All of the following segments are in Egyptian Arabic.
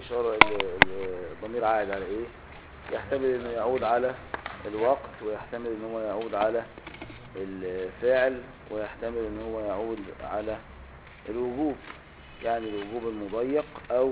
الإشارة ال- ال- الضمير عائد على إيه يحتمل إنه يعود على الوقت ويحتمل إن هو يعود على الفعل ويحتمل إن هو يعود على الوجوب يعني الوجوب المضيق أو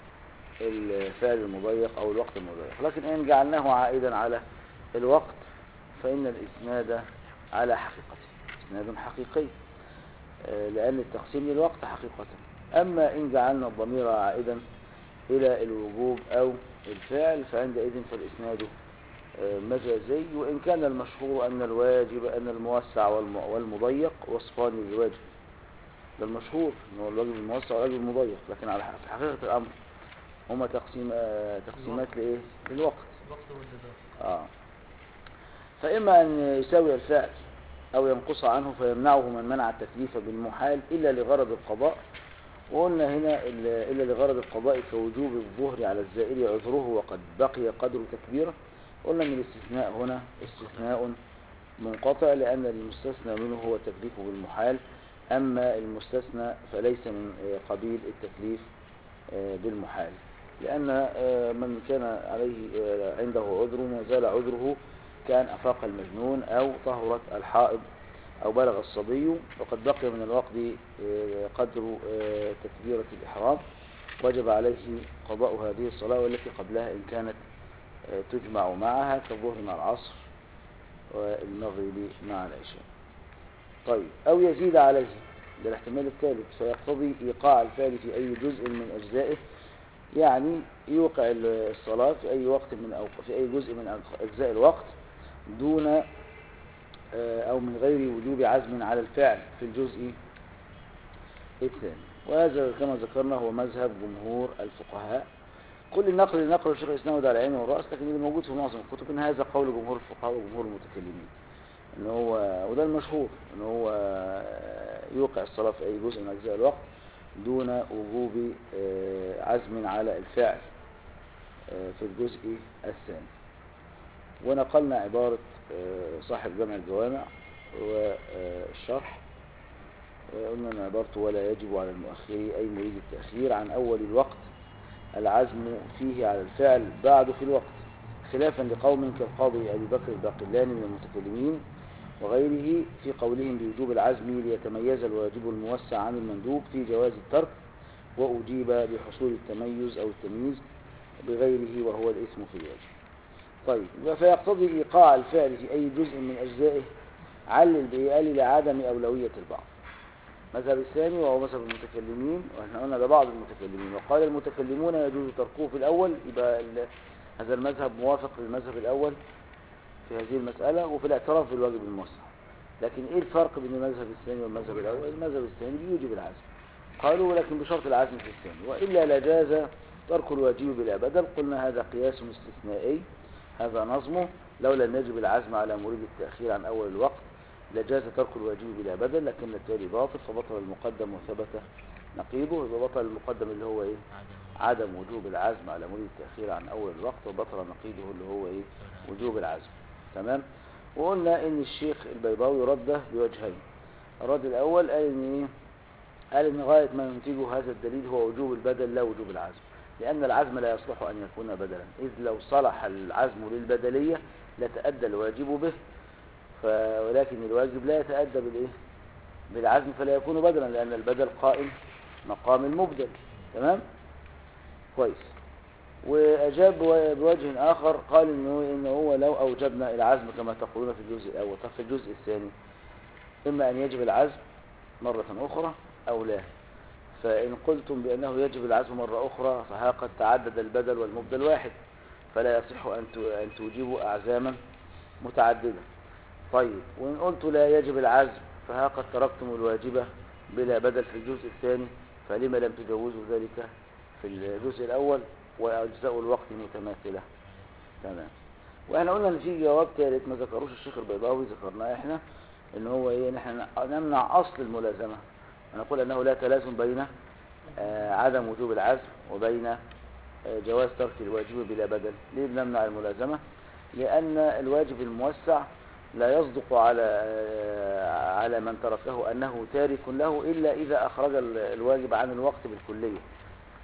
الفعل المضيق أو الوقت المضيق لكن إن جعلناه عائدا على الوقت فإن الإسناد على حقيقته إسناد حقيقي آه، لأن التقسيم للوقت حقيقة أما إن جعلنا الضمير عائدا إلى الوجوب أو الفعل فعندئذ فالإسناد آه، مجازي وإن كان المشهور أن الواجب أن الموسع والم- والمضيق وصفان للواجب ده المشهور أن هو الواجب الموسع والواجب المضيق لكن على ح- في حقيقة الأمر هما تقسيم آه، تقسيمات لإيه؟ للوقت الوقت والإضافة آه. فإما أن يساوي الفعل أو ينقص عنه فيمنعه من منع التكليف بالمحال إلا لغرض القضاء وقلنا هنا إلا إلا لغرض القضاء كوجوب الظهر على الزائر عذره وقد بقي قدر تكبيره قلنا ان الاستثناء هنا استثناء منقطع لأن المستثنى منه هو التكليف بالمحال أما المستثنى فليس من آه، قبيل التكليف آه، بالمحال لأن آه، من كان عليه آه، عنده عذر ما زال عذره كان أفاق المجنون أو طهرت الحائض أو بلغ الصبي وقد بقي من الوقت آه، قدر آه، تكبيرة الإحرام وجب عليه قضاء هذه الصلاة والتي قبلها إن كانت آه، تجمع معها كالظهر مع العصر والمغرب مع العشاء طيب أو يزيد عليه ده الاحتمال الثالث فيقتضي إيقاع الفعل في أي جزء من أجزائه يعني يوقع الصلاة في أي وقت من أو في أي جزء من أجزاء الوقت دون آه، أو من غير وجوب عزم على الفعل في الجزء الثاني وهذا كما ذكرنا هو مذهب جمهور الفقهاء كل النقل اللي نقله الشيخ الإسلام ده على العين والرأس لكن اللي موجود في معظم الكتب إن هذا قول جمهور الفقهاء وجمهور المتكلمين إن هو وده المشهور إن هو يوقع الصلاة في أي جزء من أجزاء الوقت دون وجوب آه، عزم على الفعل آه، في الجزء الثاني ونقلنا عبارة آه، صاحب جمع الجوامع والشرح قلنا أن عبارته ولا يجب على المؤخر أي مريد التأخير عن أول الوقت العزم فيه على الفعل بعد في الوقت خلافا لقوم كالقاضي أبي بكر الباقلاني من المتكلمين وغيره في قولهم بوجوب العزم ليتميز الواجب الموسع عن المندوب في جواز الترك وأجيب بحصول التميز أو التمييز بغيره وهو الإثم في الواجب طيب فيقتضي إيقاع الفعل في أي جزء من أجزائه علل بإيقال لعدم أولوية البعض مذهب الثاني وهو مذهب المتكلمين واحنا قلنا ده بعض المتكلمين وقال المتكلمون يجوز تركه في الأول يبقى ال- هذا المذهب موافق للمذهب الأول في هذه المسألة وفي الاعتراف بالواجب الموسع لكن ايه الفرق بين المذهب الثاني والمذهب الأول المذهب الثاني بيوجب العزم قالوا لكن بشرط العزم في الثاني وإلا لجاز ترك الواجب بلا بدل قلنا هذا قياس استثنائي هذا نظمه لولا أن يجب العزم على مريد التأخير عن أول الوقت لجاز ترك الواجب بلا بدل لكن التالي باطل فبطل المقدم وثبت نقيضه يبقى بطل المقدم اللي هو ايه عدم عدم وجوب العزم على مريد التأخير عن أول الوقت وبطل نقيضه اللي هو ايه وجوب العزم تمام وقلنا ان الشيخ البيضاوي رده بوجهين الرد الاول قال ان ايه قال ان غاية ما ينتجه هذا الدليل هو وجوب البدل لا وجوب العزم لان العزم لا يصلح ان يكون بدلا اذ لو صلح العزم للبدلية لتأدى الواجب به ف... ولكن الواجب لا يتأدى بالايه بالعزم فلا يكون بدلا لان البدل قائم مقام المبدل تمام كويس وأجاب بو- بوجه آخر قال إنه, إنه هو لو أوجبنا العزم كما تقولون في الجزء الأول طب في الجزء الثاني إما أن يجب العزم مرة أخرى أو لا فإن قلتم بأنه يجب العزم مرة أخرى فها قد تعدد البدل والمبدل واحد فلا يصح أن ت- أن توجبوا أعزاما متعددة طيب وإن قلت لا يجب العزم فها قد تركتم الواجبة بلا بدل في الجزء الثاني فلما لم تجوزوا ذلك في الجزء الأول وأجزاء الوقت متماثلة تمام واحنا قلنا ان في جواب ثالث ما ذكروش الشيخ البيضاوي ذكرناه احنا ان هو ايه ان احنا نمنع اصل الملازمة ونقول انه لا تلازم بين آه، عدم وجوب العزم وبين آه، جواز ترك الواجب بلا بدل ليه بنمنع الملازمة لان الواجب الموسع لا يصدق على آه، على من تركه انه تارك له الا اذا اخرج ال- الواجب عن الوقت بالكلية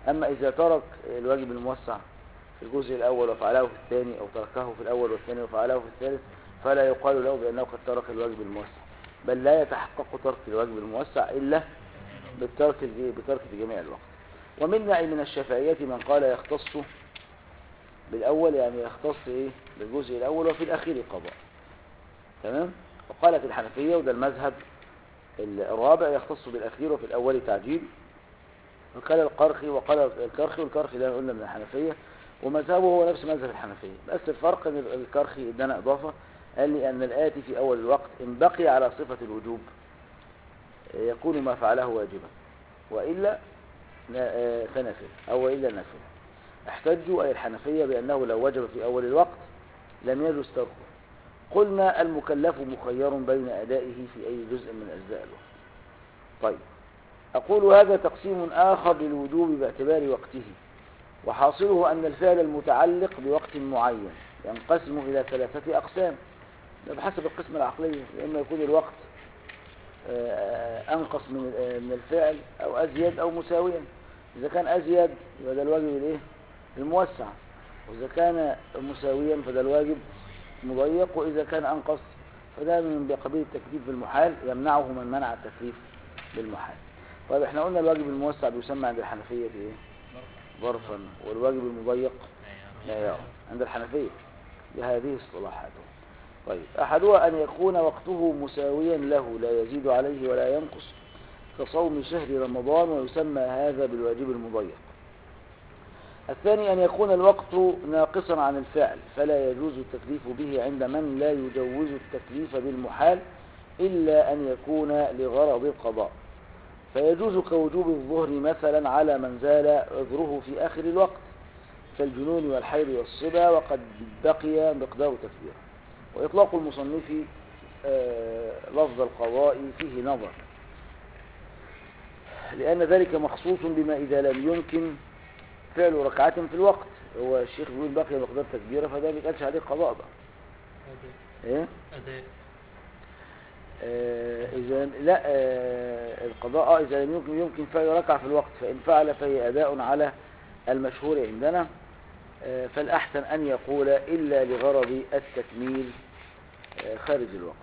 أما إذا ترك الواجب الموسع في الجزء الأول وفعله في الثاني أو تركه في الأول والثاني وفعله في الثالث فلا يقال له بأنه قد ترك الواجب الموسع بل لا يتحقق ترك الواجب الموسع إلا بالترك بترك في جميع الوقت ومنا من الشافعية من قال يختص بالأول يعني يختص إيه بالجزء الأول وفي الأخير قضاء تمام وقالت الحنفية وده المذهب الرابع يختص بالأخير وفي الأول تعجيل وقال القرخي وقال الكرخي والكرخي ده قلنا من الحنفية ومذهبه هو نفس مذهب الحنفية بس الفرق ان الكرخي ادانا اضافة قال لي ان الآتي في اول الوقت ان بقي على صفة الوجوب يكون ما فعله واجبا وإلا فنفل أو إلا نفل احتجوا أي الحنفية بأنه لو وجب في أول الوقت لم يجوز تركه قلنا المكلف مخير بين أدائه في أي جزء من أجزاء الوقت طيب أقول هذا تقسيم آخر للوجوب باعتبار وقته وحاصله أن الفعل المتعلق بوقت معين ينقسم إلى ثلاثة أقسام ده بحسب القسم العقلية لأما يكون الوقت أنقص من من الفعل أو أزيد أو مساويا إذا كان أزيد يبقى ده الواجب الإيه؟ الموسع وإذا كان مساويا فده الواجب مضيق وإذا كان أنقص فده من بقبيل التكليف بالمحال يمنعه من منع التكليف بالمحال طيب احنا قلنا الواجب الموسع بيسمى عند الحنفية في ايه ظرفا والواجب المضيق معيار عند الحنفية بهذه اصطلاحاتهم طيب أحدها أن يكون وقته مساويا له لا يزيد عليه ولا ينقص كصوم شهر رمضان ويسمى هذا بالواجب المضيق الثاني أن يكون الوقت ناقصا عن الفعل فلا يجوز التكليف به عند من لا يجوز التكليف بالمحال إلا أن يكون لغرض القضاء فيجوز كوجوب الظهر مثلا على من زال عذره في آخر الوقت كالجنون والحيض والصبا وقد بقي مقدار تكبيره وإطلاق المصنف لفظ القضاء فيه نظر لأن ذلك مخصوص بما إذا لم يمكن فعل ركعة في الوقت هو الشيخ بيقول بقي مقدار تكبيره فده ما بيتقالش عليه قضاء بقى ايه أداء آه إذا لا آه القضاء آه إذا لم يمكن يمكن فعل ركعة في الوقت فإن فعل فهي أداء على المشهور عندنا آه فالأحسن أن يقول إلا لغرض التكميل آه خارج الوقت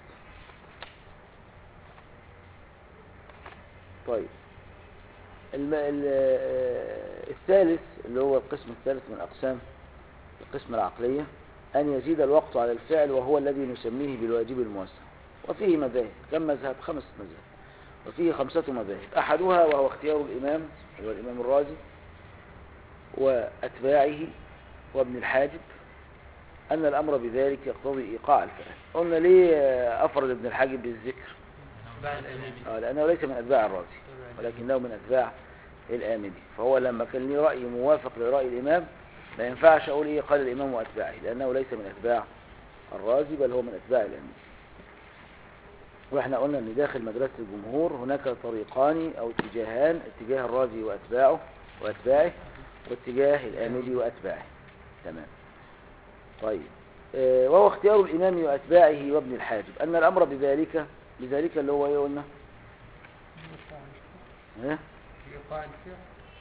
طيب الم... ال... آه الثالث اللي هو القسم الثالث من أقسام القسم العقلية أن يزيد الوقت على الفعل وهو الذي نسميه بالواجب الموسع وفيه مذاهب كم مذهب خمس مذاهب وفيه خمسة مذاهب أحدها وهو اختيار الإمام هو الإمام الرازي وأتباعه وابن الحاجب أن الأمر بذلك يقتضي إيقاع الفعل قلنا ليه أفرد ابن الحاجب بالذكر بعد الأمام آه لأنه ليس من أتباع الرازي ولكنه من أتباع الآمدي فهو لما كان لي رأي موافق لرأي الإمام ما ينفعش أقول إيه قال الإمام وأتباعه لأنه ليس من أتباع الرازي بل هو من أتباع الآمدي واحنا قلنا ان داخل مدرسة الجمهور هناك طريقان او اتجاهان اتجاه الرازي واتباعه واتباعه واتجاه الاملي واتباعه تمام طيب اه وهو اختيار الامام واتباعه وابن الحاجب ان الامر بذلك بذلك اللي هو ايه قلنا ايه إيقاع الفعل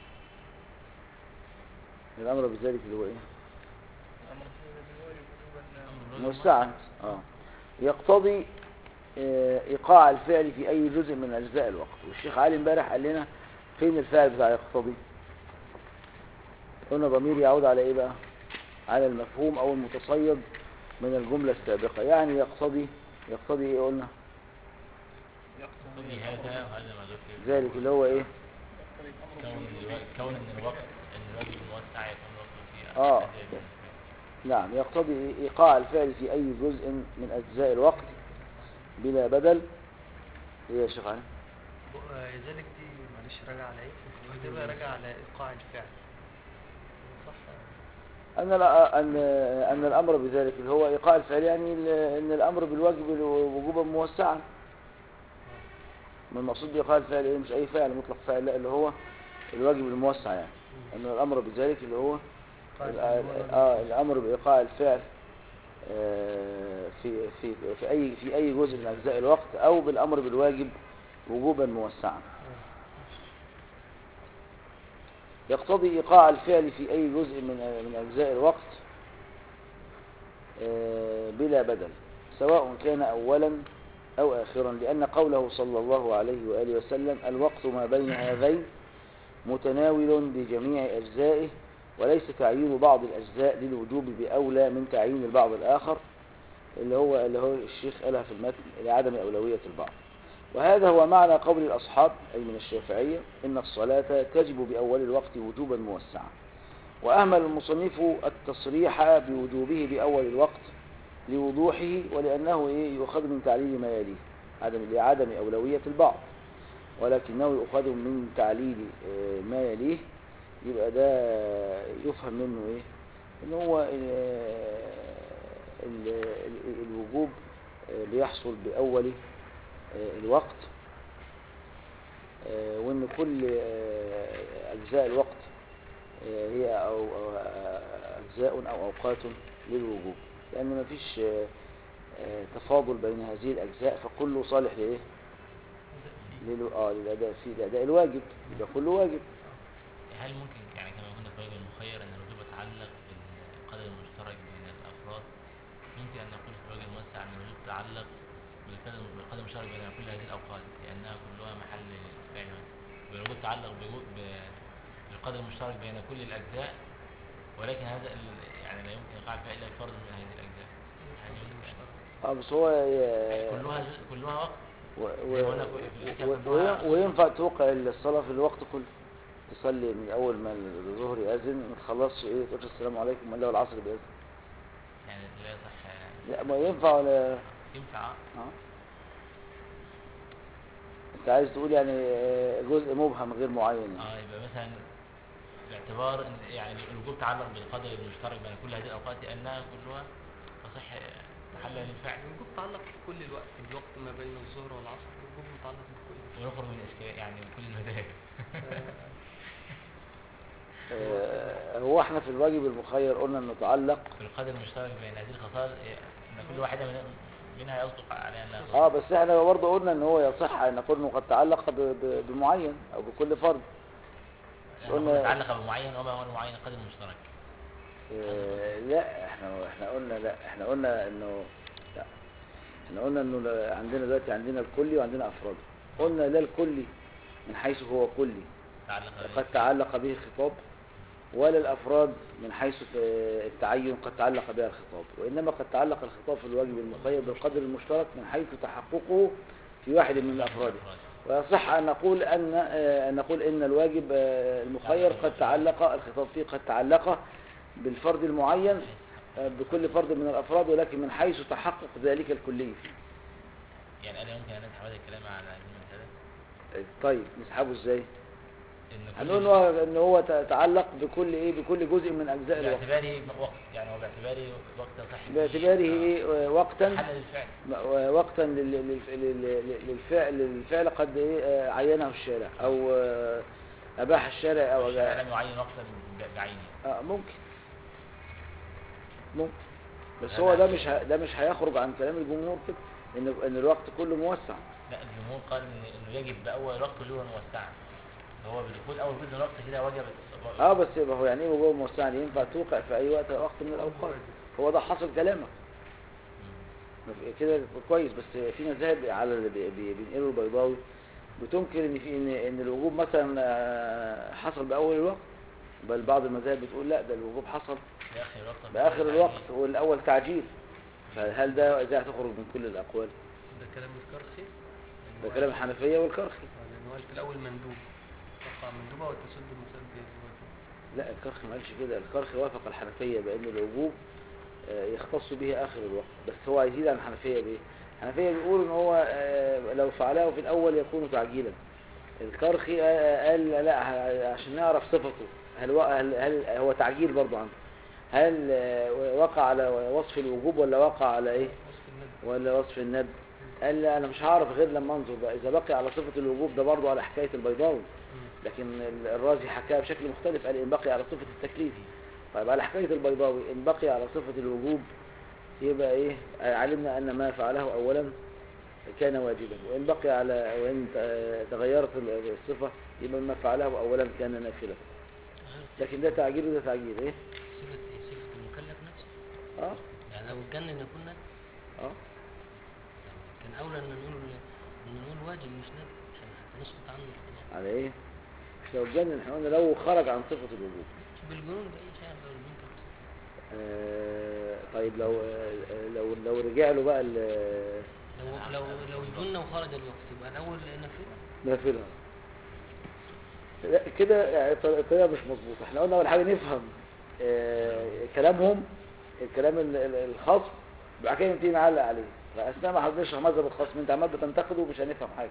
الامر بذلك اللي هو ايه أمر بالواجب وجوبا موسعا اه يقتضي اه ايقاع الفعل في اي جزء من اجزاء الوقت والشيخ علي امبارح قال لنا فين الفعل بتاع يقتضي قلنا ضمير يعود على ايه بقى على المفهوم او المتصيد من الجملة السابقة يعني يقتضي يقتضي ايه قلنا يقتضي هذا وهذا ما ذكر ذلك اللي هو ايه كون الو- كون ان الوقت ان الواجب الموسع يكون الوقت فيه آه. أزيد من الفعل. نعم يقتضي ايقاع الفعل في اي جزء من اجزاء الوقت بلا بدل ايه يا شيخ علي آه، ذلك دي معلش راجع على ايه بتبقى راجع على إيقاع الفعل صح أن الأ- أن أن الأمر بذلك اللي هو إيقاع الفعل يعني ال- أن الأمر بالواجب وجوبا موسعا ما المقصود بإيقاع الفعل إيه مش أي فعل مطلق فعل لا اللي هو الواجب الموسع يعني أن الأمر بذلك اللي هو إيقاع ال- الفعل هو آه الأمر بإيقاع الفعل آه، في في في أي في أي جزء من أجزاء الوقت أو بالأمر بالواجب وجوبا موسعا يقتضي إيقاع الفعل في أي جزء من من أجزاء الوقت آه، بلا بدل سواء كان أولا أو آخرا لأن قوله صلى الله عليه وآله وسلم الوقت ما بين هذين متناول بجميع أجزائه وليس تعيين بعض الأجزاء للوجوب بأولى من تعيين البعض الآخر اللي هو اللي هو الشيخ قالها في المتن لعدم أولوية البعض وهذا هو معنى قول الأصحاب أي من الشافعية إن الصلاة تجب بأول الوقت وجوبا موسعا وأهمل المصنف التصريح بوجوبه بأول الوقت لوضوحه ولأنه إيه يؤخذ من تعليل ما يليه عدم لعدم أولوية البعض ولكنه يؤخذ من تعليل آه، ما يليه يبقى ده يفهم منه إيه إن هو آه، ال- ال- الوجوب آه، بيحصل بأول آه، الوقت آه، وإن كل آه، أجزاء الوقت آه، هي أو أو- آه، أجزاء أو أوقات للوجوب لأن مفيش آه، آه، تفاضل بين هذه الأجزاء فكله صالح لإيه؟ للو... آه للأداء فيه الأداء الواجب يبقى كله واجب هل ممكن يعني كما قلنا في الواجب المخير ان الوجوب يتعلق بالقدر المشترك بين الافراد ممكن ان نقول في الواجب الموسع ان الوجوب يتعلق بالقدر بالقدر المشترك بين كل هذه الاوقات لانها كلها محل فعل والوجوب يتعلق بجو- ب- بالقدر المشترك بين كل الاجزاء ولكن هذا ال- يعني لا يمكن يقع فيها الا فرد من هذه الاجزاء هل يمكن اه بس هو آه، كلها ج- كلها وقت و... زي ما قلنا في الأشياء و... كلها- و... وينفع توقع الصلاة في الوقت كله تصلي من أول ما الظهر يأذن ما تخلصش إيه تقول السلام عليكم ولا العصر بيأذن يعني لا يصح لا ما ينفع ولا ينفع اه انت عايز تقول يعني آه، جزء مبهم غير معين يعني. اه يبقى مثلا باعتبار ان يعني الوجوب تعلق بالقدر المشترك بين كل هذه الاوقات لانها كلها تصح محلا للفعل الوجوب متعلق بكل الوقت الوقت ما بين الظهر والعصر الوجوب متعلق بكل ونخرج من الاشكال يعني من كل المذاهب آه، هو احنا في الواجب المخير قلنا انه تعلق بالقدر المشترك بين هذه الخصائص ان كل واحده من منها يصدق عليها انها اه بس احنا برضه قلنا ان هو يصح ان نقول انه قد تعلق ب- ب- بمعين او بكل فرد قلنا- قلنا تعلق بمعين وما هو المعين القدر المشترك آه، لا احنا احنا قلنا لا احنا قلنا انه لا احنا قلنا انه لا- عندنا دلوقتي عندنا الكلي وعندنا افراد قلنا لا الكلي من حيث هو كلي تعلق قد تعلق به الخطاب ولا الافراد من حيث آه، التعين قد تعلق بها الخطاب وانما قد تعلق الخطاب في الواجب المخير بالقدر المشترك من حيث تحققه في واحد من افراده ويصح أن نقول أن آه، أن نقول إن الواجب آه، المخير قد تعلق الخطاب فيه قد تعلق بالفرد المعين آه، بكل فرد من الأفراد ولكن من حيث تحقق ذلك الكلي فيه يعني انا يمكن ان اسحب هذا الكلام على المساله آه، طيب نسحبه ازاي؟ ان كل هنقول إن هو- ان هو ت- تعلق بكل ايه بكل جزء من اجزاء الوقت باعتباره وقت يعني هو باعتباره وقت يصح فيه باعتباره ايه آه، وقتا محل للفعل م- وقتا لل- لل- لل- للفعل للفعل قد ايه آه، عينه الشارع او آه، اباح الشارع او الشارع لم يعين وقتا ب- بعينه آه ممكن ممكن بس هو ده مش ه... ده مش هيخرج عن كلام الجمهور كده ان ان الوقت كله موسع لا الجمهور قال ان انه يجب باول الوقت وجوبا موسعا هو بدخول اول جزء من الوقت كده وجب اه بس يبقى هو يعني ايه وجوه موسع يعني ينفع توقع في اي وقت وقت من الاوقات هو ده حاصل كلامك كده كويس بس في مذاهب على اللي بي- بي- بينقلوا البيضاوي بتنكر ان في ان ان الوجوب مثلا آه، حصل باول الوقت بل بعض المذاهب بتقول لا ده الوجوب حصل باخر الوقت باخر الوقت والاول تعجيل فهل ده ازاي هتخرج من كل الاقوال ده كلام الكرخي ده كلام الحنفيه والكرخي لان هو في الاول مندوب وقع مندوبه وتسد المسد بالواجب لا الكرخي ما قالش كده الكرخي وافق الحنفيه بان الوجوب آه، يختص به اخر الوقت بس هو يزيد عن الحنفيه بايه الحنفيه بيقول ان هو آه، لو فعله في الاول يكون تعجيلا الكرخي آه، قال لا ه- عشان نعرف صفته هل و- هل, هل هو تعجيل برضو عنده هل آه، وقع على وصف الوجوب ولا وقع على ايه وصف الندب ولا وصف الندب قال لا انا مش هعرف غير لما انظر بقى اذا بقي على صفه الوجوب ده برضو على حكايه البيضاوي مم. لكن ال- الرازي حكاها بشكل مختلف قال إن بقي على صفة التكليف طيب على حكاية البيضاوي إن بقي على صفة الوجوب يبقى إيه آه، علمنا أن ما فعله أولا كان واجبا وإن بقي على وإن ت- تغيرت ال- الصفة يبقى ما فعله أولا كان نافلة لكن ده تعجيل وده تعجيل ايه صفة ايه صفة المكلف نفسه اه يعني لو اتجنن يكون ندب اه كان اولى ان نقول ان نقول واجب مش ندب عشان حتى نسقط عنه القضاء على ايه مش لو اتجنن احنا قلنا لو خرج عن صفة الوجوب بالجنون باي شيء لو الجنون كان آه طيب لو آه لو لو رجع له بقى ال- لو لو لو جن وخرج الوقت يبقى الاول نافله نافلة لا كده يعني الط- الطريقة مش مظبوطة احنا قلنا اول حاجة نفهم آه كلامهم الكلام ال- ال- الخصم بعد كده نبتدي نعلق عليه فاثناء ما حضرتش مذهب الخصم انت عمال بتنتقده مش هنفهم حاجة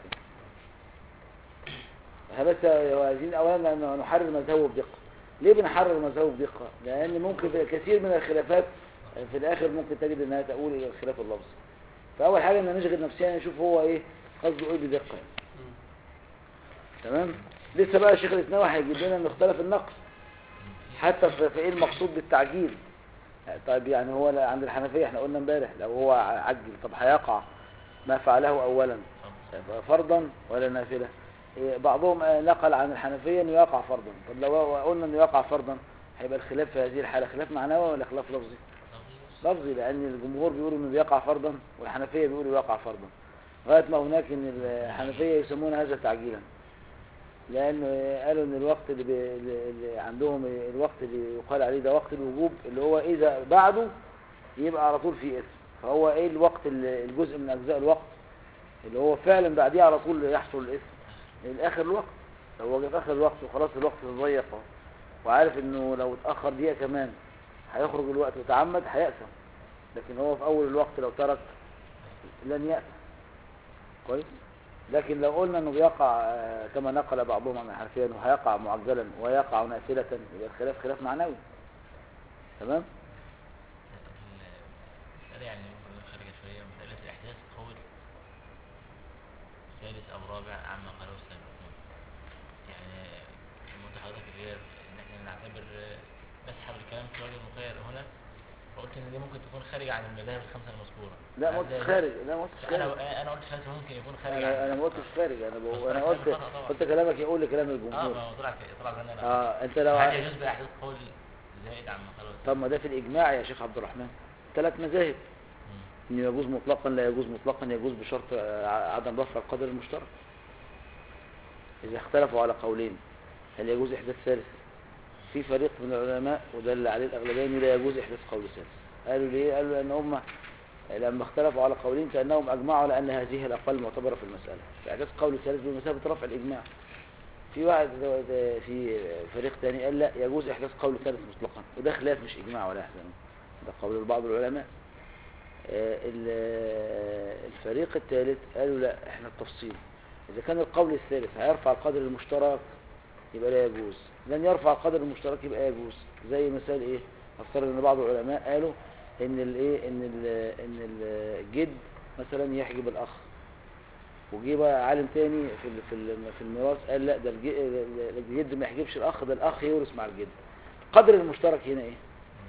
احنا بس عايزين اولا ن- نحرر مذهبه بدقة ليه بنحرر مذهبه بدقة لان ممكن كثير من الخلافات في الاخر ممكن تجد انها تقول الى الخلاف اللفظي فاول حاجة ان نشغل نفسنا نشوف هو ايه قصده ايه بدقة يعني. تمام لسه بقى الشيخ الاسناوي هيجيب لنا ان اختلف النقص حتى في, في ايه المقصود بالتعجيل طيب يعني هو لا- عند الحنفية احنا قلنا امبارح لو هو عجل طب هيقع ما فعله اولا فرضا ولا نافلة إيه، بعضهم آه، نقل عن الحنفية انه يقع فرضا طب لو هو قلنا انه يقع فرضا هيبقى الخلاف في هذه الحالة خلاف معنوي ولا خلاف لفظي لفظي لان الجمهور بيقولوا انه بيقع فرضا والحنفية بيقولوا يقع فرضا لغاية ما هناك ان الحنفية يسمون هذا تعجيلا لأن قالوا إن الوقت اللي, بي... اللي عندهم الوقت اللي يقال عليه ده وقت الوجوب اللي هو إذا بعده يبقى على طول في اسم فهو إيه الوقت اللي الجزء من أجزاء الوقت اللي هو فعلا بعديه على طول يحصل الاسم الآخر الوقت لو هو جه في آخر الوقت وخلاص الوقت تضيق أهو، وعارف إنه لو اتأخر دقيقة كمان هيخرج الوقت وتعمد هيأثم لكن هو في أول الوقت لو ترك لن يأثم كويس لكن لو قلنا انه بيقع آه، كما نقل بعضهم عن الحنفيه انه هيقع معجلا ويقع نافله يبقى الخلاف خلاف معنوي تمام مسألة يعني ممكن خارجة شوية مسألة إحداث قول ثالث أو رابع عما قاله السابقون يعني الموت حضرتك اللي هي إن إحنا نعتبر آه، نسحب الكلام في وجه المخير هنا فقلت إن دي ممكن تكون خارجة عن المذاهب الخمسة المذكورة لا ما هل قلتش ده- خارج لا ما قلتش أنا خارج أنا قلت ثلاثة ممكن يكون خارج انا عن انا ما قلتش خارج انا بقول بس انا أنا قلت خطأ طبعا. قلت كلامك يقول لكلام اه الجمهور ما هو طلع كده- طلع زي أنا اه انت لو هل يجوز بإحداث قول زائد عما قاله طب ما ده في الاجماع يا شيخ عبد الرحمن ثلاث مذاهب مم. انه يجوز مطلقا لا يجوز مطلقا يجوز بشرط آه، عدم رفع القدر المشترك اذا اختلفوا على قولين هل يجوز احداث ثالث في فريق من العلماء وده اللي عليه الاغلبيه انه لا يجوز احداث قول ثالث قالوا ليه قالوا لان هم لما اختلفوا على قولين كانهم اجمعوا على ان هذه الاقوال معتبره في المساله فاحداث قول ثالث بمثابه رفع الاجماع في واحد في فريق ثاني قال لا يجوز احداث قول ثالث مطلقا وده خلاف مش اجماع ولا احسن ده قول بعض العلماء آه، ال- الفريق الثالث قالوا لا احنا التفصيل اذا كان القول الثالث هيرفع القدر المشترك يبقى لا يجوز لن يرفع القدر المشترك يبقى يجوز زي مثال ايه افترض ان بعض العلماء قالوا ان الايه ان ال ان الجد مثلا يحجب الاخ وجي بقى عالم تاني في ال- في ال- في الميراث قال لا ده الج- الجد ما يحجبش الاخ ده الاخ يورث مع الجد القدر المشترك هنا ايه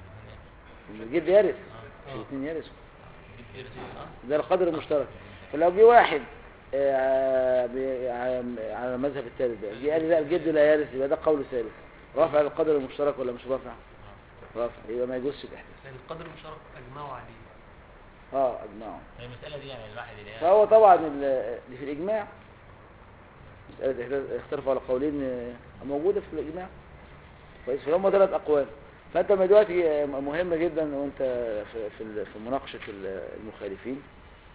ان الجد يرث مش الاثنين يرثوا جبت إرث اه ده القدر المشترك فلو جه واحد آه، ب- على- على المذهب الثالث ده جه قال لي لا الجد لا يرث يبقى ده قول ثالث رافع القدر المشترك ولا مش رافع؟ رافع يبقى ما يجوزش الاحداث لأن القدر المشترك أجمعوا عليه اه اجمعوا هي المسألة دي يعني الواحد اللي هي فهو طبعا ال- دي في الاجماع مسألة إحداث- اختلفوا على قولين آه، موجودة في الإجماع كويس فهم ثلاث أقوال فأنت ما دلوقتي آه، مهم جدا وأنت في في ال- في مناقشة ال- المخالفين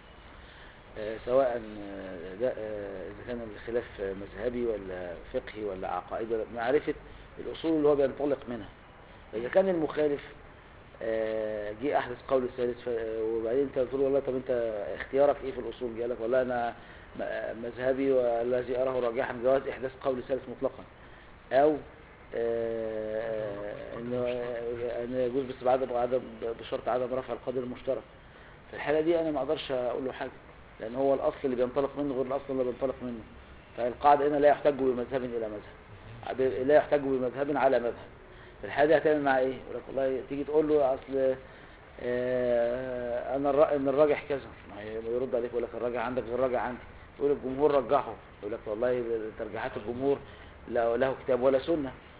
آه، سواء آه، ده آه، إذا كان الخلاف آه، مذهبي ولا فقهي ولا عقائدي ولا معرفة الأصول اللي هو بينطلق منها إذا كان المخالف آه، جه أحدث قول الثالث ف- وبعدين أنت قلت له والله طب أنت اختيارك إيه في الأصول؟ قال لك والله أنا م- مذهبي والذي أراه راجحا جواز إحداث قول الثالث مطلقا أو آه، إنه آه، إنه يجوز بس بعدم عدم بشرط عدم رفع القدر المشترك في الحالة دي أنا ما أقدرش أقول له حاجة لأن هو الأصل اللي بينطلق منه غير الأصل اللي بينطلق منه فالقاعدة هنا لا يحتج بمذهب إلى مذهب لا يحتج بمذهب على مذهب في الحالة دي هتعمل معاه إيه؟ يقول لك والله تيجي تقول له أصل آه، أنا الرأي إن الراجح كذا ما هي- ما يرد عليك يقول لك الراجح عندك غير الراجح عندي يقول الجمهور رجحه يقول لك والله ترجيحات الجمهور لا له كتاب ولا سنة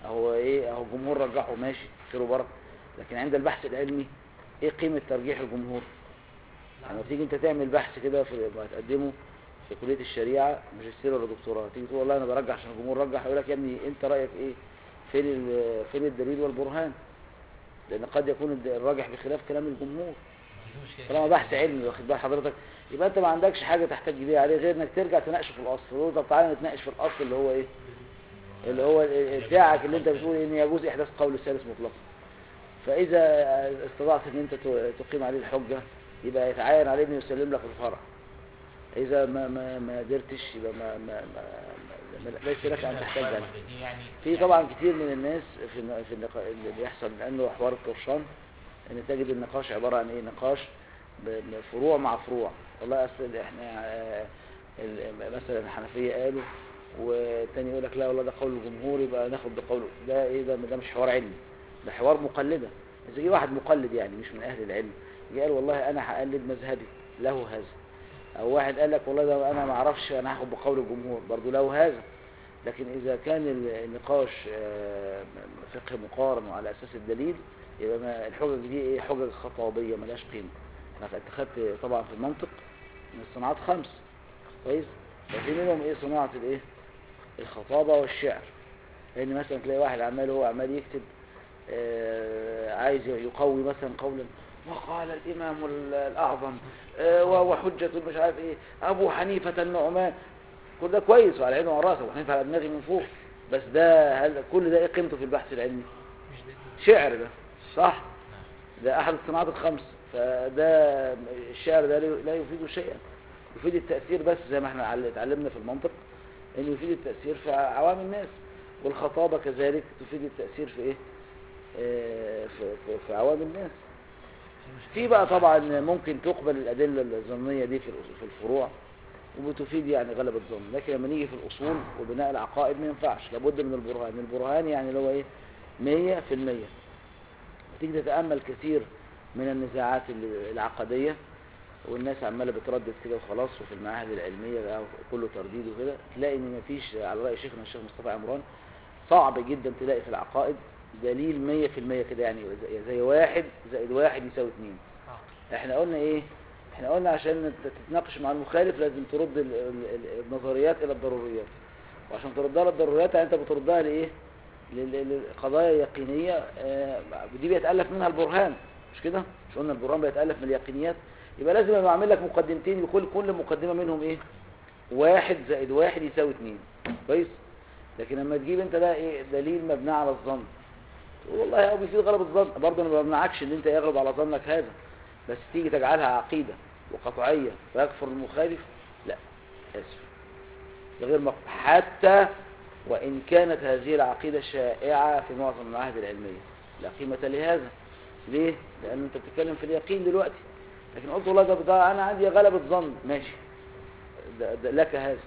هو ايه اهو الجمهور رجحه ماشي خير وبركه لكن عند البحث العلمي ايه قيمه ترجيح الجمهور لما تيجي انت تعمل بحث كده في هتقدمه في كليه الشريعه ماجستير ولا دكتوراه تيجي تقول والله انا برجح عشان الجمهور رجح يقول لك يا ابني انت رايك ايه فين ال- فين الدليل والبرهان لان قد يكون الد- الراجح بخلاف كلام الجمهور في مشكله طالما بحث علمي واخد بال حضرتك يبقى انت ما عندكش حاجه تحتاج بيها عليه غير انك ترجع تناقشه في الاصل تقول طب تعالى نتناقش في الاصل اللي هو ايه اللي هو ال- ال- بتاعك اللي انت بتقول ان يجوز احداث قول الثالث مطلقا فاذا استطعت ان انت ت- تقيم عليه الحجه يبقى يتعين عليه انه يسلم لك الفرع اذا ما ما ما قدرتش يبقى ما ما, ما, ما ليس لك ان تحتاج عليه يعني في طبعا كتير من الناس في الن- في النقا- اللي بيحصل لانه حوار الطرشان ان تجد النقاش عباره عن ايه نقاش ب- فروع مع فروع والله اصل احنا آه، ال- مثلا الحنفيه قالوا والتاني يقول لك لا والله ده قول الجمهور يبقى ناخد بقوله ده ايه ده ده مش حوار علمي ده حوار مقلده اذا جه واحد مقلد يعني مش من اهل العلم جه قال والله انا هقلد مذهبي له هذا او واحد قال لك والله ده انا ما اعرفش انا هاخد بقول الجمهور برضه له هذا لكن إذا كان ال- النقاش آه، فقه مقارن وعلى أساس الدليل يبقى ما الحجج دي إيه حجج خطابية ملهاش قيمة أنا أنت خدت طبعا في المنطق من الصناعات خمس كويس ففي منهم إيه صناعة الإيه الخطابة والشعر لأن مثلا تلاقي واحد عمال هو عمال يكتب آه، عايز يقوي مثلا قولا وقال الإمام ال- الأعظم آه، وهو حجة مش عارف إيه أبو حنيفة النعمان كل ده كويس وعلى عينه وعلى راسه وحنيفة على دماغي من فوق بس ده هل كل ده ايه قيمته في البحث العلمي مش ده شعر ده صح ده احد الصناعات الخمس فده الشعر ده لا يفيد شيئا يفيد التأثير بس زي ما احنا عل- اتعلمنا في المنطق انه يفيد التأثير في عوام الناس والخطابة كذلك تفيد التأثير في ايه آه، في, في, في عوام الناس في بقى طبعا ممكن تقبل الأدلة الظنية دي في الأص- في الفروع وبتفيد يعني غلبة ظن لكن لما نيجي في الأصول وبناء العقائد ما ينفعش لابد من البرهان البرهان يعني اللي هو ايه مية في المية تيجي تتأمل كثير من النزاعات ال- العقدية والناس عمالة بتردد كده وخلاص وفي المعاهد العلمية بقى كله ترديد وكده تلاقي ان مفيش على رأي شيخنا الشيخ مصطفى عمران صعب جدا تلاقي في العقائد دليل مية في المية كده يعني زي- زي واحد زائد واحد يساوي اتنين اه احنا قلنا ايه احنا قلنا عشان ت- تتناقش مع المخالف لازم ترد ال- ال- ال- النظريات الى الضروريات وعشان تردها للضروريات يعني انت بتردها لايه لل- للقضايا يقينية آه، دي بيتألف منها البرهان مش كده مش قلنا البرهان بيتألف من اليقينيات يبقى لازم أنا اعمل لك مقدمتين لكل كل مقدمة منهم ايه واحد زائد واحد يساوي اتنين كويس لكن لما تجيب انت بقى ايه دليل مبني على الظن تقول والله او بيفيد غلب الظن برضه انا ما بمنعكش ان انت يغلب على ظنك هذا بس تيجي تجعلها عقيدة وقطعية فيكفر المخالف لا اسف ده غير مقبول حتى وإن كانت هذه العقيدة شائعة في معظم المعاهد العلمية لا قيمة لهذا ليه؟ لأن أنت بتتكلم في اليقين دلوقتي لكن قلت والله ده, ده أنا عندي غلبة ظن ماشي ده ده لك هذا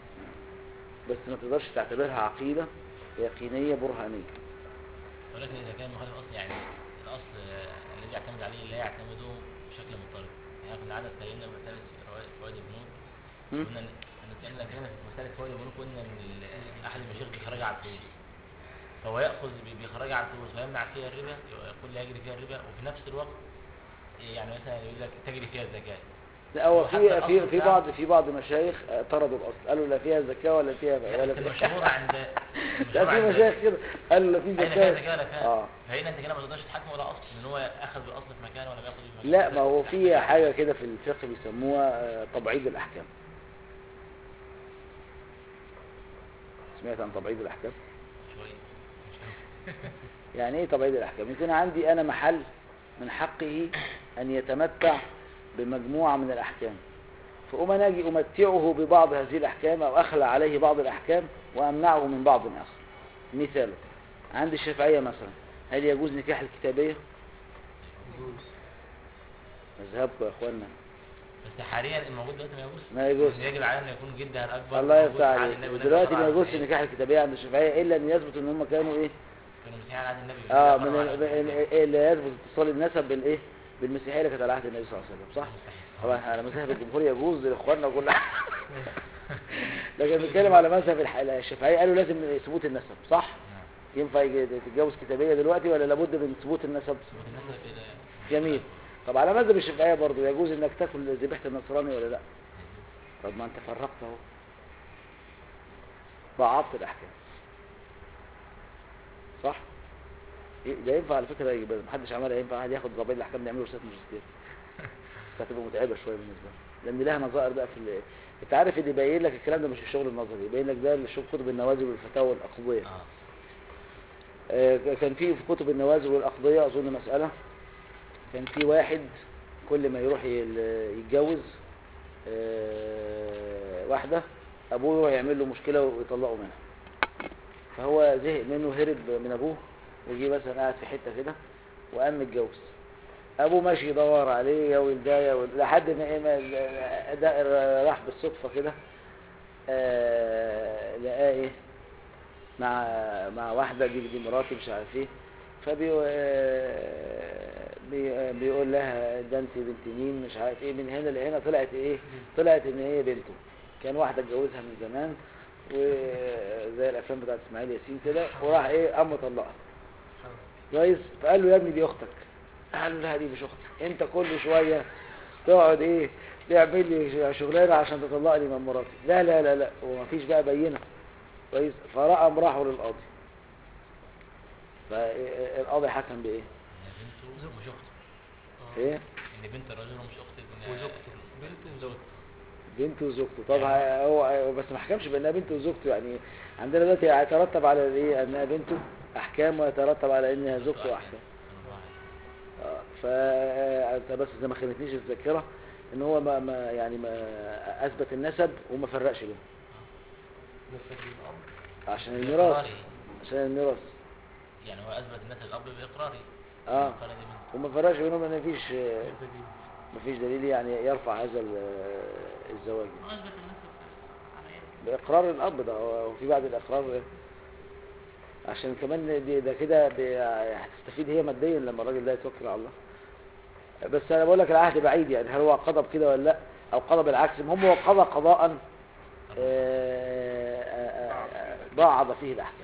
بس ما تقدرش تعتبرها عقيدة يقينية برهانية ولكن اذا كان المخالف اصلا يعني الاصل آه، الذي يعتمد عليه لا يعتمده بشكل مضطرب يعني كنا قعدنا اتكلمنا في مساله فوائد- فوائد البنوك م? قلنا ان اتكلمنا اتكلمنا في مساله فوائد البنوك قلنا ان ال- احد المشايخ بيخرجها على الفلوس فهو ياخذ بي- بيخرجها على الفلوس ويمنع فيها الربا يقول لا يجري فيها الربا وفي نفس الوقت يعني مثلا يقول لك تجري فيها الزكاه لا هو وحتى في الأصل في في بتاع- بعض في بعض مشايخ اعترضوا الاصل قالوا لا فيها زكاه ولا فيها ولا بس فيها المشهور عند لا المشهور في عند- مشايخ كده قالوا لا في اين فيها زكاه زكاه ولا فيها اه فهنا انت كده ما تقدرش تحاكمه ولا اصل ان هو اخذ بالاصل في مكان ولا بياخذ في مكان لا ما هو في حاجة كده في الفقه بيسموها آه، تبعيض الأحكام سمعت عن تبعيض الأحكام شويه يعني ايه تبعيض الأحكام يكون عندي أنا محل من حقه أن يتمتع بمجموعة من الأحكام فأقوم أنا أجي أمتعه ببعض هذه الأحكام أو أخلع عليه بعض الأحكام وأمنعه من بعض آخر مثال عند الشافعية مثلا هل يجوز نكاح الكتابية يجوز مذهبكم يا أخوانا بس حاليا الموجود دلوقتي ما يجوز ما يجوز يجب على ان يكون جدها الاكبر الله موجود يفتح في عهد عليك النبي والنبي دلوقتي صلى ما الله يجوزش عليه وسلم. نكاح الكتابية عند الشافعية إلا أن يثبت إن هم كانوا إيه كانوا مسيحيين على عهد النبي اه والنبي من صلى الله عليه ال- وسلم. ال- اللي يثبت اتصال النسب بالايه بالمسيحيه اللي كانت على عهد النبي صلى الله عليه وسلم صح مستحيل. طبعا على مذهب الجمهور يجوز لاخواننا وكل حاجه لكن بنتكلم على مذهب الح- الشافعيه قالوا لازم ثبوت النسب صح نعم. ينفع يجي- تتجوز كتابيه دلوقتي ولا لابد من ثبوت النسب ثبوت النسب كده جميل طب على مذهب الشافعيه برضه يجوز انك تاكل ذبيحه النصراني ولا لا طب ما انت فرقت اهو ضعفت الاحكام صح إيه ده ينفع على فكره يبقى محدش عملها ينفع واحد ياخد ضبيط الاحكام ده يعمله رساله ماجستير بس هتبقى متعبه شويه بالنسبه له لان لها نظائر بقى في ال- انت عارف اللي يبين لك الكلام ده مش الشغل النظري يبين لك ده الشغل كتب النوازل والفتاوى والاقضيه اه آه، كان في في كتب النوازل والأقضية أظن مسألة كان في واحد كل ما يروح يل- يتجوز آه، واحدة أبوه يروح يعمل له مشكلة ويطلقه منها فهو زهق منه هرب من أبوه وجي مثلا قاعد في حتة كده وقام متجوز أبوه ماشي يدور عليه يا ولدا يا ولدا لحد ما إيه ما- ده راح بالصدفة كده آه، لقاه إيه مع مع واحدة دي دي مراتي مش عارف ايه فبي بي بيقول لها ده انت بنت مين مش عارف ايه من هنا لهنا طلعت ايه طلعت ان هي بنته كان واحدة اتجوزها من زمان وزي الافلام بتاعت اسماعيل ياسين كده وراح ايه قام مطلقها كويس فقال له يا ابني دي اختك قال له لا دي مش اختي انت كل شويه تقعد ايه تعمل لي شغلانه عشان تطلقني من مراتي لا لا لا لا ومفيش بقى بينه كويس فرقم راحوا للقاضي فالقاضي حكم بايه ان بنته مش اخته ايه ان بنت الرجل مش اخت ابن وزوجته بنته وزوجته بنته وزوجته طبعا هو هو بس ما حكمش بانها بنته وزوجته يعني عندنا دلوقتي يترتب على ايه انها بنته احكام ويترتب على انها زوجته احكام كانوا واحد آه، فانت بس زي ما خانتنيش الذاكره ان هو ما, ما يعني ما اثبت النسب وما فرقش بينهم نفذ الأب عشان الميراث بإقراره. عشان الميراث يعني هو اثبت النسب الاب باقراره اه قال دي بنت وما فرقش بينهم ان مفيش آه، دليل مفيش دليل يعني يرفع هذا ال- الزواج هو اثبت النسب على يده باقرار الاب ده وفي بعد الاقرار عشان كمان دي ده كده بي- هتستفيد هي ماديا لما الراجل ده يتوكل على الله بس انا بقول لك العهد بعيد يعني هل هو قضى بكده ولا لا او قضى بالعكس المهم هو قضى قضاء آه، آه، آه، بعض فيه الاحكام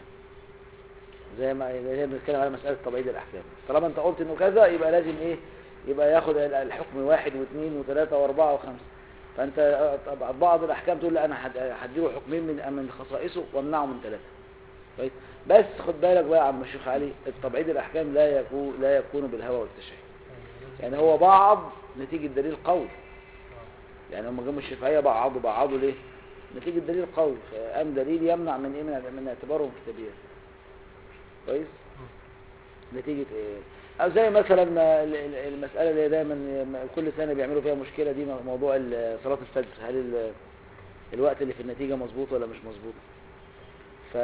زي ما زي ما بنتكلم على مساله تبعيد الاحكام طالما انت قلت انه كذا يبقى لازم ايه يبقى ياخد ال- الحكم واحد واثنين وثلاثه واربعه وخمسه فانت آه، طب بعض الاحكام تقول لا انا هد- هديله حكمين من من خصائصه وامنعه من ثلاثه كويس بس خد بالك بقى يا عم الشيخ علي التبعيد الاحكام لا يكون لا يكون بالهوى والتشهي يعني هو بعض نتيجه دليل قوي يعني هم جم الشافعيه بعضوا بعضوا ليه نتيجه دليل قوي فقام دليل يمنع من ايه من, من اعتبارهم كتابيات كويس نتيجه ايه او زي مثلا ما ال- ال- المساله اللي دايما م- كل سنه بيعملوا فيها مشكله دي موضوع ال- صلاه الفجر هل ال- الوقت اللي في النتيجه مظبوط ولا مش مظبوط ف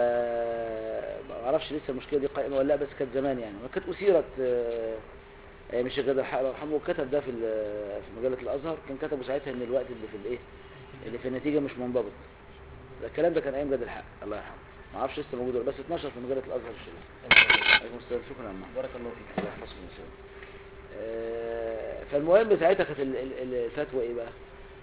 ما اعرفش لسه المشكله دي قائمه ولا لا بس كانت زمان يعني وكانت اثيرت آه، آه، مش غدا الحق الله يرحمه كتب ده في ال- في مجله الازهر كان كتبوا ساعتها ان الوقت اللي في الايه اللي في النتيجه مش منضبط ده الكلام ده كان ايام جد الحق الله يرحمه ما اعرفش لسه موجود ولا بس اتنشر في مجله الازهر الشريف عليكم السلام شكرا يا عم بارك الله فيك الله يحفظكم ان شاء الله آه، فالمهم ساعتها كانت ال- ال- الفتوى ايه بقى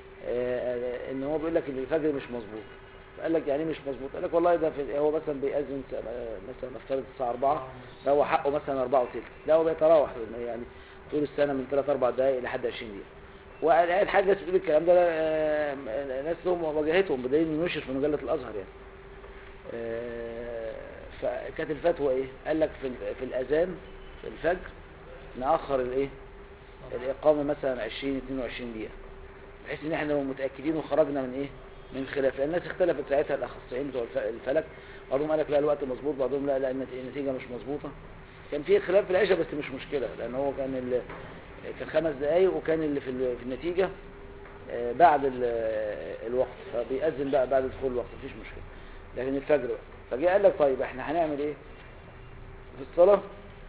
آه، ان هو بيقول لك ان الفجر مش مظبوط فقال لك يعني إيه مش مظبوط قال لك والله ده في هو مثلا بيأذن س- آه، مثلا نفترض الساعه 4 ده هو حقه مثلا 4 وثلث لا هو بيتراوح يعني طول السنه من 3 4 دقائق لحد 20 دقيقه والحاجه الناس بتقول الكلام ده آه، ناس لهم واجهتهم بدليل انه نشر في مجله الازهر يعني آه، فكانت الفتوى ايه قال لك في ال- في الاذان في الفجر ناخر الايه الاقامه مثلا 20 22 دقيقه بحيث ان احنا لو متاكدين وخرجنا من ايه من خلاف لان الناس اختلفت ساعتها الاخصائيين بتوع الف- الفلك بعضهم قال لك لا الوقت مظبوط بعضهم لا لا النت- النتيجه مش مظبوطه كان في خلاف في العشاء بس مش مشكله لان هو كان ال... كان خمس دقايق وكان اللي في ال- في النتيجه آه، بعد ال- الوقت فبيأذن بقى بعد دخول الوقت مفيش مشكله لكن الفجر بقى فجاء قال لك طيب احنا هنعمل ايه في الصلاه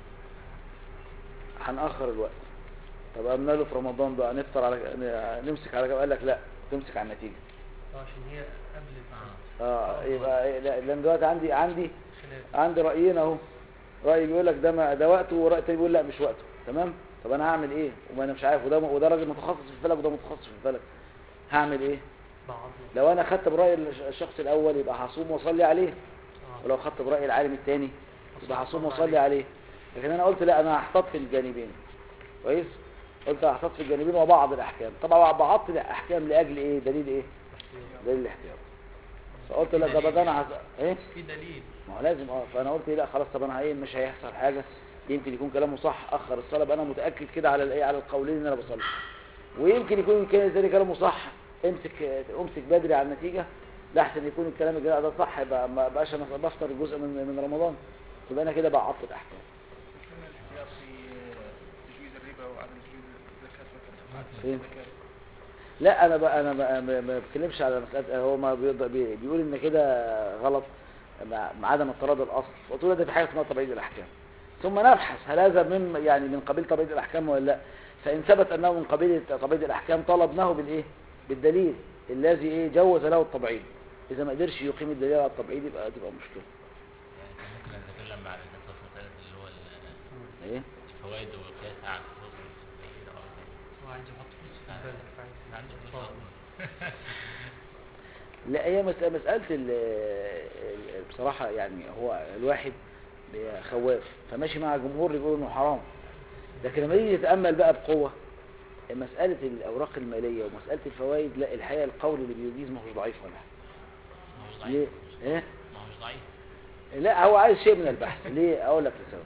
هنأخر الوقت طب قلنا له في رمضان بقى نفطر على نمسك على كام قال لك لا تمسك على النتيجه اه عشان هي قبل الفجر اه يبقى إيه، لا، لان دلوقتي عندي عندي خلاف عندي رايين اهو راي بيقول لك ده ما ده وقته وراي تاني بيقول لا مش وقته تمام طب انا هعمل ايه وما انا مش عارف وده وده راجل متخصص في الفلك وده متخصص في الفلك هعمل ايه بعض لو انا خدت براي الش- الشخص الاول يبقى هصوم واصلي عليه اه ولو خدت براي العالم الثاني يبقى هصوم واصلي عليه لكن انا قلت لا انا هحتاط في الجانبين كويس قلت هحتاط في الجانبين وبعض الاحكام طبعا بعضت الاحكام لاجل ايه دليل ايه دليل الاحتياط فقلت لا ده بقى انا هز... ايه في دليل ما هو لازم اه فانا قلت لا خلاص طب انا ايه مش هيحصل حاجه يمكن يكون كلامه صح اخر الصلاه بقى انا متاكد كده على الايه على القولين ان انا بصلي ويمكن يكون كان زي كلامه صح امسك امسك بدري على النتيجه لا احسن يكون الكلام الجدع ده صح يبقى ما بقاش انا بفطر جزء من من رمضان يبقى انا كده بعطل الاحكام كان الاحتياط في تجويز الربا وعدم تجويز الزكاة مثلا فين؟ الزكاة. لا انا بقى انا بقى ما ما بتكلمش على مساله هو ما بيض- بي- بيقول ان كده غلط مع مع عدم اضطراد الاصل قلت له ده في حاجه اسمها تبعيد الاحكام ثم نبحث هل هذا من يعني من قبيل تبعيد الاحكام ولا لا فان ثبت انه من قبيل تبعيد الاحكام طلبناه بالايه بالدليل الذي ايه جوز له التبعيد اذا ما قدرش يقيم الدليل على التبعيد يبقى تبقى مشكله يعني كان ممكن نتكلم بعد الاساس مساله اللي هو ال- ايه الفوائد والقياس على الفلوس الفقيره او كده. هو عايز يحط فلوس في البلد فعايز أنا عندي فلوس يحطها. أصلاً. لا هي مسألة, مسألة ال- ال- بصراحة يعني هو الواحد خواف فماشي مع جمهور يقول انه حرام لكن لما يجي يتأمل بقى بقوة مسألة الأوراق المالية ومسألة الفوائد لا الحقيقة القول اللي بيجيز ما هوش ضعيف ولا حاجة. ما هوش ليه؟ ضعيف ايه؟ ما هوش ضعيف لا هو عايز شيء من البحث ليه اقول لك لسبب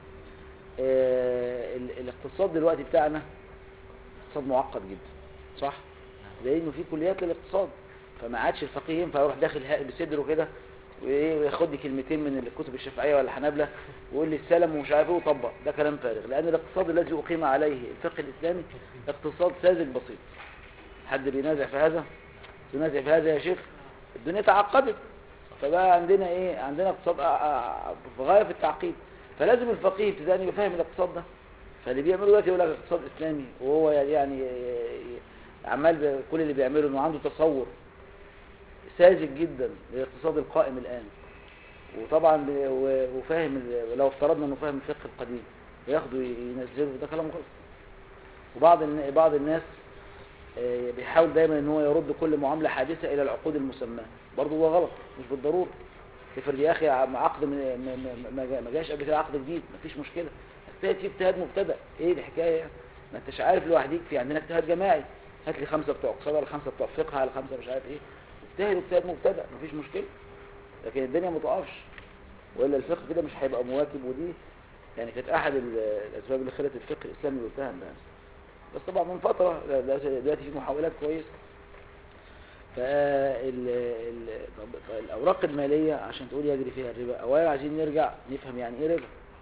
آه ال- الاقتصاد دلوقتي بتاعنا اقتصاد معقد جدا صح لانه في كليات للاقتصاد فما عادش الفقيه ينفع يروح داخل ها- بصدره كده وايه وياخد لي كلمتين من الكتب الشافعيه ولا الحنابلة ويقول لي السلم ومش عارف ايه وطبق ده كلام فارغ لان الاقتصاد الذي اقيم عليه الفقه الاسلامي اقتصاد ساذج بسيط حد بينازع في هذا تنازع في هذا يا شيخ الدنيا تعقدت فبقى عندنا ايه عندنا اقتصاد آه، آه، في غايه في التعقيد فلازم الفقيه ابتداء يبقى فاهم الاقتصاد ده فاللي بيعمله دلوقتي يقول لك اقتصاد اسلامي وهو يعني آه، عمال ب- كل اللي بيعمله انه عنده تصور ساذج جدا للاقتصاد القائم الان وطبعا ب- و- وفاهم ال- لو افترضنا انه فاهم الفقه القديم وياخده ي- ينزله ده كلام غلط وبعض الن- بعض الناس آه، بيحاول دايما ان هو يرد كل معامله حادثه الى العقود المسماه برضه هو غلط مش بالضروره افرض يا اخي عم- عقد من- ما- ما- ما جا- ما جاش قبل كده عقد جديد مفيش مشكله اجتهد فيه اجتهاد مبتدا ايه الحكايه يعني ما انتش عارف لوحديك في عندنا اجتهاد جماعي هات لي خمسه بتوع اقتصاد على خمسه بتوع فقه على خمسه مش عارف ايه اجتهد اجتهاد مبتدا مفيش مشكله لكن الدنيا ما تقفش والا الفقه كده مش هيبقى مواكب ودي يعني كانت احد ال- الاسباب اللي خلت الفقه الاسلامي يتهم بها بس طبعا من فتره دلوقتي دلوقتي في محاولات كويسه فالأوراق المالية عشان تقول يجري فيها الربا أولا عايزين نرجع نفهم يعني إيه ربا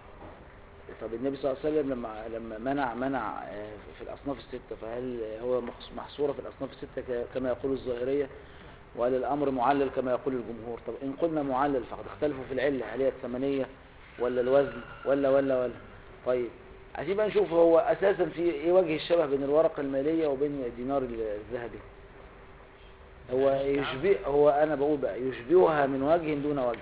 طب النبي صلى الله عليه وسلم لما لما منع منع آه، في الأصناف الستة فهل هو مخص- محصورة في الأصناف الستة ك- كما يقول الظاهرية ولا الأمر معلل كما يقول الجمهور طب إن قلنا معلل فقد اختلفوا في العلة هل هي الثمنية ولا الوزن ولا ولا ولا طيب عايزين بقى نشوف هو أساسا في إيه وجه الشبه بين الورقة المالية وبين الدينار الذهبي هو يشبه هو انا بقول بقى يشبهها من وجه دون وجه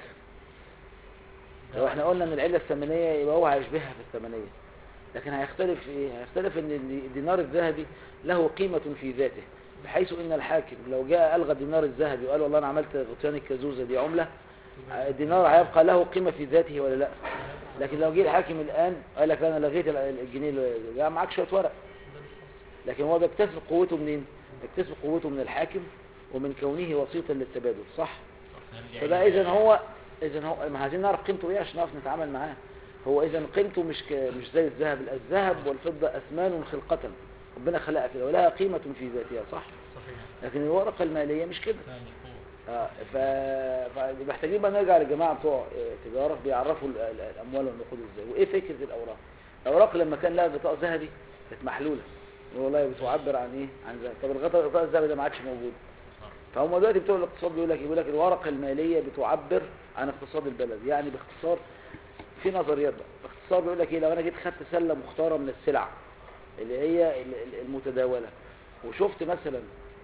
لو احنا قلنا ان العله الثمنيه يبقى هو هيشبهها في الثمنيه لكن هيختلف في ايه هيختلف ان الدينار الذهبي له قيمه في ذاته بحيث ان الحاكم لو جاء الغى الدينار الذهبي وقال والله انا عملت غطيان الكازوزه دي عمله الدينار هيبقى له قيمه في ذاته ولا لا لكن لو جه الحاكم الان قال لك انا لغيت الجنيه اللي- لا معاك شويه ورق لكن هو بيكتسب قوته منين بيكتسب قوته من الحاكم ومن كونه وسيطا للتبادل صح فده اذا هو اذا هو ما عايزين نعرف قيمته ايه عشان نعرف نتعامل معاه هو اذا قيمته مش ك... مش زي الذهب الذهب والفضه اثمان خلقه ربنا خلقها كده ولها قيمه في ذاتها صح صحيح لكن الورقه الماليه مش كده لا مش قوة آه، ف... فمحتاجين بقى نرجع للجماعه بتوع آه، تجاره بيعرفوا ال- ال- الاموال والنقود ازاي وايه فكره الاوراق الاوراق لما كان لها غطاء ذهبي كانت محلوله والله بتعبر عن ايه عن ذهب طب الغطاء الغطاء الذهبي ده ما عادش موجود فهم دلوقتي بتوع الاقتصاد بيقول لك بيقول لك الورقه الماليه بتعبر عن اقتصاد البلد يعني باختصار في نظريات بقى باختصار بيقول لك ايه لو انا جيت خدت سله مختاره من السلع اللي هي ال- ال- المتداوله وشفت مثلا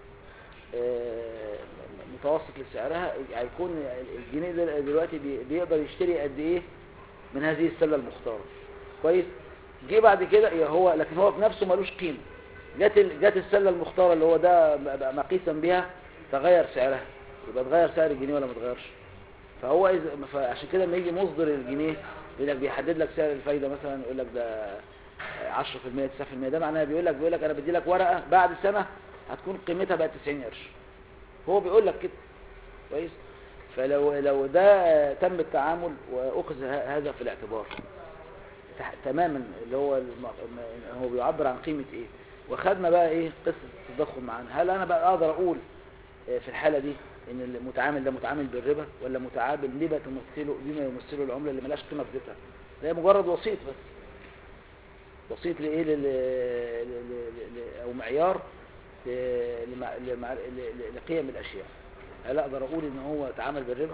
آه، متوسط لسعرها هيكون الجنيه ده دلوقتي بي- بيقدر يشتري قد ايه من هذه السله المختاره كويس جه بعد كده يا هو لكن هو بنفسه ملوش قيمه جت ال- جت السله المختاره اللي هو ده بقى مقيسا بها تغير سعرها يبقى اتغير سعر الجنيه ولا ما اتغيرش فهو إذا فعشان كده لما يجي مصدر الجنيه يقول لك بيحدد لك سعر الفايده مثلا يقول لك ده 10% 9% ده معناه بيقول لك بيقول لك انا بدي لك ورقه بعد سنه هتكون قيمتها بقت 90 قرش هو بيقول لك كده كويس فلو لو ده تم التعامل واخذ ه- هذا في الاعتبار تح- تماما اللي هو الم... م- هو بيعبر عن قيمه ايه وخدنا بقى ايه قصه التضخم معانا هل انا بقى اقدر اقول آه، في الحاله دي ان المتعامل ده متعامل بالربا ولا متعامل بما تمثله بما يمثله العمله اللي ملهاش قيمه في ذاتها ده مجرد وسيط بس وسيط لايه لل... ل- ل- ل- او معيار ل- لمع... لمع... ل- ل- لقيم الاشياء هل اقدر اقول ان هو تعامل بالربا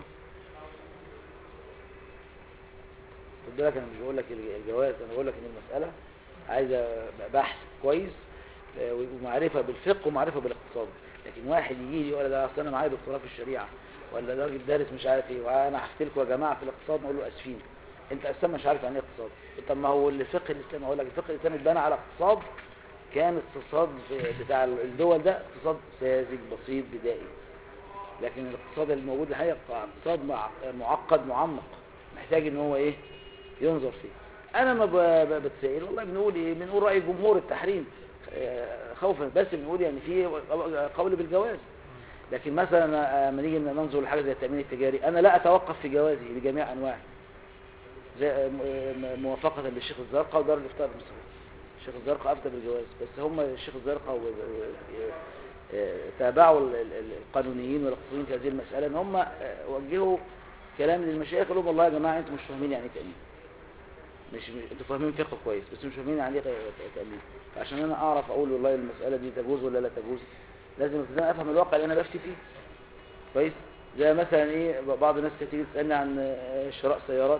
خد بالك انا مش بقول لك الج- الجواز انا بقول لك ان المساله عايزه بحث كويس آه، ومعرفه بالفقه ومعرفه بالاقتصاد لكن واحد يجي لي ولا ده اصل انا معايا دكتوراه في الشريعه ولا ده راجل دارس مش عارف ايه وانا حكيت لكم يا جماعه في الاقتصاد نقول له اسفين انت اساسا مش عارف يعني ايه اقتصاد طب ما هو الفقه الاسلامي اقول لك الفقه الاسلامي اتبنى على اقتصاد كان اقتصاد بتاع الدول ده اقتصاد ساذج بسيط بدائي لكن الاقتصاد الموجود الحقيقه اقتصاد مع- معقد معمق محتاج ان هو ايه ينظر فيه انا ما ب- ب- بتسائل والله بنقول ايه بنقول راي جمهور التحريم آه، خوفا بس بنقول يعني في قول بالجواز لكن مثلا لما نيجي ننظر لحاجه زي التامين التجاري انا لا اتوقف في جوازه بجميع انواعه زي آه، م- آه، موافقه للشيخ الزرقاء ودار الافتاء المصري الشيخ الزرقاء افتى بالجواز بس هم الشيخ الزرقاء و- و- آه، تابعوا ال- ال- القانونيين والاقتصاديين في هذه المساله ان هم آه، وجهوا كلام للمشايخ قالوا لهم والله يا جماعه انتم مش فاهمين يعني ايه تامين مش مش- انتوا فاهمين فقه كويس بس مش فاهمين يعني ايه تامين فعشان انا اعرف اقول والله المساله دي تجوز ولا لا تجوز لازم ابتداء افهم الواقع اللي انا بفتي فيه كويس زي مثلا ايه بعض الناس تيجي تسالني عن آه، شراء سيارات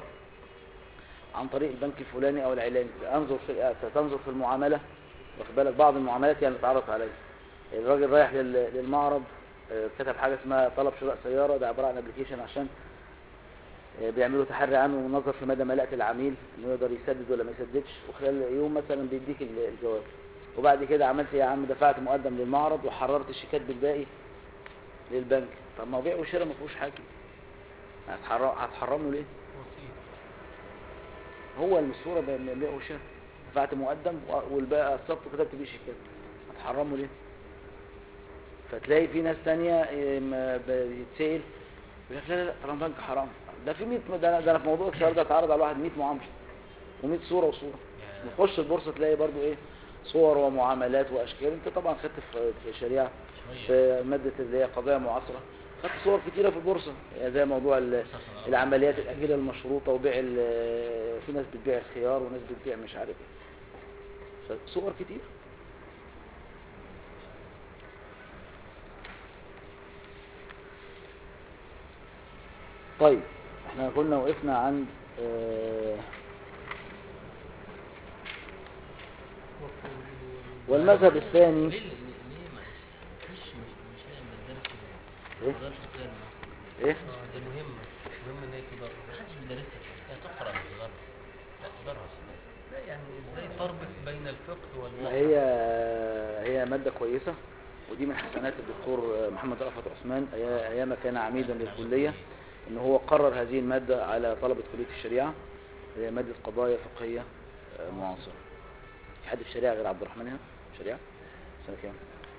عن طريق البنك الفلاني او العلاني انظر في تنظر في المعامله واخد بالك بعض المعاملات يعني اتعرضت عليا الراجل رايح لل- للمعرض آه، كتب حاجه اسمها طلب شراء سياره ده عباره عن ابلكيشن عشان آه، بيعملوا تحري عنه ونظر في مدى ملاءة العميل انه يقدر يسدد ولا ما يسددش وخلال يوم مثلا بيديك ال- الجواب وبعد كده عملت ايه يا عم دفعت مقدم للمعرض وحررت الشيكات بالباقي للبنك طب ما هو بيع وشراء ما فيهوش حاجه هتحرم هتحرمه ليه وسيط هو الصوره بين بيع وشراء دفعت مقدم و- والباقي قسطت وكتبت بيه شيكات هتحرمه ليه فتلاقي في ناس تانية إيه، ما بيتسأل يقول لك لا لا لا طالما بنك حرام ده في 100 ده أنا- ده انا في موضوع الشهر ده اتعرض على واحد 100 معامله و100 صوره وصوره يعني نخش البورصه تلاقي برضو ايه صور ومعاملات واشكال انت طبعا خدت في في شريعه شوية في ماده اللي هي قضايا معاصره خدت صور كتيره في البورصه يعني زي موضوع ال- العمليات الاجله المشروطه وبيع ال- في ناس بتبيع الخيار وناس بتبيع مش عارف ايه صور كتير طيب احنا كنا وقفنا عند آه، والمذهب الثاني ليه ليه معلش مش مش لاقي مدرس إيه؟ ما اقدرش اتكلم ايه اه دي مهمة مهم ان هي تدرس محدش بيدرسها هي تقرأ مش تدرس لا تدرس لا يعني ازاي تربط بين الفقه ما والواقع هي هي مادة كويسة ودي من حسنات الدكتور محمد رأفت عثمان أي- أيام كان عميدا للكلية إن هو قرر هذه المادة على طلبة كلية الشريعة هي مادة قضايا فقهية آه، معاصرة في حد في الشريعة غير عبد الرحمن هنا شريعة سنة كام؟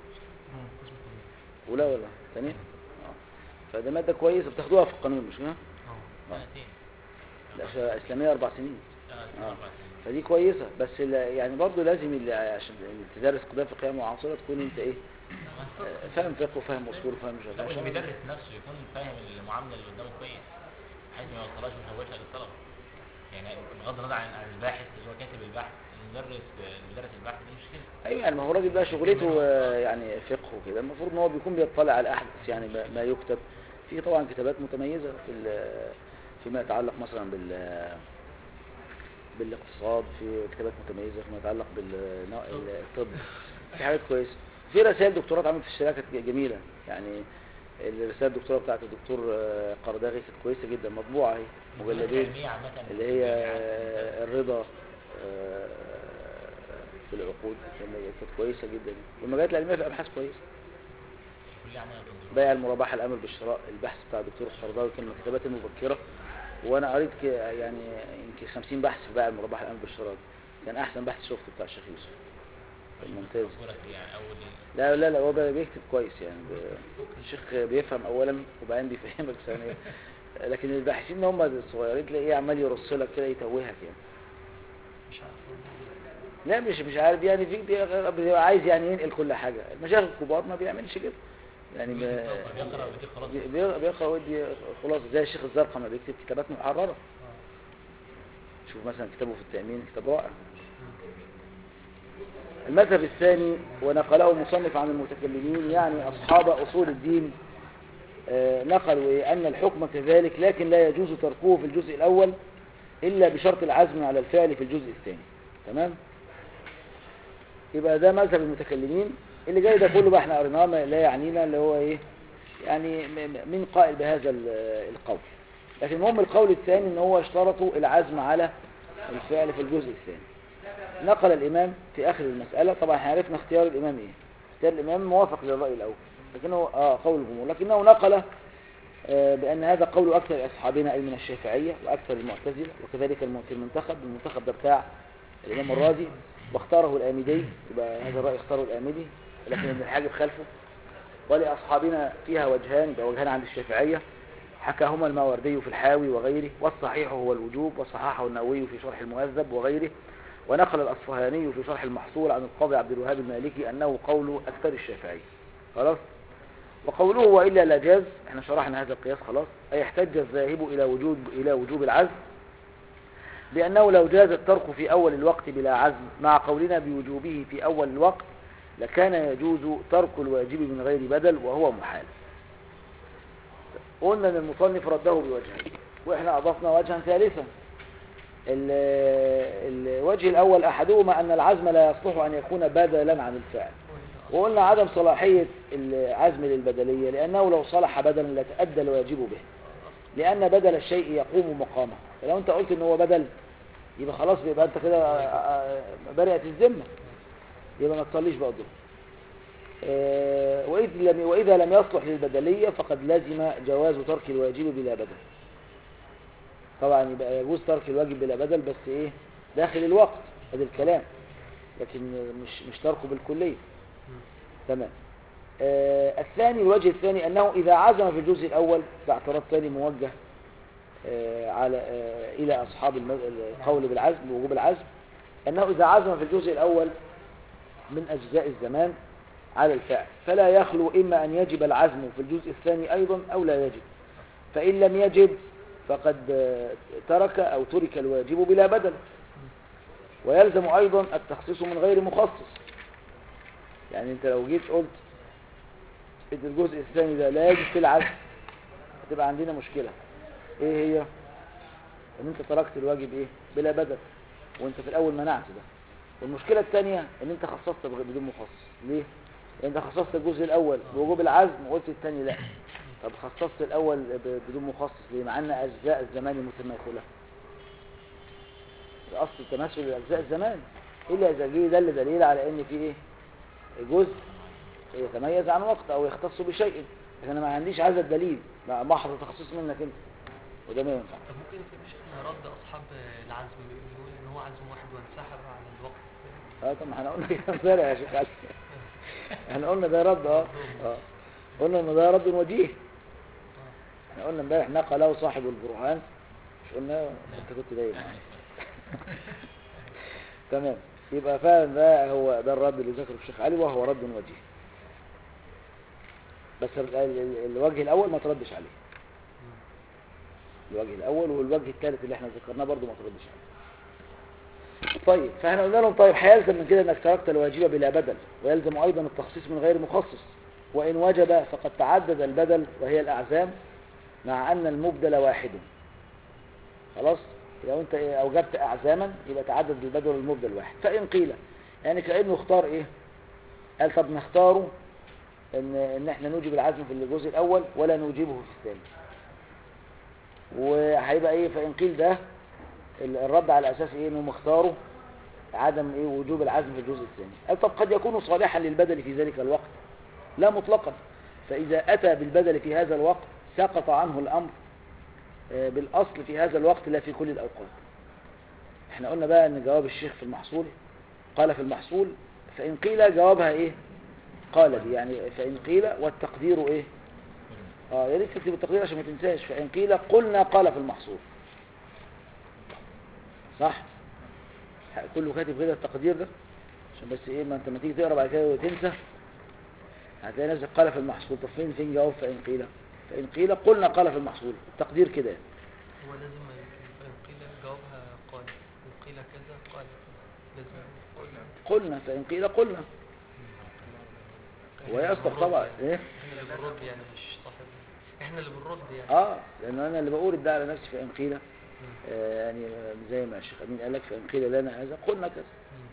أولى ولا ثانية؟ آه. فده مادة كويسة بتاخدوها في القانون مش كده؟ اه سنتين لا ش- إسلامية أربع سنين لا آه. أربع سنين فدي كويسة بس ال- يعني برضه لازم اللي عشان تدرس قضايا فقهية معاصرة تكون أنت إيه؟ آه، فاهم فقه وفاهم أصول وفاهم مش عارف لا واللي عشان- بيدرس نفسه يكون فاهم المعاملة اللي قدامه كويس بحيث ما يوصلهاش ويشوشها للطلبة يعني بغض النظر عن عن الباحث اللي هو كاتب البحث المدرس المدرس البحث دي مشكلة ايوه يعني ما هو الراجل بقى شغلته آه، يعني فقه وكده المفروض ان هو بيكون بيطلع على الاحدث يعني ما- ما يكتب في طبعا كتابات متميزه في ال- فيما يتعلق مثلا بال بالاقتصاد في كتابات متميزه فيما يتعلق بالطب في حاجات كويسه في رسائل دكتوراه اتعملت في الشركه كانت جميله يعني الرساله الدكتوراه بتاعت الدكتور آه، قرداغي كانت كويسه جدا مطبوعه اهي مجلدين علمية عامة اللي هي آه، الرضا آه، في العقود كانت كويسه جدا والمجالات العلميه في ابحاث كويسه كلية عامة تنظيم بيع المرابحه الامر بالشراء البحث بتاع الدكتور القرضاوي كان من الكتابات المبكره وانا قريت ك- يعني يمكن 50 بحث في بقى المربح الامن بالاشتراك كان احسن بحث شفته بتاع الشيخ يوسف كان ممتاز بقول لك يعني اول لا لا لا هو بقى بيكتب كويس يعني ب- الشيخ بيفهم اولا وبعدين بيفهمك ثانيا لكن الباحثين هم الصغيرين تلاقيه عمال يرص لك كده يتوهك يعني مش عارف لا مش مش عارف يعني في بي- بيبقى عايز يعني ينقل كل حاجه المشايخ الكبار ما بيعملش كده يعني ما بيقرا ويديك خلاص بي- بي- بيقرا ويدي خلاص زي الشيخ الزرقاء ما بيكتب كتابات محرره شوف مثلا كتابه في التأمين كتاب رائع المذهب الثاني ونقله المصنف عن المتكلمين يعني أصحاب أصول الدين آه، نقلوا إيه؟ أن الحكم كذلك لكن لا يجوز تركه في الجزء الأول إلا بشرط العزم على الفعل في الجزء الثاني تمام يبقى ده مذهب المتكلمين اللي جاي ده كله بقى احنا قريناه ما لا يعنينا اللي هو ايه يعني م- م- مين قائل بهذا ال- القول لكن المهم القول الثاني ان هو اشترطوا العزم على الفعل في الجزء الثاني نقل الامام في اخر المسألة طبعا احنا عرفنا اختيار الامام ايه اختيار الامام موافق للرأي الاول لكنه اه قول الجمهور لكنه نقل آه، بأن هذا قول أكثر أصحابنا أي من الشافعية وأكثر المعتزلة وكذلك الم- في المنتخب المنتخب ده بتاع الإمام الرازي واختاره الآمدي يبقى هذا الرأي اختاره الآمدي لكن ابن الحاجب خلفه ولأصحابنا فيها وجهان يبقى وجهان عند الشافعية حكاهما الماوردي في الحاوي وغيره والصحيح هو الوجوب وصححه النووي في شرح المهذب وغيره ونقل الأصفهاني في شرح المحصول عن القاضي عبد الوهاب المالكي أنه قول أكثر الشافعية خلاص وقوله وإلا لا جاز احنا شرحنا هذا القياس خلاص أي يحتج الذاهب إلى وجود إلى وجوب العزم بأنه لو جاز الترك في أول الوقت بلا عزم مع قولنا بوجوبه في أول الوقت لكان يجوز ترك الواجب من غير بدل وهو محال قلنا ان المصنف رده بوجهين واحنا اضفنا وجها ثالثا ال- الوجه الاول احدهما ان العزم لا يصلح ان يكون بدلا عن الفعل وقلنا عدم صلاحية العزم للبدلية لأنه لو صلح بدلا لتأدى الواجب به لأن بدل الشيء يقوم مقامه فلو أنت قلت إن هو بدل يبقى خلاص يبقى أنت كده آه، آه، برئت الذمة يبقى ما تصليش بقى الظهر آه، وإذ لم وإذا لم يصلح للبدلية فقد لزم جواز ترك الواجب بلا بدل طبعا يبقى يجوز ترك الواجب بلا بدل بس إيه داخل الوقت هذا الكلام لكن مش مش تركه بالكلية تمام آه الثاني الوجه الثاني أنه إذا عزم في الجزء الأول ده اعتراض ثاني موجه آه على آه إلى أصحاب الم- القول بالعزم بوجوب العزم أنه إذا عزم في الجزء الأول من أجزاء الزمان على الفعل فلا يخلو إما أن يجب العزم في الجزء الثاني أيضا أو لا يجب فإن لم يجب فقد آه، ترك أو ترك الواجب بلا بدل ويلزم أيضا التخصيص من غير مخصص يعني انت لو جيت قلت ان الجزء الثاني ده لا يجب في العزم هتبقى عندنا مشكلة ايه هي ان انت تركت الواجب ايه بلا بدل وانت في الاول منعت ده والمشكلة الثانية ان انت خصصت بغ- بدون مخصص ليه لان انت خصصت الجزء الاول بوجوب العزم وقلت الثاني لا طب خصصت الاول ب- بدون مخصص ليه مع ان اجزاء الزمان متماثلة ده اصل تماثل اجزاء الزمان الا اذا جه دل دليل على ان في ايه جزء يتميز عن وقت او يختص بشيء لكن انا ما عنديش هذا الدليل مع محض تخصص منك انت وده ما ينفع طب ممكن يكون في شيخنا رد اصحاب العزم يقول ان هو عزم واحد وانسحب على الوقت اه طب ما احنا قلنا كده امبارح يا شيخ علي احنا قلنا ده رد اه اه قلنا ان ده رد وجيه احنا قلنا امبارح نقله صاحب البرهان مش قلنا انت كنت دايما تمام يبقى فعلا ده هو ده الرد اللي ذكره الشيخ علي وهو رد وجيه بس ال- ال- ال- الوجه الاول ما تردش عليه الوجه الاول والوجه الثالث اللي احنا ذكرناه برضو ما تردش عليه طيب فاحنا قلنا لهم طيب هيلزم من كده انك تركت الواجب بلا بدل ويلزم ايضا التخصيص من غير مخصص وان وجب فقد تعدد البدل وهي الاعزام مع ان المبدل واحد خلاص لو انت إيه اوجبت اعزاما يبقى تعدد البدل والمبدل واحد فان قيل يعني كانه اختار ايه قال طب نختاره ان ان احنا نوجب العزم في الجزء الاول ولا نوجبه في الثاني وهيبقى ايه فان قيل ده ال- الرد على اساس ايه انهم اختاروا عدم ايه وجوب العزم في الجزء الثاني قال طب قد يكون صالحا للبدل في ذلك الوقت لا مطلقا فاذا اتى بالبدل في هذا الوقت سقط عنه الامر آه، بالأصل في هذا الوقت لا في كل الأوقات احنا قلنا بقى ان جواب الشيخ في المحصول قال في المحصول فإن قيل جوابها ايه قال دي يعني فإن قيل والتقدير ايه اه يا ريت تكتب التقدير عشان ما تنساش فإن قيل قلنا قال في المحصول صح كله كاتب كده التقدير ده عشان بس ايه ما انت ما تيجي تقرا بعد كده وتنسى هتلاقي نفسك قال في المحصول طب فين فين جواب فإن قيل فإن قيل قلنا قال في المحصول التقدير كده يعني. هو لازم يبقى إن قيل جوابها قال إن قيل كذا قال لازم قلنا قلنا فإن قيل قلنا ويصدق طبعا ايه احنا اللي بنرد يعني مش صاحب احنا اللي بنرد يعني اه لان انا اللي بقول ده على نفسي فإن قيل آه يعني زي ما الشيخ امين قال لك فإن قيل لنا هذا قلنا كذا مم.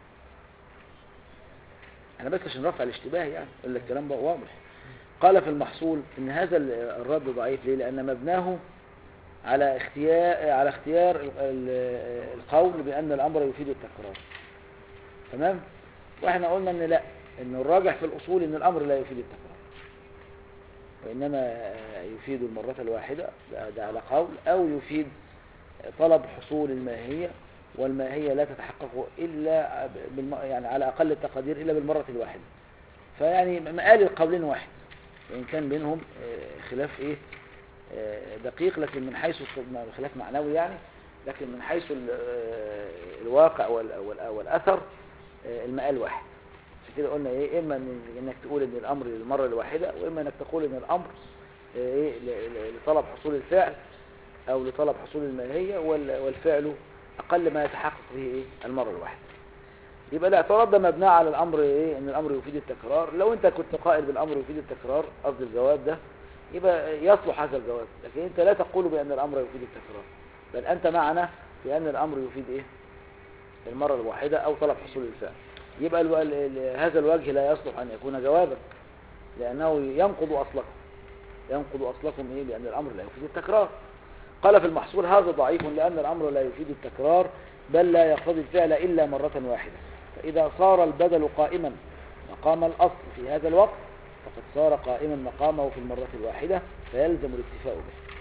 انا بس عشان رفع الاشتباه يعني اقول لك الكلام بقى واضح قال في المحصول ان هذا ال- الرد ضعيف ليه لان مبناه على اختيار على اختيار ال- ال- القول بان الامر يفيد التكرار تمام واحنا قلنا ان لا ان الراجح في الاصول ان الامر لا يفيد التكرار وانما آه، يفيد المره الواحده ده ده على قول او يفيد طلب حصول الماهيه والماهيه لا تتحقق الا بالم... يعني على اقل التقادير الا بالمره الواحده فيعني مقال القولين واحد وان كان بينهم آه، خلاف ايه آه، دقيق لكن من حيث الص- خلاف معنوي يعني لكن من حيث ال- آه، الواقع وال- وال- والاثر آه، المقال واحد عشان كده قلنا ايه اما إن- انك تقول ان الامر للمره الواحده واما انك تقول ان الامر آه، ايه ل- ل- لطلب حصول الفعل او لطلب حصول الماهيه وال- والفعل اقل ما يتحقق به ايه المره الواحده يبقى الاعتراض ده مبني على الامر ايه ان الامر يفيد التكرار لو انت كنت قائل بالامر يفيد التكرار قصد الجواب ده يبقى يصلح هذا الجواب لكن انت لا تقول بان الامر يفيد التكرار بل انت معنا بان الامر يفيد ايه المره الواحده او طلب حصول الفعل يبقى الو... ال... ال... هذا الوجه لا يصلح ان يكون جوابا لانه ينقض اصلكم ينقض اصلكم ايه لان الامر لا يفيد التكرار قال في المحصول هذا ضعيف لأن الأمر لا يفيد التكرار بل لا يقتضي الفعل إلا مرة واحدة فإذا صار البدل قائما مقام الأصل في هذا الوقت فقد صار قائما مقامه في المرة الواحدة فيلزم الاكتفاء به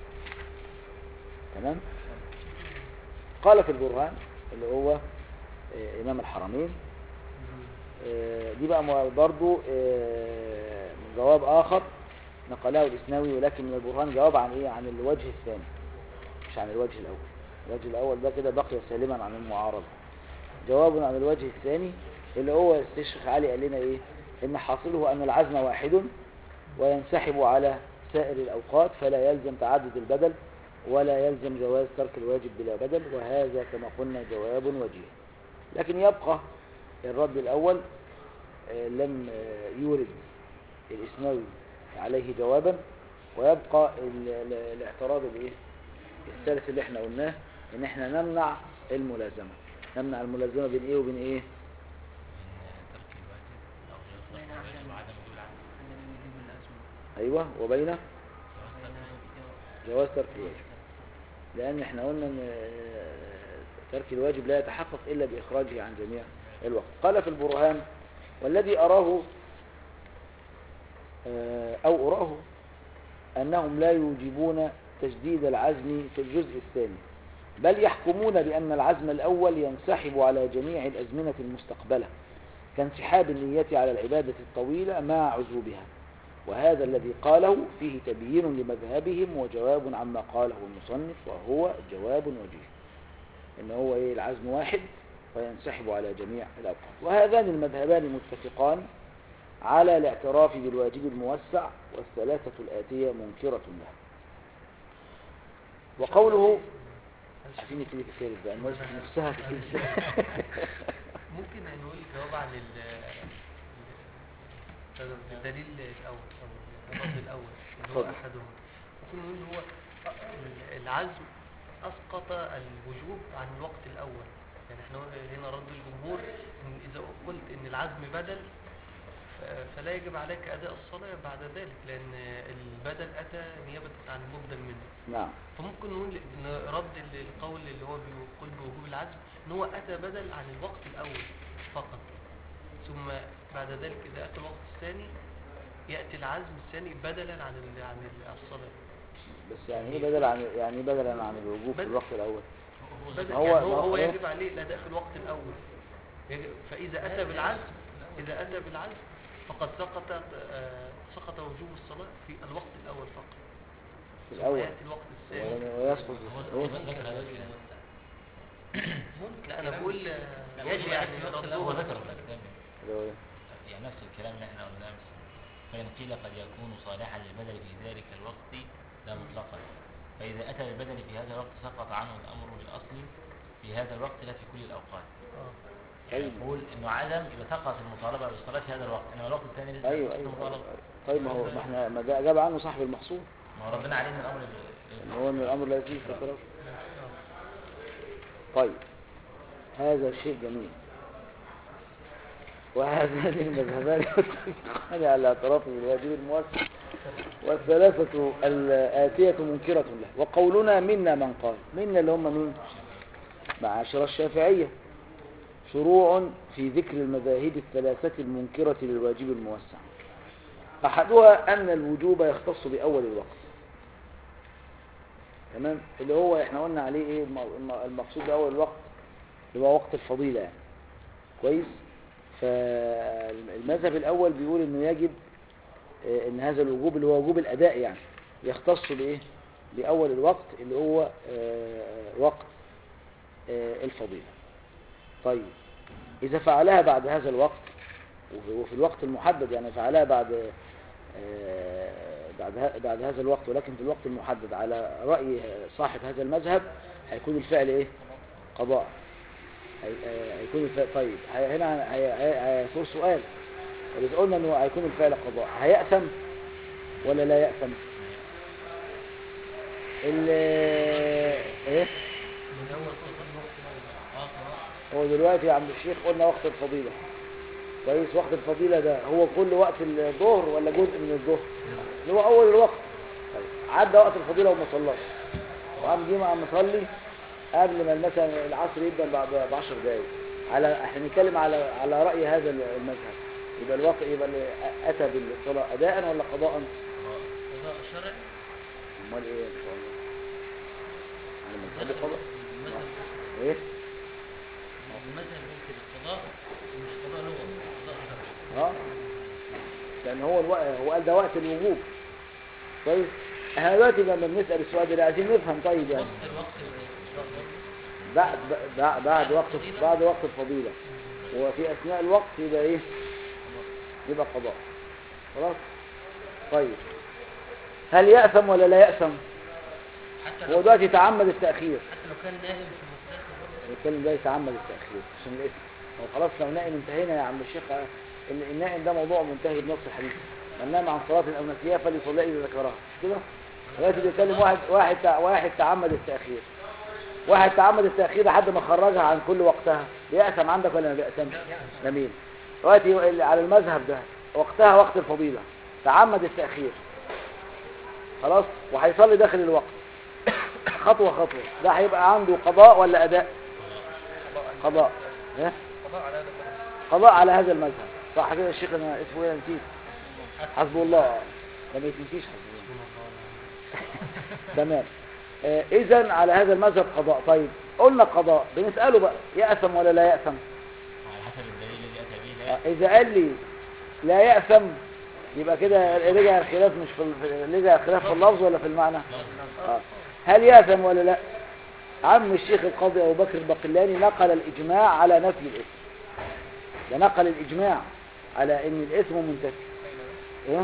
تمام قال في البرهان اللي هو آه، إمام الحرمين آه، دي بقى مو- برضو آه، جواب آخر نقله الإسناوي ولكن من البرهان جواب عن إيه عن الوجه الثاني مش عن الوجه الأول الوجه الأول ده كده بقي سالما عن المعارضة جواب عن الوجه الثاني اللي هو الشيخ علي قال لنا إيه إن حاصله أن العزم واحد وينسحب على سائر الأوقات فلا يلزم تعدد البدل ولا يلزم جواز ترك الواجب بلا بدل وهذا كما قلنا جواب وجيه لكن يبقى الرد الأول آه، لم آه، يورد الإسناوي عليه جوابا ويبقى ال- ال- الاعتراض الايه الثالث اللي احنا قلناه ان احنا نمنع الملازمة نمنع الملازمة بين ايه وبين ايه من ترك الواجب أو جواز ترك الواجب وعدم وجود العزم ايوه وبين جواز ترك الواجب جواز ترك الواجب لان احنا قلنا ان آه، ترك الواجب لا يتحقق الا باخراجه عن جميع الوقت قال في البرهان والذي اراه آه، او اراه انهم لا يوجبون تجديد العزم في الجزء الثاني بل يحكمون بان العزم الاول ينسحب على جميع الازمنه المستقبله كانسحاب النيه على العباده الطويله مع عزوبها وهذا الذي قاله فيه تبيين لمذهبهم وجواب عما قاله المصنف وهو جواب وجيه ان هو ايه العزم واحد وينسحب على جميع الاوقات وهذان المذهبان متفقان على الاعتراف بالواجب الموسع والثلاثة الآتية منكرة له وقوله عايزين نبتدي في الثالث بقى الناس نفسها في الثالث ممكن نقول جواب عن ال ال- الدليل الأول أو الرد الأول اللي هو اتفضل. أحدهم ممكن نقول هو ال- العزم أسقط الوجوب عن الوقت الأول يعني احنا هنا رد الجمهور إن إذا قلت إن العزم بدل ف- فلا يجب عليك أداء الصلاة بعد ذلك لأن البدل أتى نيابة عن المبدل منه نعم فممكن نقول ان رد ال- القول اللي هو بيقول بوجوب العزم ان هو اتى بدل عن الوقت الاول فقط ثم بعد ذلك اذا اتى الوقت الثاني ياتي العزم الثاني بدلا عن ال- عن ال- الصلاه بس يعني ايه بدل عن يعني ايه بدلا عن الوجوب في بدل. الوقت الاول بدل هو- يعني هو, هو- هو إيه؟ يجب عليه الأداء في الوقت الأول يجب- فإذا أتى بالعزم إذا أتى بالعزم فقد سقط آه، سقط وجوب الصلاة في الوقت الأول فقط في ثم الاول يأتي الوقت الثاني ولا- ويسقط هو إيه؟ ذكر هذا الكلام لا أنا بقول آه، لا، يجب هو يعني في الوقت هو ردوها ذكر في الكتاب اللي هو إيه؟ يعني نفس الكلام اللي احنا قلناه امس فإن قيل قد يكون صالحا للبدل في ذلك الوقت لا مطلقا فإذا أتى بالبدل في هذا الوقت سقط عنه الأمر بالأصل في هذا الوقت لا في كل الأوقات آه. يعني أيوة. يقول إنه عدم إذا سقط المطالبة بالصلاة في هذا الوقت إنما الوقت الثاني لسه ايوه لسه ايوه مطالبة أيوة. طيب ما هو ما احنا ما ده اجاب عنه صاحب المحصول ما هو ربنا علينا الأمر ان هو ان الامر لا يزيد في الطرف طيب هذا شيء جميل وهذان المذهبان يتفقان على اعتراف بالواجب الموسع والثلاثة الآتية منكرة له وقولنا منا من قال منا اللي هم مين معاشر الشافعية شروع في ذكر المذاهب الثلاثة المنكرة للواجب الموسع أحدها أن الوجوب يختص بأول الوقت تمام اللي هو احنا قلنا عليه ايه الم- الم- المقصود بأول الوقت اللي هو وقت الفضيلة يعني كويس فالمذهب الأول بيقول انه يجب آه، ان هذا الوجوب اللي هو وجوب الأداء يعني يختص بإيه بأول الوقت اللي هو آه، وقت آه، الفضيلة طيب إذا فعلها بعد هذا الوقت وفي- وفي الوقت المحدد يعني فعلها بعد آه، بعد ه- بعد هذا الوقت ولكن في الوقت المحدد على رأي صاحب هذا المذهب هيكون الفعل ايه قضاء هي- آه، هيكون الفعل طيب هي- هنا هي- هي- هيكون سؤال إذا قلنا انه هيكون الفعل قضاء هيأثم ولا لا يأثم ال ايه من أول سقط الوقت الأول. آه خلاص هو دلوقتي يا عم الشيخ قلنا وقت الفضيلة كويس وقت الفضيلة ده هو كل وقت الظهر ولا جزء من الظهر اللي هو أول الوقت طيب عدى وقت الفضيلة وما صلاش وقام جه قام مصلي قبل ما مثلا العصر يبدأ بعد ب 10 دقايق على احنا بنتكلم على على رأي هذا المذهب يبقى الوقت يبقى اللي أتى بالصلاة أداء ولا قضاء؟ قضاء شرع أمال إيه إن شاء الله؟ على مذهب القضاء المذهب إيه؟ المذهب يمكن القضاء مش قضاء لغة قضاء شرع اه لان هو الوقت هو قال ده وقت الوجوب كويس احنا دلوقتي لما بنسال السؤال ده عايزين نفهم طيب يعني وقت الوقت الإسراء بعد بعد بعد وقت بعد وقت الفضيله وفي اثناء الوقت يبقى ايه يبقى قضاء خلاص طيب هل يأثم ولا لا يأثم حتى هو لو دلوقتي تعمد التأخير حتى لو كان نائم في المستشفى برضه الكلام ده يتعمد التأخير عشان الاسم هو خلاص لو نائم انتهينا يا عم الشيخ ال- النائم ده موضوع منتهي بنص الحديث من نام عن صلاة أو نسيها فليصلي إذا ذكرها مش كده؟ دلوقتي بيتكلم واحد واحد تع- واحد تعمد التأخير واحد تعمد التأخير لحد ما خرجها عن كل وقتها بيأثم عندك ولا ما بيأثمش؟ جميل دلوقتي ال- على المذهب ده وقتها وقت الفضيلة تعمد التأخير خلاص وهيصلي داخل الوقت خطوة خطوة ده هيبقى عنده قضاء ولا أداء؟ قضاء ها؟ قضاء على هذا البلد قضاء على هذا المذهب صح كده الشيخ انا اسمه ايه نسيت حسب الله ده ما يتنسيش حسب الله تمام آه اذا على هذا المذهب قضاء طيب قلنا قضاء بنساله بقى يأثم ولا لا يأثم على حسب الدليل الذي أتى به لا آه اذا قال لي لا يأثم يبقى كده رجع الخلاف مش في في- رجع الخلاف في اللفظ ولا في المعنى آه. هل يأثم ولا لا عم الشيخ القاضي ابو بكر البقلاني نقل الاجماع على نفي الاسم ده نقل الاجماع على ان الاسم منتفي ايه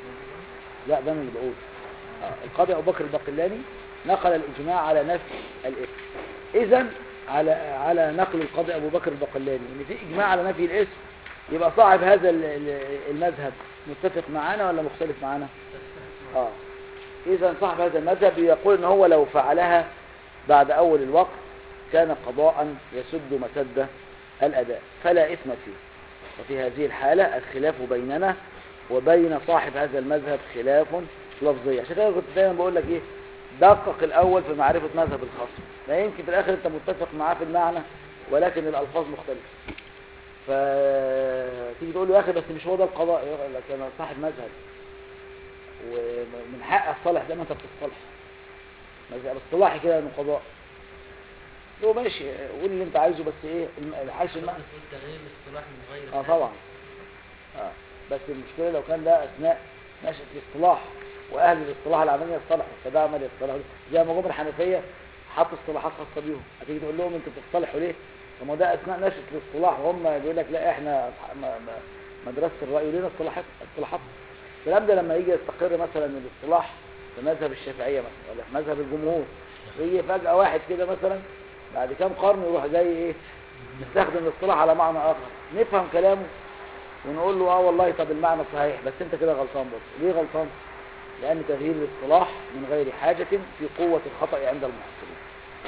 لا ده انا اللي بقول آه. القاضي ابو بكر البقلاني نقل الاجماع على نفي الاسم اذا على على نقل القاضي ابو بكر البقلاني ان في اجماع على نفي الاسم يبقى صاحب هذا ال- ال- المذهب متفق معانا ولا مختلف معانا اه اذا صاحب هذا المذهب يقول ان هو لو فعلها بعد اول الوقت كان قضاء يسد مسد الاداء فلا اثم فيه وفي هذه الحالة الخلاف بيننا وبين صاحب هذا المذهب خلاف لفظي عشان كده كنت دايما بقول لك ايه دقق الاول في معرفة مذهب الخصم لا يمكن في الاخر انت متفق معاه في المعنى ولكن الالفاظ مختلفة فتيجي تقول له يا اخي بس مش هو ده القضاء يقول لك انا صاحب مذهب ومن حق الصالح ده ما انت بتصطلح مذهب اصطلاحي كده انه قضاء هو ماشي قول اللي انت عايزه بس ايه الم- حيث الم... قصدك تقول تغيير الاصطلاح من غير اه حاجة. طبعا اه بس المشكله لو كان ده اثناء نشأة الاصطلاح واهل الاصطلاح العملي يصطلحوا فده عمل يصطلحوا زي ما جم الحنفيه حطوا اصطلاحات خاصه بيهم هتيجي تقول لهم انتوا بتصطلحوا ليه؟ طب ما ده اثناء نشأة الاصطلاح وهم بيقول لك لا احنا أصح- م- م- مدرسه الراي ولينا اصطلاحات اصطلاحات الكلام ده لما يجي يستقر مثلا الاصطلاح في مذهب الشافعيه مثلا ولا في مذهب الجمهور ويجي فجاه واحد كده مثلا بعد كام قرن يروح جاي ايه نستخدم الاصطلاح على معنى اخر نفهم كلامه ونقول له اه والله طب المعنى صحيح بس انت كده غلطان برضه ليه غلطان لان تغيير الاصطلاح من غير حاجة في قوة الخطأ عند المحصلين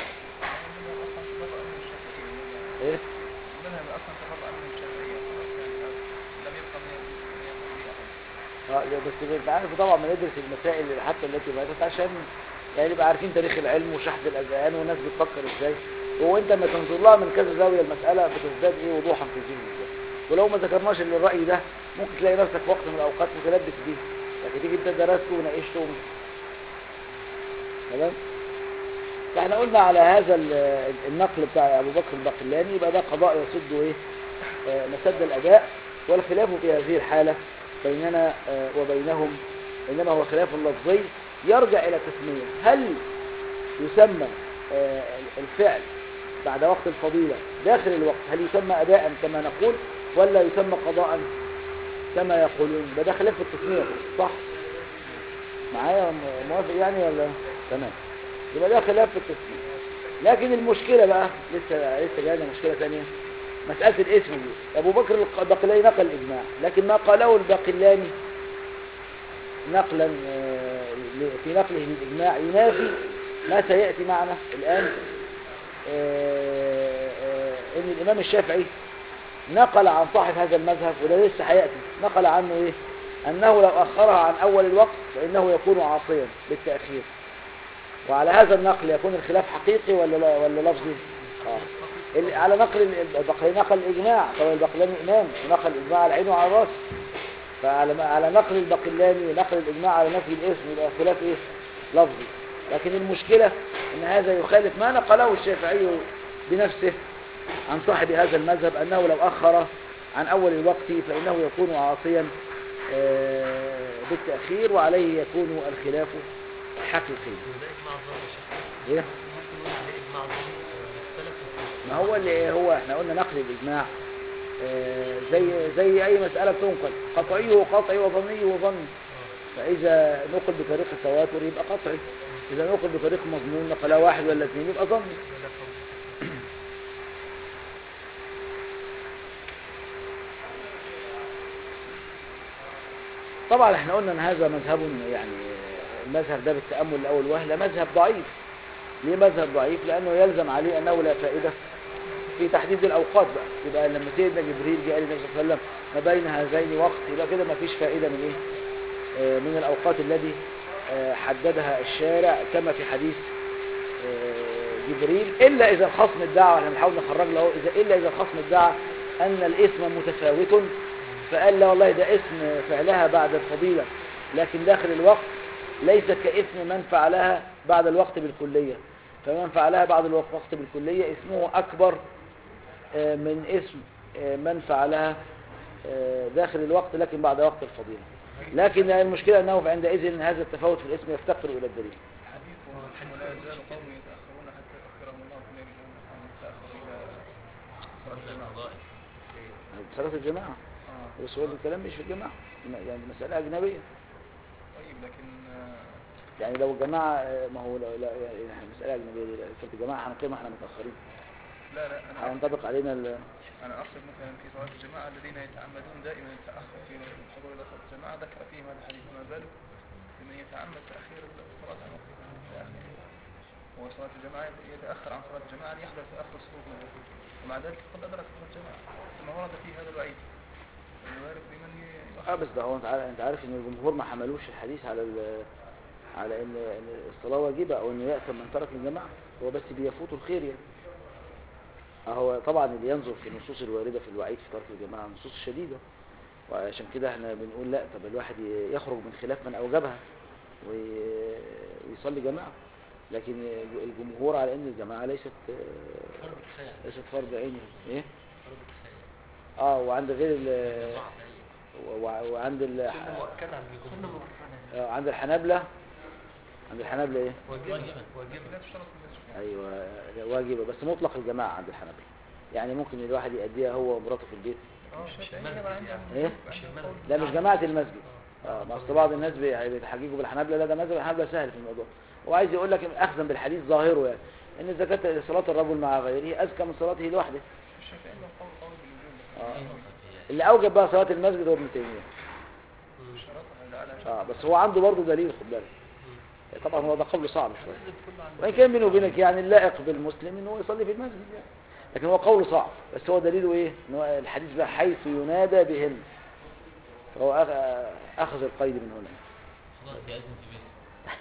ايه المذهب اصلا تفرع منه الشافعيه خلاص يعني لم يبقى من من يقول احد اه لا، بس انت عارف طبعا بندرس المسائل اللي حتى التي فاتت عشان يعني نبقى عارفين تاريخ العلم وشحذ الاذهان والناس بتفكر ازاي هو انت لما تنظر لها من كذا زاويه المساله بتزداد ايه وضوحا في ذهنك ازاي ولو ما ذكرناش الا الراي ده ممكن تلاقي نفسك في وقت من الاوقات متلبس بيه لكن تيجي انت درسته وناقشته ومش تمام فاحنا قلنا على هذا ال- النقل بتاع ابو بكر الباقلاني يبقى ده قضاء يسد ايه آه، مسد الاداء والخلاف في هذه الحاله بيننا آه، وبينهم انما هو خلاف لفظي يرجع الى تسميه هل يسمى آه، الفعل بعد وقت الفضيله داخل الوقت هل يسمى اداء كما نقول ولا يسمى قضاء كما يقولون ده ده خلاف في التسميه صح معايا م- موافق يعني ولا تمام يبقى ده خلاف في التسميه لكن المشكله بقى لسه لسه جايه لنا مشكله ثانيه مساله الاسم دي ابو بكر الباقلاني نقل الاجماع لكن ما قاله الباقلاني نقلا آه، ل- في نقله للاجماع ينافي ما سياتي معنا الان آه، آه، ان الامام الشافعي نقل عن صاحب هذا المذهب وده لسه هياتي نقل عنه ايه انه لو اخرها عن اول الوقت فانه يكون عاصيا بالتاخير وعلى هذا النقل يكون الخلاف حقيقي ولا لا ولا لفظي اه ال- على نقل ال- البقلاني نقل الاجماع طبعا البقلاني امام ونقل الاجماع على عينه وعلى راسه فعلى ما- على نقل البقلاني ونقل الاجماع على نفي الاسم يبقى خلاف ايه لفظي لكن المشكله ان هذا يخالف ما نقله الشافعي بنفسه عن صاحب هذا المذهب انه لو اخر عن اول الوقت فانه يكون عاصيا آه، بالتاخير وعليه يكون الخلاف حقيقيا وده اجماع ظني يا شيخ ايه ممكن نقول عليه اجماع ظني مختلف ما هو اللي هو احنا قلنا نقل الاجماع آه، زي زي اي مساله بتنقل قطعيه قطعي وظنيه ظني فاذا نقل بطريق التواتر يبقى قطعي اذا نقل بطريق مضمون نقلها واحد ولا اثنين يبقى ظني ولا قول طبعا احنا قلنا ان هذا مذهب يعني المذهب ده بالتامل لاول وهله مذهب ضعيف ليه مذهب ضعيف لانه يلزم عليه انه لا فائده في تحديد الاوقات بقى يبقى لما سيدنا جبريل جاء للنبي صلى الله عليه وسلم ما بين هذين وقت يبقى كده ما فيش فائده من ايه آه، من الاوقات التي آه، حددها الشارع كما في حديث آه، جبريل الا اذا الخصم ادعى احنا بنحاول نخرج له اذا الا اذا الخصم ادعى ان الاسم متفاوت فقال لا والله ده اسم فعلها بعد الفضيله لكن داخل الوقت ليس كاسم من فعلها بعد الوقت بالكليه فمن فعلها بعد الوقت بالكليه اسمه اكبر آه، من اسم آه، من فعلها آه، داخل الوقت لكن بعد وقت الفضيله لكن المشكله انه عندئذ هذا التفاوت في الاسم يفتقر الى الدليل الحديث ولا يزال قوم يتأخرون حتى يؤخرهم الله في نار جهنم أن يتأخر إلى صلاة الجماعة القضاء صلاه الجماعه آه. بس هو الكلام مش في الجماعه يعني مساله اجنبيه طيب لكن آه، يعني لو الجماعه آه، ما هو لو لا يعني مساله اجنبيه دي لو في الجماعه هنقيم احنا متاخرين لا لا أنا هينطبق علينا ال- أنا أقصد مثلا في صلاة الجماعة الذين يتعمدون دائما التأخر في الحضور إلى صلاة الجماعة ذكر فيهم هذا الحديث وما ذلك لمن يتعمد تأخير الصلاة عن وقتها إلى آخره هو صلاة الجماعة يتأخر عن صلاة الجماعة ليحضر تأخر الصفوف من الوقت ومع ذلك قد أدرك صلاة الجماعة ثم ورد فيه هذا الوعيد وذلك لمن اه بس ده هو انت عارف, انت عارف ان الجمهور ما حملوش الحديث على ال- على ان إن الصلاه واجبه او انه ياثم من ترك الجماعه هو بس بيفوت الخير يعني هو طبعا اللي ينظر في النصوص الوارده في الوعيد في ترك الجماعه نصوص شديده وعشان كده احنا بنقول لا طب الواحد ي- يخرج من خلاف من اوجبها وي- ويصلي جماعه لكن الجمهور على ان الجماعة ليست آه، فرض كفاية ليست فرض عين ايه فرض كفاية اه وعند غير ال ضعف أيوة. و- وعند ال سنة مؤكدة عن الجمهور آه، عند الحنابلة عند الحنابلة ايه واجبة واجبة. واجبة لا تشترط النسبة ايوه واجبة بس مطلق الجماعة عند الحنابلة يعني ممكن الواحد يأديها هو ومراته في البيت اه مش الشافعية المسجد بقى عندهم يعني. إيه؟ مش المسجد لا مش جماعة المسجد اه ما اصل بعض الناس بي- بيتحججوا بالحنابلة لا ده مذهب الحنابلة سهل في الموضوع هو عايز يقول لك اخذا بالحديث ظاهره يعني ان زكاة صلاة الرجل مع غيره اذكى من صلاته لوحده الشافعية لهم قول قول بالوجوب اه أي نقطة فيها اللي اوجب بقى صلاة المسجد هو ابن تيمية شرطها على اه بس هو عنده برضه دليل خد بالك طبعا هو ده قول صعب شويه المسجد كله عن وان كان بيني وبينك يعني اللائق بالمسلم ان هو يصلي في المسجد يعني. لكن هو قول صعب بس هو دليله ايه ان هو الحديث ده حيث ينادى بهن فهو أخ- اخذ القيد من هنا خلاص يأذن في بيته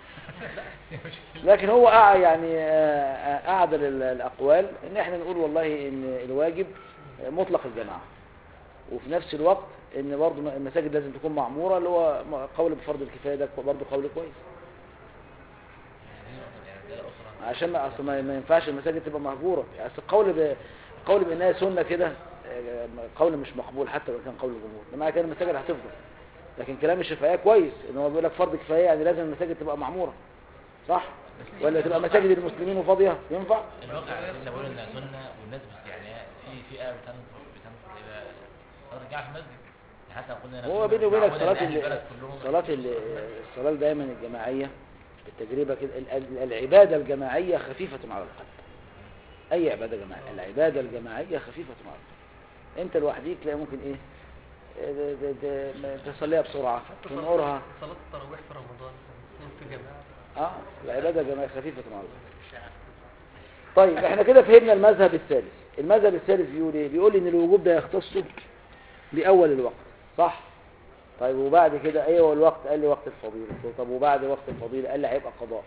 لكن هو أع- يعني آه، اعدل ال- الاقوال ان احنا نقول والله ان الواجب مطلق الجماعه وفي نفس الوقت ان برضه المساجد لازم تكون معموره اللي هو قول بفرض الكفايه ده برضه قول كويس يعني دي نقطة يعني ده أخرى عشان ما اصل ما ما ينفعش المساجد تبقى مهجوره يعني اصل القول ب... القول بانها سنه كده آه، قول مش مقبول حتى لو كان قول الجمهور لما كان المساجد هتفضل لكن كلام الشافعيه كويس ان هو بيقول لك فرض كفايه يعني لازم المساجد تبقى معموره صح ولا تبقى مساجد المسلمين وفاضيه ينفع الواقع اللي بقول إنها سنة والناس بس يعني في فئة بتنفر بتنفر إلى صلاة الجماعة في المسجد يعني حتى لو قلنا إنها هو سنة بيني وبينك معودة صلاه إن أهل ال- البلد كلهم صلاه ال- الصلاه دايما الجماعيه التجربه كده ال- ال- العباده الجماعيه خفيفه على القلب اي عباده جماعيه العباده الجماعيه خفيفه على القلب انت لوحديك تلاقي ممكن ايه آه، د- د- د- تصليها بسرعه حتى تنقرها صلاة التراويح في رمضان اثنين في جماعة اه العباده الجماعيه خفيفه على القلب طيب احنا كده فهمنا المذهب الثالث المذهب الثالث بيقول ايه بيقول ان الوجوب ده يختص باول الوقت صح طيب وبعد كده ايه هو الوقت قال لي وقت الفضيله قلت له طب وبعد وقت الفضيله قال لي هيبقى قضاء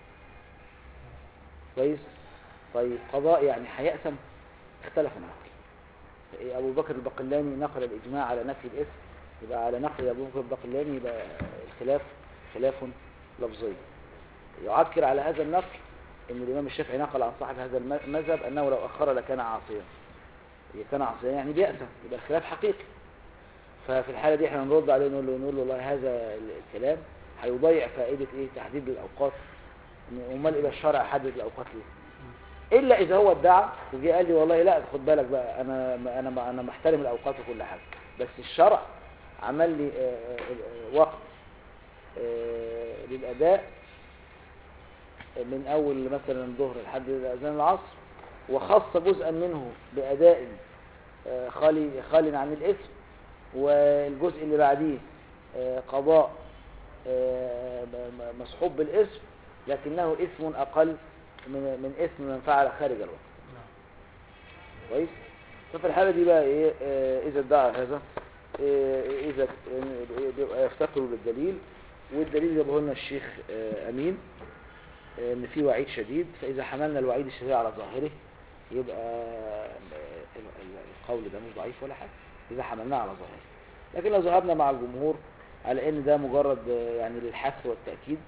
كويس طيب قضاء يعني هيأثم اختلفوا معاه إيه ابو بكر البقلاني نقل الاجماع على نفي الاثم يبقى على نقل ابو بكر البقلاني يبقى الخلاف خلاف لفظي يعكر على هذا النقل ان الامام الشافعي نقل عن صاحب هذا الم- المذهب انه لو اخر لكان عاصيا إذا كان عاصيا يعني بيأسى يبقى الخلاف حقيقي ففي الحالة دي احنا نرد عليه نقول له نقول له والله هذا ال- الكلام هيضيع فائدة ايه تحديد الاوقات إن- امال يبقى الشرع حدد الاوقات ليه الا اذا هو ادعى وجي قال لي والله لا خد بالك بقى انا انا انا محترم الاوقات وكل حاجه بس الشرع عمل لي آه، آه، آه، وقت آه، للاداء من اول مثلا الظهر لحد اذان العصر وخص جزءا منه باداء آه، خالي خال عن الاثم والجزء اللي بعديه آه، قضاء آه، م- م- مصحوب بالاسم لكنه اسم اقل من من اسم من فعل خارج الوقت نعم كويس ففي الحالة دي بقى ايه آه، اذا ادعى هذا آه، اذا آه، بيبقى يفتقروا للدليل والدليل جابه لنا الشيخ آه، امين آه، ان في وعيد شديد فاذا حملنا الوعيد الشديد على ظاهره يبقى آه، ال- ال- القول ده مش ضعيف ولا حاجه اذا حملناه على ظاهره لكن لو ذهبنا مع الجمهور على ان ده مجرد آه، يعني للحث والتاكيد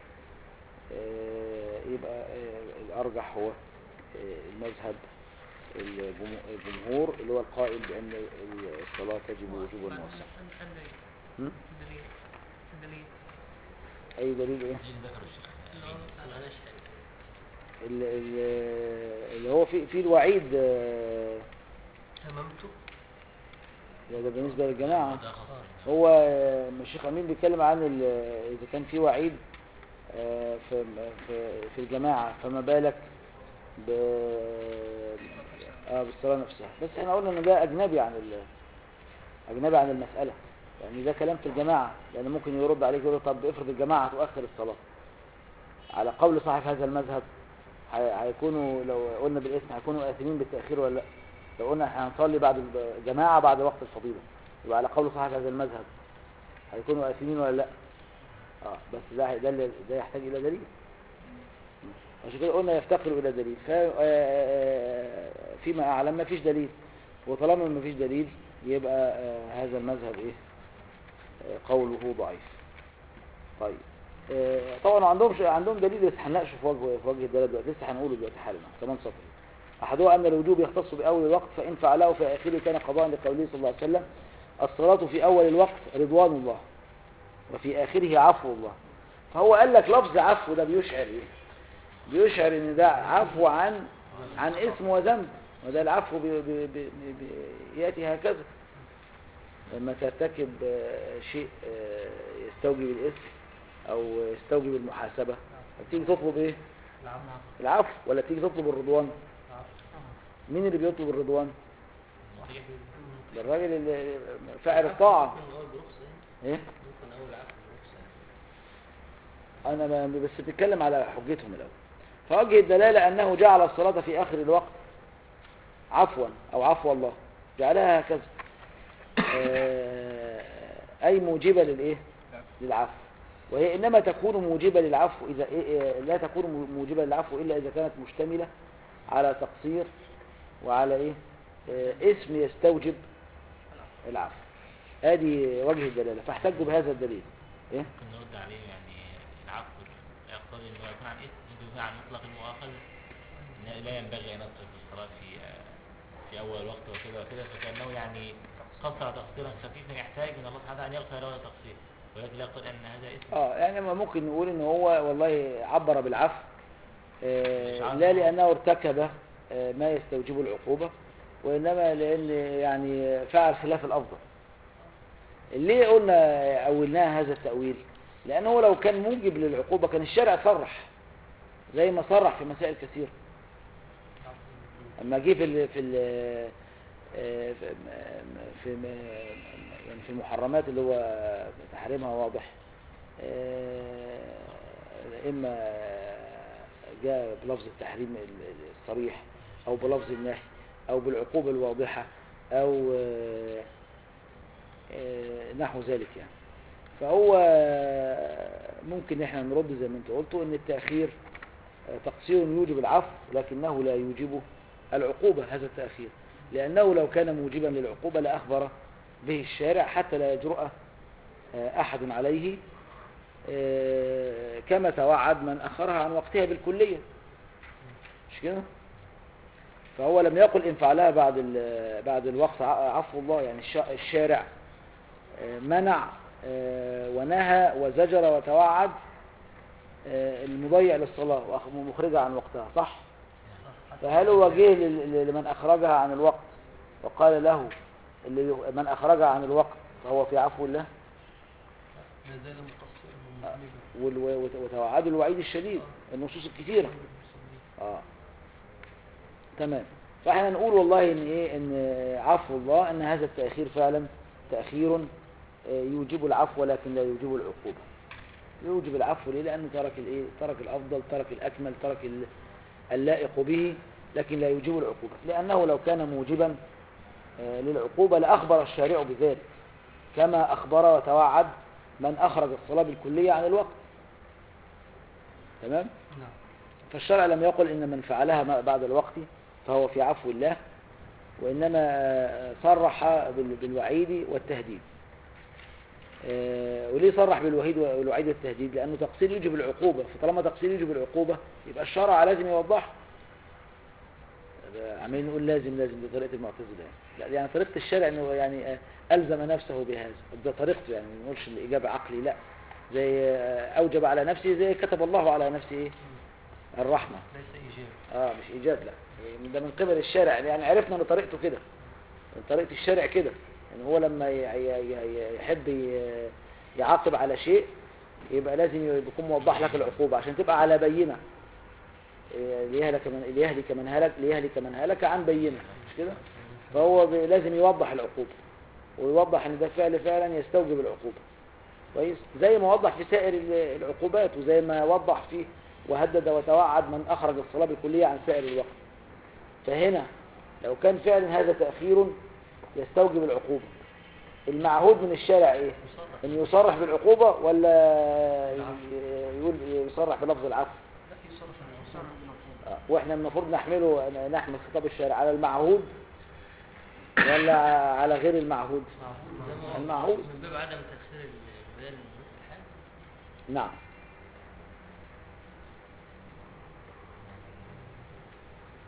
آه، يبقى آه، الارجح هو آه، المذهب الجمهور- الجمهور اللي هو القائل بأن الصلاة تجب وجوبا واسعا هم؟ الدليل الدليل أي دليل إيه؟ دي اللي ذكر الشيخ انا ماليش حاجه ال- ال- اللي هو في في الوعيد آه، هممته ده ده بالنسبة للجماعة ده خاص هو آه، الشيخ أمين بيتكلم عن ال- إذا كان في وعيد آه، في في في الجماعة فما بالك ب اه بالصلاة نفسها بس احنا قلنا ان ده اجنبي عن ال... اجنبي عن المسألة يعني ده كلام في الجماعة لان ممكن يرد عليك يقول له طب افرض الجماعة تؤخر الصلاة على قول صاحب هذا المذهب هي- هيكونوا لو قلنا بالاسم هيكونوا آثمين بالتأخير ولا لا لو قلنا احنا هنصلي بعد الجماعة بعد وقت الفضيلة يبقى على قول صاحب هذا المذهب هيكونوا آثمين ولا لا اه بس ده ده اللي- ده يحتاج الى دليل عشان كده قلنا يفتقر الى دليل ف آه، آه، فيما اعلم ما فيش دليل وطالما ما فيش دليل يبقى آه، هذا المذهب ايه آه، قوله ضعيف طيب آه، طبعا ما عندهمش عندهم دليل بس هنناقشه في وجه في وجه الدلاله دلوقتي لسه هنقوله دلوقتي حالا كمان سطر احدها ان الوجوب يختص باول الوقت فان فعله في اخره كان قضاء لقوله صلى الله عليه وسلم الصلاه في اول الوقت رضوان الله وفي اخره عفو الله فهو قال لك لفظ عفو ده بيشعر ايه بيشعر ان ده عفو عن عن اسم وذنب وده العفو بي بي بي بي ياتي هكذا لما ترتكب آه، شيء آه، يستوجب الاسم او يستوجب المحاسبه تيجي تطلب ايه العفو العفو ولا تيجي تطلب الرضوان مين اللي بيطلب الرضوان ده الراجل اللي فاعل الطاعه ممكن اول برخصه يعني. ايه ممكن اول عفو برخصه انا يعني. ما بس بتتكلم على حجتهم الاول فوجه الدلاله انه جعل الصلاه في اخر الوقت عفوا او عفو الله جعلها هكذا آه، اي موجبه للايه للعفو وهي انما تكون موجبه للعفو اذا إيه- لا تكون موجبه للعفو الا اذا كانت مشتمله على تقصير وعلى ايه آه، اسم يستوجب العفو ادي وجه الدلاله فاحتجوا بهذا الدليل ايه ممكن نرد عليه يعني العفو يقتضي انه يكون عن اسم ممكن يكون عن مطلق المؤاخذ إن لا ينبغي ان اترك الصلاه في في اول الوقت وكذا وكذا فكانه يعني قصر تقصيرا خفيفا يحتاج من الله سبحانه وتعالى ان يغفر له هذا التقصير ولكن لا يقتضي ان هذا اسم اه يعني ما ممكن نقول ان هو والله عبر بالعفو آه مش عفو. لا لانه ارتكب آه ما يستوجب العقوبة وانما لان يعني فعل خلاف الافضل ليه قلنا اولناها هذا التأويل لانه لو كان موجب للعقوبة كان الشارع صرح زي ما صرح في مسائل كثيرة اما جه في ال في ال آه، في في يعني في المحرمات اللي هو تحريمها واضح آه، اما جاء بلفظ التحريم الصريح او بلفظ النهي او بالعقوبة الواضحة او آه، آه، نحو ذلك يعني فهو ممكن احنا نرد زي ما انت قلتوا ان التأخير آه، تقصير يوجب العفو لكنه لا يوجب العقوبة هذا التأخير لأنه لو كان موجبا للعقوبة لأخبر به الشارع حتى لا يجرؤ آه، أحد عليه آه، كما توعد من أخرها عن وقتها بالكلية مش كده فهو لم يقل إن فعلها بعد ال- بعد الوقت ع- عفو الله يعني الش- الشارع آه، منع آه، ونهى وزجر وتوعد آه، المضيع للصلاة وأخ- ومخرجها عن وقتها صح فهل هو جه لل- لمن أخرجها عن الوقت وقال له اللي ي- من أخرجها عن الوقت فهو في عفو الله ما زال مقصر وال- وت- وتوعدوا الوعيد الشديد النصوص الكثيرة اه تمام فاحنا نقول والله ان ايه ان عفو الله ان هذا التأخير فعلا تأخير آه، يوجب العفو ولكن لا يوجب العقوبة يوجب العفو ليه لانه ترك الايه ترك الافضل ترك الاكمل ترك ال- اللائق به لكن لا يوجب العقوبة لانه لو كان موجبا آه، للعقوبة لأخبر الشارع بذلك كما أخبر وتوعد من أخرج الصلاة بالكلية عن الوقت تمام نعم فالشرع لم يقل إن من فعلها ما- بعد الوقت فهو في عفو الله وإنما آه، صرح بال- بالوعيد والتهديد آه، وليه صرح بالوعيد والوعيد والتهديد لأنه تقصير يوجب العقوبة فطالما تقصير يوجب العقوبة يبقى الشرع لازم يوضحه عمالين نقول لازم لازم دي طريقة المعتزلة يعني. لا يعني طريقة الشرع انه يعني آه، ألزم نفسه بهذا ده طريقته يعني ما نقولش الإجابة عقلي لا زي آه، أوجب على نفسه زي كتب الله على نفسه إيه؟ الرحمة ليس إيجاب اه مش ايجاد لا ده من قبل الشارع يعني عرفنا ان طريقته كده طريقة الشارع كده يعني هو لما ي- ي- ي- يحب ي- يعاقب على شيء يبقى لازم يكون موضح لك العقوبة عشان تبقى على بينة إيه، ليهلك من ليهلك من هلك ليهلك من هلك عن بينة مش كده فهو ب- لازم يوضح العقوبة ويوضح ان ده فعل فعلا يستوجب العقوبة كويس زي ما وضح في سائر ال- العقوبات وزي ما وضح فيه وهدد وتوعد من أخرج الصلاة بالكلية عن سائر الوقت فهنا لو كان فعلا هذا تأخير يستوجب العقوبة المعهود من الشارع ايه مصرح ان يصرح بالعقوبة ولا ي- يقول يصرح بلفظ العفو لا يصرف يصرف آه، واحنا المفروض نحمله نحمل خطاب الشارع على المعهود ولا على غير المعهود معهود المعهود من باب عدم تأخير البيان من الحال نعم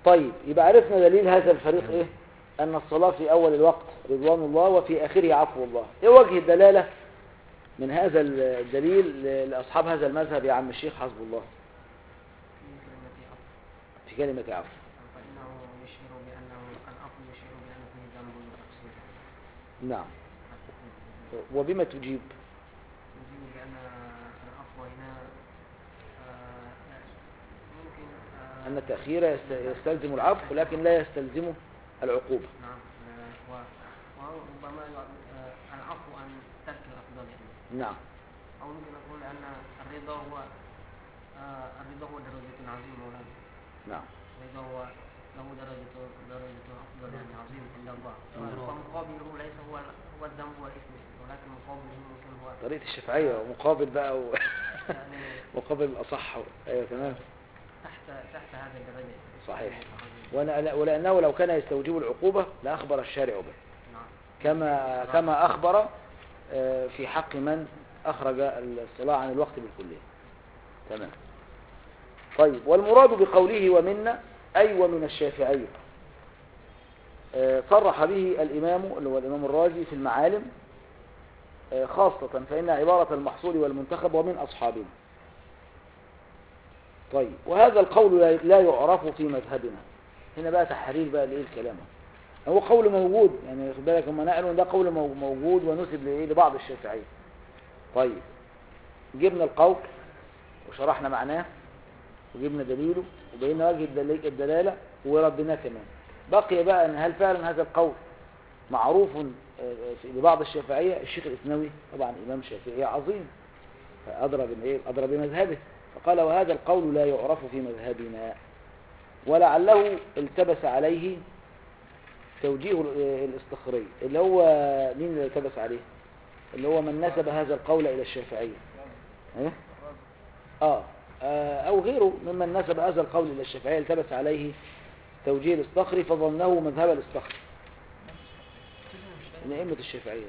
طيب يبقى عرفنا دليل هذا الفريق ايه ان الصلاة في اول الوقت رضوان الله وفي اخره عفو الله ايه وجه الدلالة من هذا الدليل ل- لاصحاب هذا المذهب يا عم الشيخ حسب الله في كلمة عفو في كلمة عفو فإنه يشير بأنه العفو يشير بأن فيه ذنب مقصود نعم وبما تجيب يجيب بأن العفو هنا آه، ممكن آه، ان التأخير يست- يستلزم العفو لكن لا يستلزم العقوبة نعم آه، و- وربما يع- آه، العفو عن ترك الأفضل يعني نعم أو ممكن نقول أن الرضا هو آه، الرضا هو درجة عظيمة مولانا نعم الرضا هو له درجة درجة أفضل يعني عظيم عند الله آه. فمقابله ليس هو هو الذنب والإثم ولكن مقابله ممكن هو طريقة الشافعية ومقابل بقى و... يعني مقابل الأصح ايوه تمام تحت تحت هذا الدرجة صحيح. عظيم. وأنا- ولأنه لو كان يستوجب العقوبة لأخبر الشارع به نعم كما كما أخبر آه، في حق من أخرج الصلاة عن الوقت بالكلية تمام طيب والمراد بقوله ومنا أي ومن الشافعية آه، صرح به الإمام اللي هو الإمام الرازي في المعالم آه، خاصة فإن عبارة المحصول والمنتخب ومن أصحابنا طيب وهذا القول لا- لا يعرف في مذهبنا هنا بقى تحرير بقى لإيه الكلام هو قول موجود يعني خد بالك هم نقلوا إن ده قول مو- موجود ونسب لإيه لبعض الشافعية طيب جبنا القول وشرحنا معناه وجبنا دليله وبينا وجه الدليل- الدلالة وردناه كمان بقي بقى ان هل فعلا هذا القول معروف آه، في- لبعض الشافعية الشيخ الإسنوي طبعا إمام شافعي عظيم فأدرى بإيه؟ أدرى بمذهبه فقال وهذا القول لا يعرف في مذهبنا ولعله التبس عليه توجيه ال- الاستخري اللي هو مين اللي التبس عليه اللي هو من نسب هذا القول إلى الشافعية إيه؟ آه. آه أو غيره ممن نسب هذا القول إلى الشافعية التبس عليه توجيه الاستخري فظنه مذهب الاستخري من أئمة الشافعية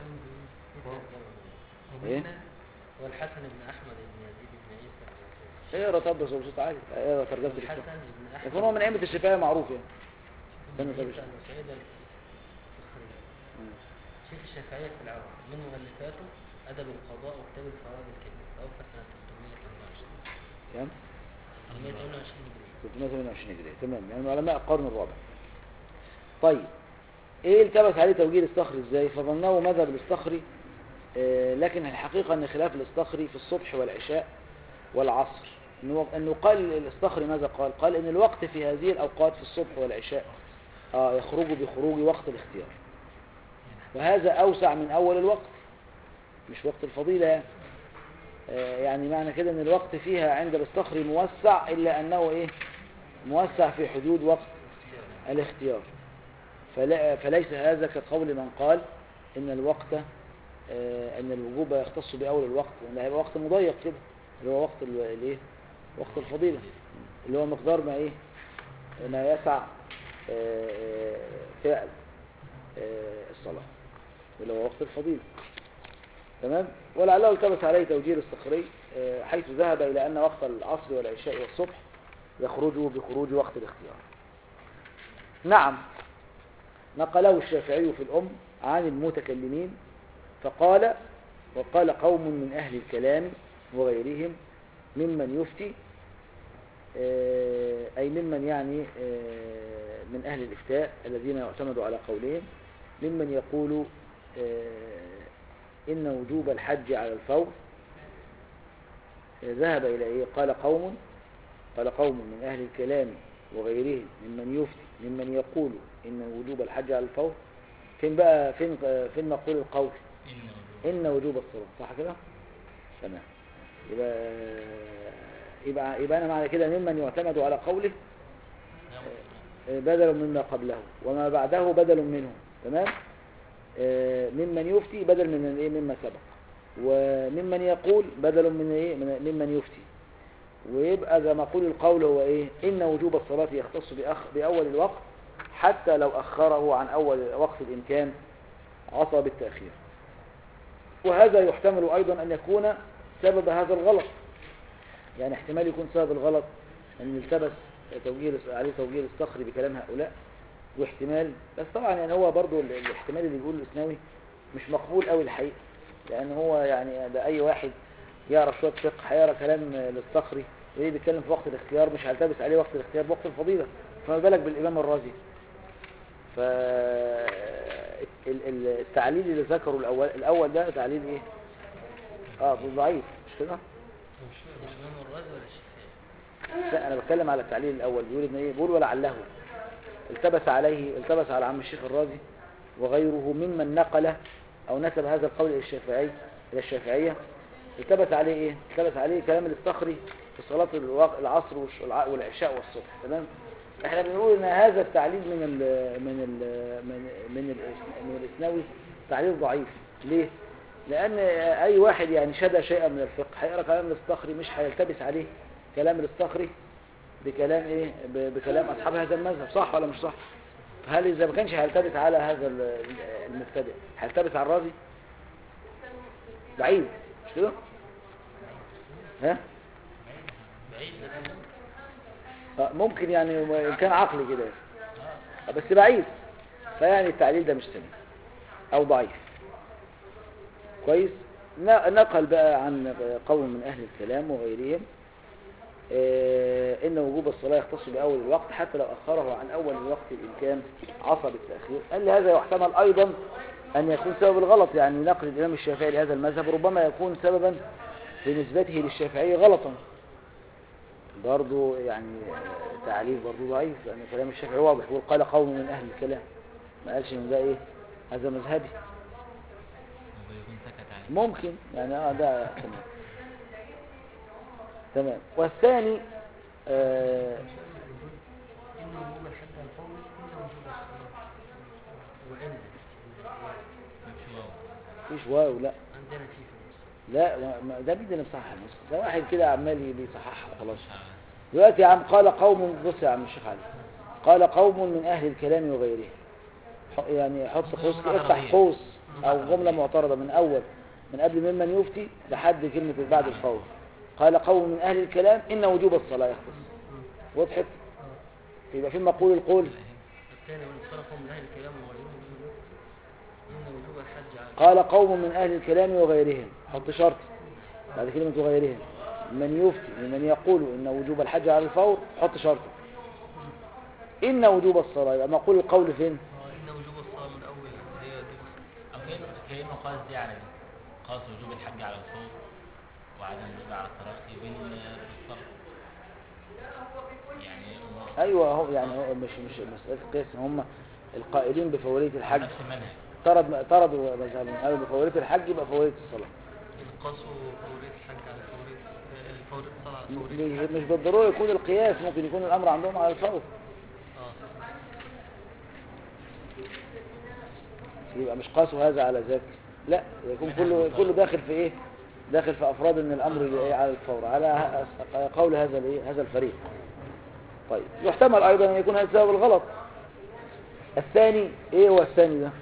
إيه؟ والحسن بن أحمد بن يزيد بن عيسى اقرا طب بصوت عالي اقرا ترجمة الحسن الاستخري بن أحمد يكون هو من أئمة الشافعية معروف يعني بن استنى طب عيسى شوف. بن سعيد الفخري شيخ الشافعية في العراق من مؤلفاته أدب القضاء وكتاب الفرائض الكبير توفى سنة 328 كام؟ 328 هجري 328 هجرية تمام يعني من علماء القرن الرابع طيب ايه التبس عليه توجيه الاستخري ازاي فظنه مذهب الاستخري آه لكن الحقيقة ان خلاف الاستخري في الصبح والعشاء والعصر انه انه قال الاستخري ماذا قال قال ان الوقت في هذه الاوقات في الصبح والعشاء آه يخرج بخروج وقت الاختيار وهذا اوسع من اول الوقت مش وقت الفضيلة يعني آه، يعني معنى كده ان الوقت فيها عند الاستخري موسع الا انه ايه موسع في حدود وقت الاختيار فلا فليس هذا كقول من قال ان الوقت آه، ان الوجوب يختص باول الوقت لان هيبقى وقت مضيق كده اللي هو وقت ال- الايه وقت الفضيلة اللي هو مقدار ما ايه ما يسع آه، آه، فعل آه، الصلاة اللي هو وقت الفضيلة تمام ولعله التبس عليه توجيه الاستخري آه، حيث ذهب إلى أن وقت العصر والعشاء والصبح يخرجوا بخروج وقت الاختيار نعم نقله الشافعي في الأم عن المتكلمين فقال وقال قوم من أهل الكلام وغيرهم ممن يفتي آه، أي ممن يعني آه، من أهل الإفتاء الذين يعتمد على قولهم ممن يقول آه، إن وجوب الحج على الفور ذهب إلى إيه قال قوم قال قوم من أهل الكلام وغيرهم ممن يفتي ممن يقول إن وجوب الحج على الفور فين بقى فين فين مقول القول إن وجوب إن وجوب الصلاة صح كده تمام يبقى يبقى يبقى أنا معنى كده ممن يعتمد على قوله آه، بدل مما قبله وما بعده بدل منه تمام آه، ممن يفتي بدل من الايه مما سبق وممن يقول بدل من ايه من ممن يفتي ويبقى زي ما اقول القول هو ايه ان وجوب الصلاة يختص بأخ باول الوقت حتى لو اخره عن اول وقت الامكان عصى بالتاخير وهذا يحتمل ايضا ان يكون سبب هذا الغلط يعني احتمال يكون سبب الغلط ان التبس توجيه الاس- عليه توجيه الاستخري بكلام هؤلاء واحتمال بس طبعا يعني هو برضو ال- الاحتمال اللي بيقوله الاسناوي مش مقبول قوي الحقيقه لان هو يعني ده اي واحد يعرف شويه فقه هيقرا كلام الاستخري وايه بيتكلم في وقت الاختيار مش هيلتبس عليه وقت الاختيار بوقت الفضيله فما بالك بالامام الرازي ف ال- ال- التعليل اللي ذكره الاول الاول ده تعليل ايه اه ضعيف مش كده الإمام الرازي ولا الشافعي؟ لا انا بتكلم على التعليل الاول بيقول ان ايه بيقول ولعله التبس عليه التبس على عم الشيخ الرازي وغيره ممن نقل او نسب هذا القول الى الشافعي الى الشافعيه التبس عليه ايه التبس عليه كلام الاستخري في صلاه الوق- العصر والش- والع- والعشاء والصبح تمام احنا بنقول ان هذا التعليل من ال من ال من من, الإس- من الاسناوي تعليل ضعيف ليه لان اي واحد يعني شدى شيئا من الفقه هيقرا كلام الاستخري مش هيلتبس عليه كلام الاستخري بكلام ايه ب- بكلام اصحاب هذا المذهب صح ولا مش صح هل اذا ما كانش هيلتبس على هذا ال- المبتدئ هيلتبس على الرازي بعيد مش كده ها بعيد لكن آه، ممكن يعني ان كان عقلي كده آه، بس بعيد فيعني التعليل ده مش سليم او ضعيف كويس ن- نقل بقى عن قوم من اهل الكلام وغيرهم آه، ان وجوب الصلاه يختص باول الوقت حتى لو اخره عن اول الوقت الامكان عصب التاخير قال لي هذا يحتمل ايضا ان يكون سبب الغلط يعني نقل الامام الشافعي لهذا المذهب ربما يكون سببا في نسبته للشافعي غلطا برضو يعني تعليل برضو ضعيف لأن كلام الشافعي واضح يقول قال قوم من أهل الكلام ما قالش إن ده إيه هذا مذهبي ممكن يكون سكت عليه ممكن يعني اه ده تمام تمام والثاني آه إن وجوب الحد على الفور إلا وجوب الصلاة وإن مش واو مفيش واو لا عندنا فيه في النص لا ما- ما- ده مين اللي مصحح النص ده واحد كده عمال بيصححها وخلاص مش عارف. دلوقتي يا عم قال قوم بص يا عم الشيخ علي قال قوم من أهل الكلام وغيره ح- يعني حط قوس جملة افتح عربية. قوس جملة أو عربية. جملة معترضة من أول من قبل ممن يفتي لحد كلمة بعد القول قال قوم من أهل الكلام إن وجوب الصلاة يختص وضحت يبقى في مقول القول الثاني من صرفهم من أهل الكلام وغيرهم يقول إن وجوب الحج على قال قوم من أهل الكلام وغيرهم حط شرط بعد كلمة وغيرهم من يفتي من يقول إن وجوب الحج على الفور حط شرط إن وجوب الصلاة يبقى مقول القول فين آه، إن وجوب الصلاة من أول هي دي بس أو كأنه كأنه قاس دي على دي قاس وجوب الحج على الفور وعدم الوجوب على التراخي بين الصلاة يعني هو ايوه هو يعني هو مش مش مساله قياس هم القائلين بفوريه الحج نفس المنهج طرد طردوا مذهبهم قالوا بفوريه الحج يبقى فوريه الصلاه قاسوا فورية الحج على فورية آه، فورية الصلاة على فورية مش مش بالضروره يكون القياس ممكن يكون الامر عندهم على الفور اه يبقى مش قاسوا هذا على ذاك لا يكون كله كله داخل في ايه داخل في افراد ان الامر يبقى إيه على الفور على ه- قول هذا الايه هذا الفريق طيب يحتمل ايضا ان يكون هذا سبب الغلط الثاني ايه هو الثاني ده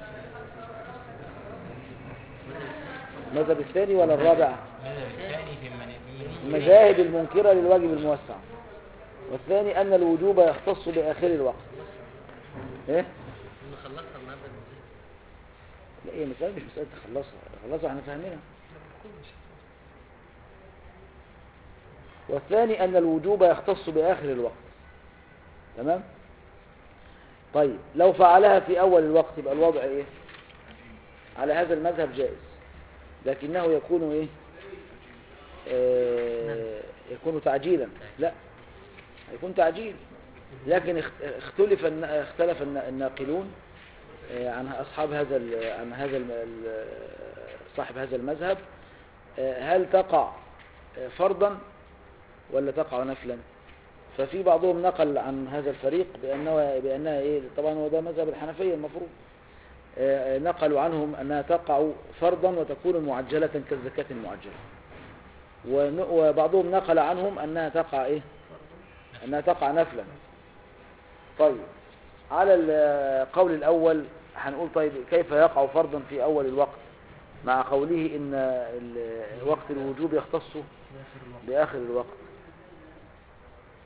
المذهب الثاني ولا الرابع المذهب الثاني في من من المذاهب المنكرة للواجب الموسع والثاني أن الوجوب يختص بآخر الوقت إيه؟ إن خلصنا النهارده المسجد لا هي مسألة مش مسألة تخلصها تخلصها احنا فاهمينها والثاني أن الوجوب يختص بآخر الوقت تمام؟ طيب لو فعلها في أول الوقت يبقى الوضع إيه؟ على هذا المذهب جائز لكنه يكون إيه؟ آه يكون تعجيلا لا هيكون تعجيل لكن اخت- اختلف الن- اختلف الن- الناقلون آه، عن أصحاب هذا ال- عن هذا الم- ال- صاحب هذا المذهب آه، هل تقع آه، فرضا ولا تقع نفلا ففي بعضهم نقل عن هذا الفريق بأنه بأنها إيه طبعا هو ده مذهب الحنفية المفروض آه، نقلوا عنهم أنها تقع فرضا وتكون معجلة كالزكاة المعجلة ون- وبعضهم نقل عنهم أنها تقع إيه أنها تقع نفلا طيب على القول الأول هنقول طيب كيف يقع فرضا في أول الوقت مع قوله إن ال- وقت الوجوب يختص بآخر الوقت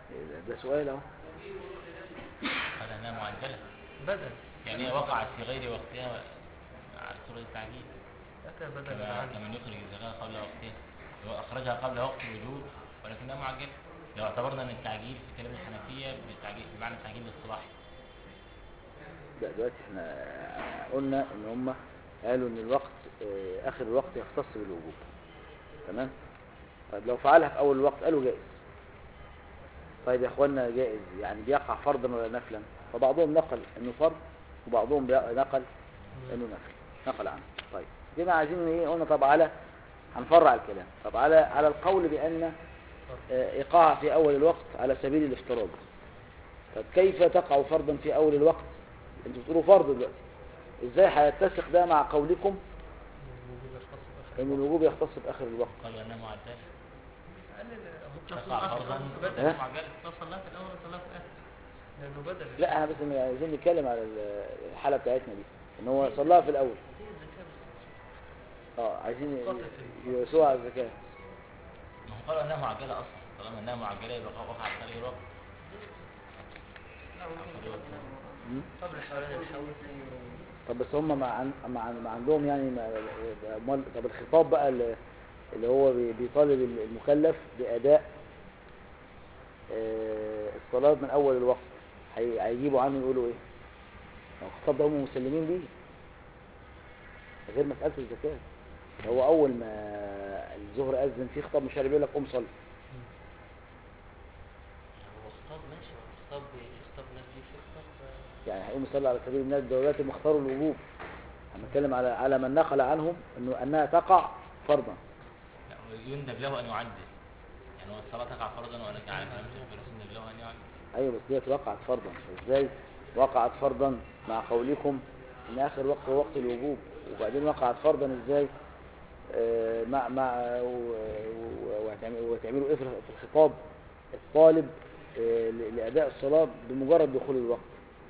ده سؤال اهو قال انها معجله بدل يعني هي وقعت في غير وقتها على صوره التعجيل أتى بدل كما العزم كمن يخرج الزكاه قبل وقتها هو اخرجها قبل وقت الوجوب ولكنها معجله لو اعتبرنا ان التعجيل في كلام الحنفيه بالتعجيل بمعنى التعجيل الاصطلاحي لا دلوقتي احنا قلنا ان هم قالوا ان الوقت آه، اخر الوقت يختص بالوجوب تمام طيب لو فعلها في اول الوقت قالوا جائز طيب يا اخوانا جائز يعني بيقع فرضا ولا نفلا فبعضهم نقل انه فرض وبعضهم بي- نقل انه نفل نقل عنه طيب كده عايزين ايه قلنا طب على هنفرع الكلام طب على على القول بان آه، ايقاع في اول الوقت على سبيل الافتراض طب كيف تقع فرضا في اول الوقت انتوا بتقولوا فرض دلوقتي ازاي هيتسق ده مع قولكم الوجوب يختص بآخر ان الوجوب يختص باخر الوقت قالوا انها معجله قال ممكن تقع أصل فرضا آخر بدل ها؟ معجله لو صلاها في الأول وصلاها في الآخر لأنه بدل لا احنا بس عايزين نتكلم على ال- الحاله بتاعتنا دي ان هو صلاها في الاول هي الزكاة بس اه عايزين قطعت يوسوها على الزكاه ما هم قالوا انها معجله اصلا طالما انها معجله يبقى وقعت في غير وقت لا ممكن يكون هنا مم. قبل حوالين الحول طب بس هم مع مع مع عندهم يعني ما- امال طب الخطاب بقى اللي اللي هو بي- بيطالب المكلف باداء آه، الصلاه من اول الوقت هي- هيجيبوا عنه يقولوا ايه ما هو الخطاب ده هم مسلمين بيه غير مساله الزكاه هو اول ما الظهر اذن في خطاب مش عارف يقول لك قوم صلي هو خطاب ماشي هو خطاب في خطاب ناس دي في خطاب آه، يعني هيقوم يصلي على سبيل الناس دلوقتي هم اختاروا الوجوب هنتكلم على على من نقل عنهم انه انها تقع فرضا لا ويندب له ان يعدل يعني هو الصلاه تقع فرضا ولكن على كلام شيخ الفلوس يندب له ان يعدل ايوه بس ديت وقعت فرضا ازاي وقعت فرضا مع قولكم ان اخر وقت هو وقت الوجوب وبعدين وقعت فرضا ازاي آه، مع مع و- و- وهتعمل- وهتعملوا ايه في في الخطاب الطالب آه، ل- لاداء الصلاه بمجرد دخول الوقت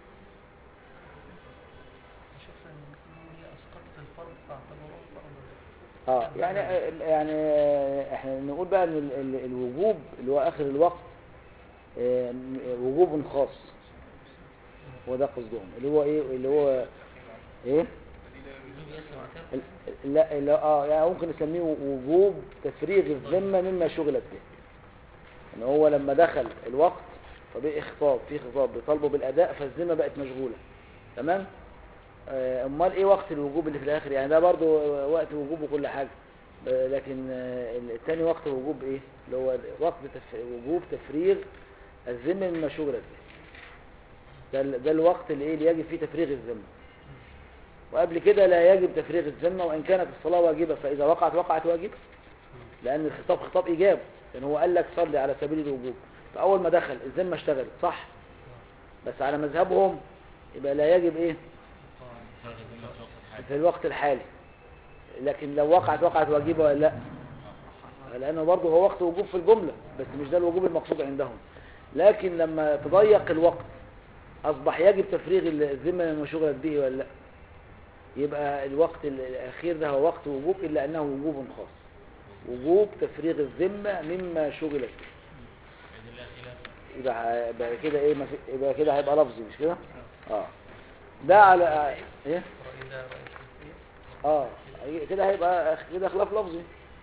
شوف إن هي أسقطت الفرض فاعتبروه فرضا اه يعني يعني آه، احنا نقول بقى ان ال- ال- الوجوب اللي هو اخر الوقت آه، م- وجوب خاص هو ده قصدهم اللي هو ايه اللي هو ايه وجوب يسمع كده ال- لا لا اه يعني ممكن نسميه وجوب تفريغ الذمه مما شغلت به ان هو لما دخل الوقت فبقي خطاب في خطاب بيطالبه بالاداء فالذمه بقت مشغوله تمام آه، امال ايه وقت الوجوب اللي في الاخر يعني ده برضو وقت وجوب وكل حاجه آه، لكن آه، التاني وقت وجوب ايه اللي هو وقت تف... وجوب تفريغ الذمه مما شغلت به ده, ال- ده الوقت اللي ايه اللي يجب فيه تفريغ الذمه وقبل كده لا يجب تفريغ الذمه وان كانت الصلاه واجبه فاذا وقعت وقعت واجبه لان الخطاب خطاب ايجاب لان هو قال لك صلي على سبيل الوجوب فاول ما دخل الذمه اشتغلت صح بس على مذهبهم يبقى لا يجب ايه فرق الذمه في وقت الحاجه في الوقت الحالي لكن لو وقعت وقعت واجبه ولا لا لانه برضه هو وقت وجوب في الجمله بس مش ده الوجوب المقصود عندهم لكن لما تضيق الوقت اصبح يجب تفريغ الذمه مما شغلت به ولا لا يبقى الوقت الاخير ده هو وقت وجوب الا انه وجوب خاص وجوب تفريغ الذمه مما شغلت به باذن الله خلاف يبقى يبقى كده ايه ما في- يبقى كده هيبقى لفظي مش كده اه ده على ايه رأي ده رأي الشافعية اه كده هيبقى كده خلاف لفظي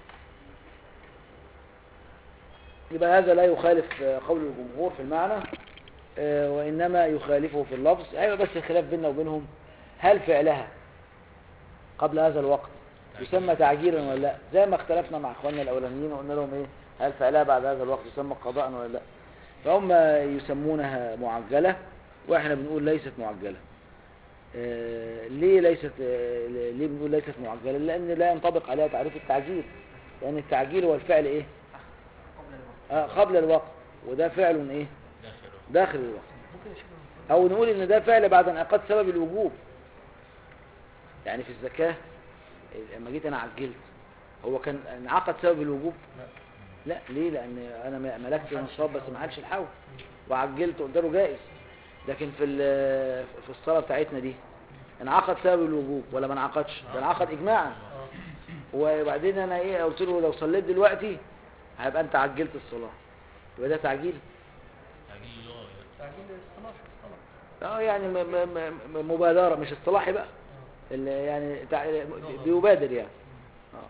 يبقى هذا لا يخالف آه، قول الجمهور في المعنى آه، وإنما يخالفه في اللفظ هيبقى بس الخلاف بيننا وبينهم هل فعلها قبل هذا الوقت يسمى تعجيلا ولا لا زي ما اختلفنا مع اخواننا الاولانيين وقلنا لهم ايه هل فعلها بعد هذا الوقت يسمى قضاء ولا لا فهم يسمونها معجلة واحنا بنقول ليست معجلة آه، ليه ليست آه، ليه بنقول ليست معجلة لأن لا ينطبق عليها تعريف التعجيل لأن التعجيل هو الفعل إيه قبل الوقت آه قبل الوقت وده فعل إيه داخل وقت داخل الوقت ممكن يشوف أو نقول إن ده فعل بعد انعقاد سبب الوجوب يعني في الزكاة لما جيت أنا عجلت هو كان انعقد سبب الوجوب لا ليه لأن أنا م- ملكت النصاب بس ما حدش الحول وعجلت قلت له جائز لكن في ال- في الصلاة بتاعتنا دي انعقد سبب الوجوب ولا ما انعقدش ده انعقد إجماعا اه وبعدين انا ايه قلت له لو صليت دلوقتي هيبقى انت عجلت الصلاه يبقى ده تعجيل الاصطلاح الصلاة اه يعني م م م مبادرة مش اصطلاحي بقى اللي يعني تع... بيبادر يعني آه.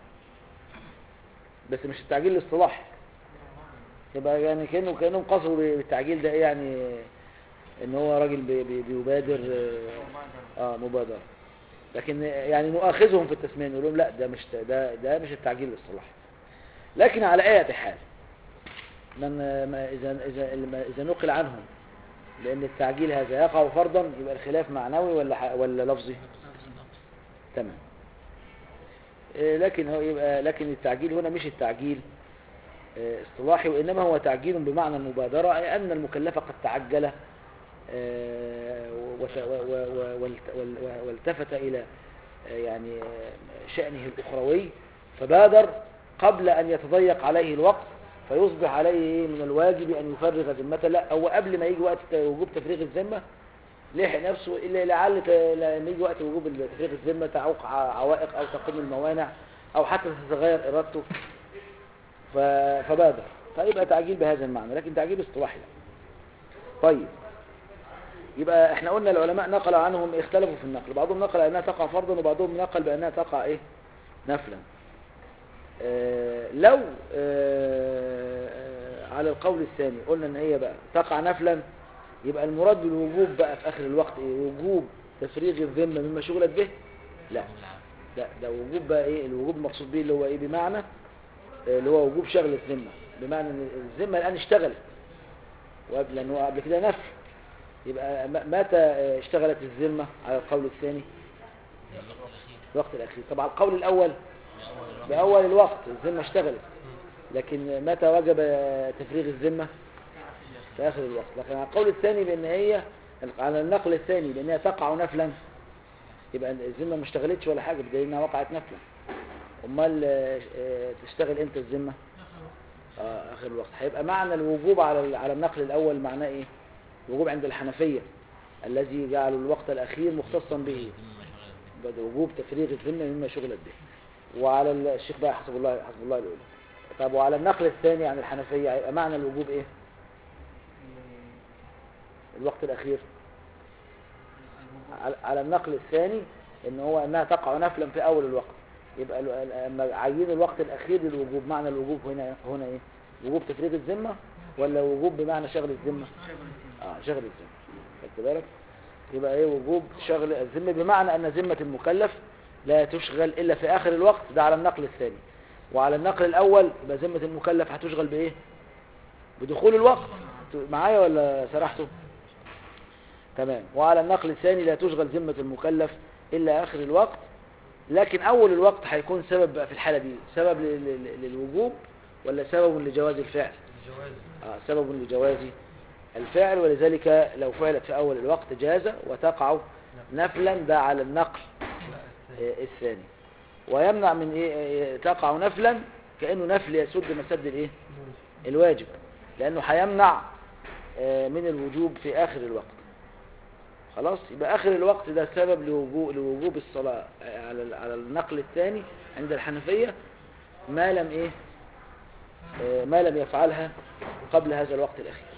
بس مش التعجيل الاصطلاحي يبقى يعني كأنه كأنهم قصدوا بالتعجيل ده إيه يعني ان هو راجل بي بي بيبادر اه آه، مبادرة لكن يعني نؤاخذهم في التسمية نقول لهم لا ده مش ده ده مش التعجيل الاصطلاحي لكن على اي حال من ما اذا اذا اذا نقل عنهم لان التعجيل هذا يقع فرضا يبقى الخلاف معنوي ولا ح- ولا لفظي تمام إيه، لكن هو يبقى لكن التعجيل هنا مش التعجيل آه، اصطلاحي وانما هو تعجيل بمعنى المبادره اي ان المكلف قد تعجل آه، وت- و- و- و- والت- وال- والتفت الى آه، يعني آه، شأنه الأخروي فبادر قبل أن يتضيق عليه الوقت فيصبح عليه إيه من الواجب أن يفرغ ذمته لا هو قبل ما يجي وقت وجوب تفريغ الذمة لحق نفسه إلا لعل ت- لما يجي وقت وجوب تفريغ الذمة تعوق ع- عوائق أو تقوم الموانع أو حتى تتغير إرادته ف- فبادر فيبقى تعجيل بهذا المعنى لكن تعجيل اصطلاحي لا. طيب يبقى احنا قلنا العلماء نقل عنهم اختلفوا في النقل بعضهم نقل انها تقع فرضا وبعضهم نقل بانها تقع ايه نفلا اه لو اه آه، على القول الثاني قلنا ان هي بقى تقع نفلا يبقى المراد بالوجوب بقى في اخر الوقت ايه وجوب تفريغ الذمه مما شغلت به لا لا ده وجوب بقى ايه الوجوب المقصود به اللي هو ايه بمعنى آه، اللي هو وجوب شغل الذمه بمعنى ان الذمه الان اشتغلت وقبل- لانه قبل كده نفل يبقى م- متى آه، اشتغلت الذمة على القول الثاني الوقت الأخير الوقت الأخير طبعا القول الأول بأول الوقت بأول الوقت الذمة اشتغلت لكن متى وجب آه، تفريغ الذمة في آخر الوقت لكن على القول الثاني بأن هي على النقل الثاني بأنها تقع نفلا يبقى الذمة ما اشتغلتش ولا حاجة بدليل انها وقعت نفلا امال آه، آه، تشتغل امتى الذمة آه آخر الوقت هيبقى معنى الوجوب على ال- على النقل الأول معناه إيه الوجوب عند الحنفية الذي جعلوا الوقت الأخير مختصا به الذمة ما شغلت بدأ وجوب تفريغ الذمة مما شغلت به وعلى ال- الشيخ بقى حسب الله حسب الله الأولى طب وعلى النقل الثاني عن الحنفية هيبقى معنى الوجوب إيه الوقت الأخير على- على النقل الثاني ان هو انها تقع نفلا في اول الوقت يبقى ال- ال- لما عينوا الوقت الاخير للوجوب معنى الوجوب هنا هنا ايه وجوب تفريغ الذمه ولا وجوب بمعنى شغل الذمه اه شغل الذمه خدت بالك يبقى ايه وجوب شغل الذمه بمعنى ان ذمه المكلف لا تشغل الا في اخر الوقت ده على النقل الثاني وعلى النقل الاول يبقى ذمه المكلف هتشغل بايه بدخول الوقت معايا ولا سرحتوا تمام وعلى النقل الثاني لا تشغل ذمة المكلف إلا آخر الوقت لكن أول الوقت هيكون سبب بقى في الحالة دي سبب لل- لل- للوجوب ولا سبب لجواز الفعل الجواز آه سبب لجواز الفعل ولذلك لو فعلت في أول الوقت جاز وتقع نفلا ده على النقل لا الثاني آه، الثاني ويمنع من إيه آه، تقع نفلا كأنه نفل يسد مسد الإيه الواجب لأنه هيمنع آه، من الوجوب في آخر الوقت خلاص يبقى آخر الوقت ده سبب لوجوب, لوجوب الصلاة آه، على ال- على النقل الثاني عند الحنفية ما لم إيه آه، ما لم يفعلها قبل هذا الوقت الأخير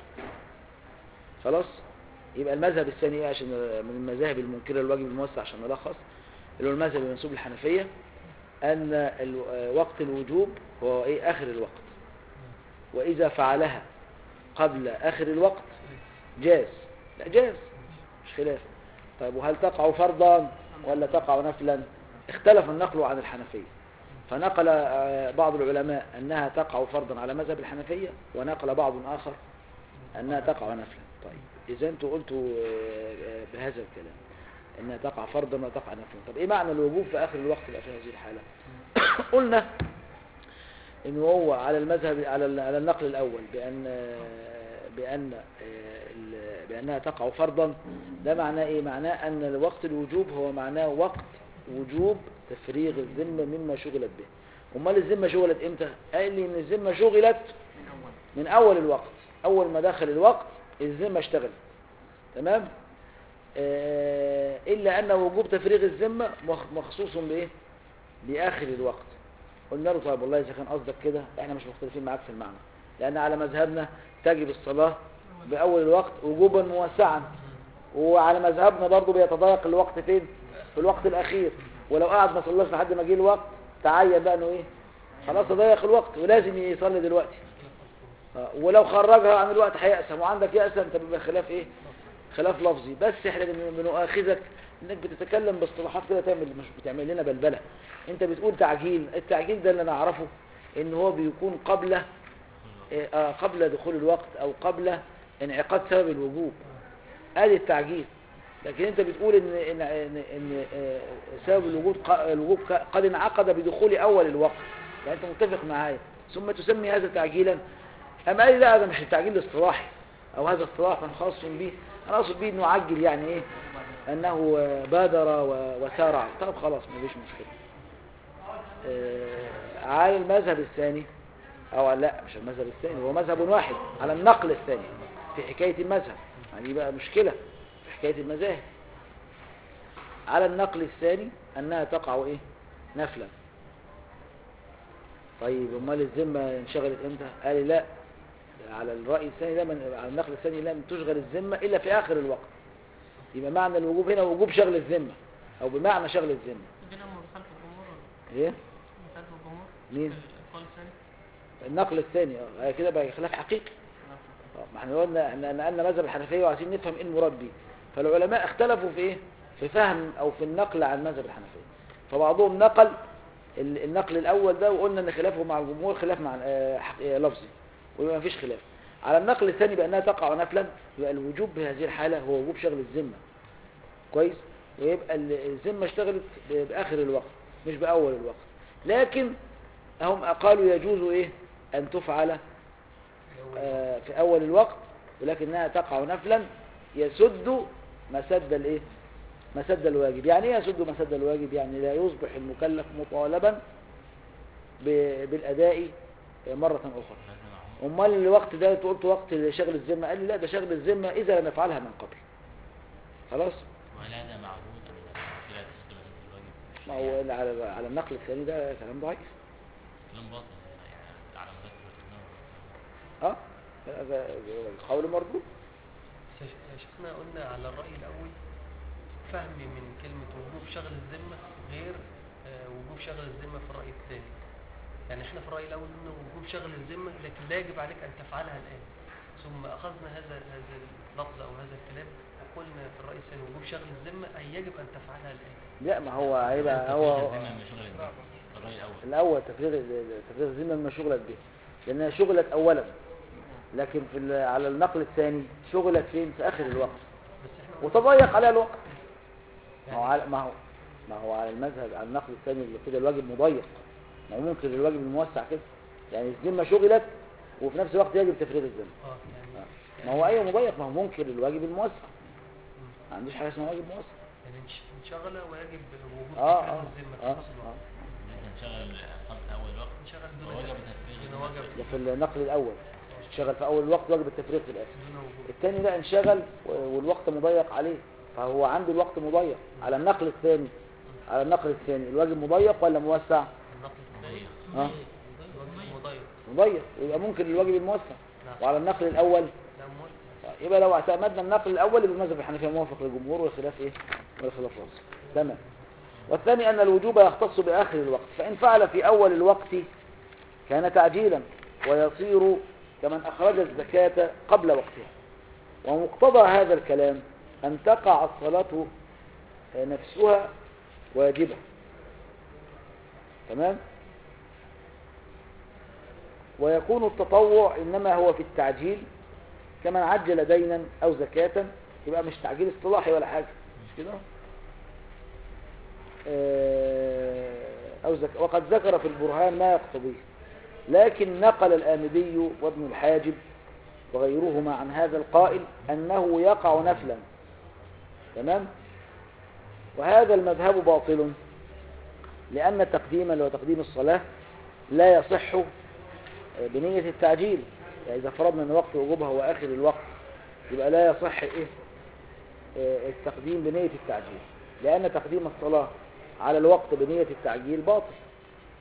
خلاص يبقى المذهب الثاني إيه عشان من المذاهب المنكرة للواجب الموسع عشان نلخص اللي هو المذهب المنسوب للحنفية أن ال- آه، وقت الوجوب هو إيه آخر الوقت وإذا فعلها قبل آخر الوقت جاز لا جاز مش خلاف طيب وهل تقع فرضا ولا تقع نفلا اختلف النقل عن الحنفية فنقل آه، بعض العلماء أنها تقع فرضا على مذهب الحنفية ونقل بعض آخر أنها تقع نفلا طيب إذا أنتوا قلتوا آه، آه، بهذا الكلام أنها تقع فرضا وتقع نفلا طب إيه معنى الوجوب في آخر الوقت بقى في هذه الحالة قلنا إن هو على المذهب على ال- على النقل الأول بأن بأن ال- بأنها تقع فرضا ده معناه إيه؟ معناه أن الوقت الوجوب هو معناه وقت وجوب تفريغ الذمة مما شغلت به أمال الذمة شغلت إمتى؟ قال لي إن الذمة شغلت من أول الوقت أول ما دخل الوقت الذمة اشتغلت تمام؟ آه، إلا أن وجوب تفريغ الذمة مخ- مخصوص بإيه؟ بآخر الوقت قلنا له طيب والله إذا كان قصدك كده إحنا مش مختلفين معاك في المعنى لأن على مذهبنا تجب الصلاة بأول الوقت وجوبا موسعا وعلى مذهبنا برضو بيتضايق الوقت فين في الوقت الأخير ولو قعد ما صلاش لحد ما جه الوقت تعين بقى انه ايه خلاص تضيق الوقت ولازم يصلي دلوقتي آه، ولو خرجها عن الوقت هيأسم وعندك يأسم انت بيبقى خلاف ايه خلاف لفظي بس احنا بن- بنؤاخذك انك بتتكلم باصطلاحات كده تعمل مش بتعمل لنا بلبله انت بتقول تعجيل التعجيل ده اللي انا اعرفه ان هو بيكون قبل إيه، آه، قبل دخول الوقت او قبل انعقاد سبب الوجوب ادي التعجيل لكن انت بتقول ان ان ان, إن آه، سبب الوجود ق- الوجوب ق- قد انعقد بدخول اول الوقت يعني انت متفق معايا ثم تسمي هذا تعجيلا اما قال لي لا هذا مش التعجيل الاصطلاحي او هذا اصطلاح خاص به انا اقصد به انه عجل يعني ايه انه آه، بادر و- وسارع طب خلاص مفيش مشكله آه، على المذهب الثاني او لا مش المذهب الثاني هو مذهب واحد على النقل الثاني في حكاية المذهب يعني دي بقى مشكلة في حكاية المذاهب على النقل الثاني انها تقع ايه نفلا طيب امال الذمة انشغلت امتى قال لي لا على الرأي الثاني ده من على النقل الثاني لم تشغل الذمة الا في اخر الوقت يبقى معنى الوجوب هنا وجوب شغل الذمة او بمعنى شغل الذمة كده هم بيخالفوا الجمهور ولا ايه بيخالفوا الجمهور مين القول الثاني النقل الثاني اه كده بقى خلاف حقيقي اه، ما احنا قلنا احنا نقلنا مذهب الحنفيه وعايزين نفهم ايه المراد بيه فالعلماء اختلفوا في ايه في فهم او في النقل عن مذهب الحنفيه فبعضهم نقل ال- النقل الاول ده وقلنا ان خلافه مع الجمهور خلاف مع اه، حق- اه، لفظي ويبقى ما فيش خلاف على النقل الثاني بانها تقع نفلا يبقى الوجوب بهذه الحاله هو وجوب شغل الذمه كويس ويبقى ال- الذمه اشتغلت ب- باخر الوقت مش باول الوقت لكن هم قالوا يجوز ايه ان تفعل آه، في أول الوقت ولكنها تقع نفلا يسد مسد الايه مسد الواجب يعني ايه يسد مسد الواجب يعني لا يصبح المكلف مطالبا ب- بالأداء مرة أخرى لازم معهم أمال الوقت ده أنت قلت وقت شغل الذمة قال لي لا ده شغل الذمة إذا لم يفعلها من قبل خلاص وهل هذا معبود أم لا؟ في لا تسد مسألة الواجب ما هو على على النقل الثاني ده كلام ضعيف كلام باطل يعني على مذاكرة الإمام اه هذا القول مردود بس يا يا شيخنا قلنا على الرأي الأول فهمي من كلمة وجوب شغل الذمة غير آه، وجوب شغل الذمة في الرأي الثاني يعني احنا في الرأي الأول قلنا وجوب شغل الذمة لكن لا يجب عليك أن تفعلها الآن ثم أخذنا هذا هذا اللفظ أو هذا الكلام وقلنا في الرأي الثاني وجوب شغل الذمة أي يجب أن تفعلها الآن لا ما هو هيبقى هو الذمة من شغل الذمة الرأي الأول الأول تفريغ تفريغ الذمة ما شغلت به لأنها شغلت أولا لكن في ال- على النقل الثاني شغلت فين في آخر الوقت بس احنا وتضيق عليها الوقت ما هو على ما هو ما هو على المذهب على النقل الثاني اللي كده الواجب مضيق ما هو ممكن الواجب الموسع كده يعني الذمة شغلت وفي نفس الوقت يجب تفريغ الذمة اه يعني ما هو أيوه مضيق ما هو ممكن الواجب الموسع ما عندوش حاجة اسمها واجب موسع يعني انش- انشغل ويجب وجوب اه تفريغ اه الذمة في اه نفس الوقت آه. إذا نشغل قبل أول وقت انشغل دون ووجب تفريغ. تفريغ دون الذمة. وجب ده في النقل الأول شغل في أول الوقت واجب التفريغ في الآخر دون وجوب الثاني لا انشغل و- والوقت مضيق عليه فهو عنده الوقت مضيق على النقل الثاني على النقل الثاني الواجب مضيق ولا موسع النقل الثاني اه الواجب مضيق مضيق يبقى ممكن الواجب الموسع نعم وعلى النقل الاول لا موسع يبقى لو اعتمدنا النقل الاول يبقى المذهب الحنفي موافق للجمهور والخلاف ايه والخلاف راسخ تمام والثاني ان الوجوب يختص باخر الوقت فان فعل في اول الوقت كان تعجيلا ويصير كمن اخرج الزكاه قبل وقتها ومقتضى هذا الكلام ان تقع الصلاه نفسها واجبه تمام ويكون التطوع انما هو في التعجيل كمن عجل دينا او زكاة يبقى مش تعجيل اصطلاحي ولا حاجة مش كده آه، او زك... وقد ذكر في البرهان ما يقتضيه لكن نقل الآمدي وابن الحاجب وغيرهما عن هذا القائل أنه يقع نفلا تمام وهذا المذهب باطل لأن تقديما لو تقديم الصلاة لا يصح بنية التعجيل يعني إذا فرضنا أن وقت وجوبها هو آخر الوقت يبقى لا يصح إيه آه، التقديم بنية التعجيل لأن تقديم الصلاة على الوقت بنية التعجيل باطل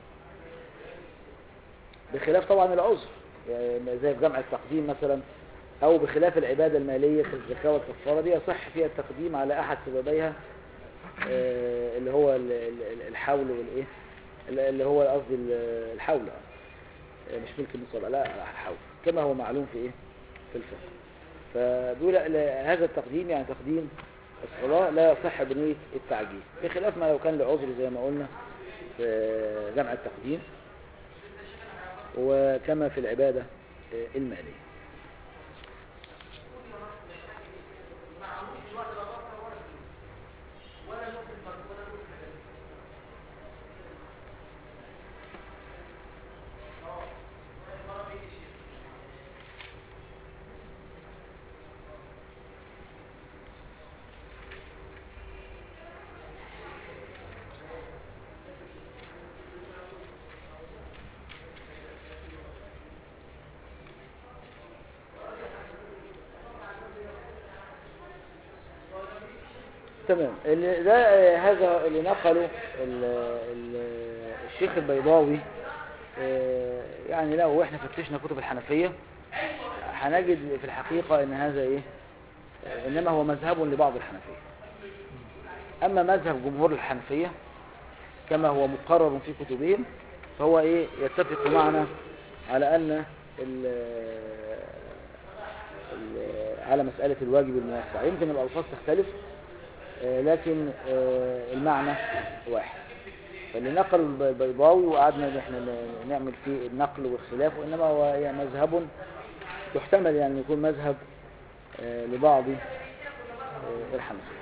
بخلاف طبعا العذر يعني زي في جمع التقديم مثلا أو بخلاف العبادة المالية كالزكاة والكفارة دي يصح فيها التقديم على أحد سببيها آه، اللي هو ال- ال- الحول والإيه اللي هو قصدي ال- الحول آه، مش ملك المصابة لا الحول كما هو معلوم في إيه في الفقه فبيقول لا- هذا التقديم يعني تقديم الصلاة لا يصح بنية التعجيل بخلاف ما لو كان لعذر زي ما قلنا في جمع التقديم وكما في العبادة آه، المالية تمام اللي ده آه، هذا اللي نقله ال- ال- الشيخ البيضاوي آه، يعني لو احنا فتشنا كتب الحنفية هنجد في الحقيقة ان هذا ايه آه، انما هو مذهب لبعض الحنفية اما مذهب جمهور الحنفية كما هو مقرر في كتبهم فهو ايه يتفق معنا على ان ال- ال- على مسألة الواجب الموسع يمكن الألفاظ تختلف آه، لكن آه، المعنى واحد فاللي نقل الب- البيضاوي وقعدنا إن احنا ن- نعمل فيه النقل والخلاف وإنما هو يعني مذهب يحتمل يعني يكون مذهب آه، لبعض آه، الحنفية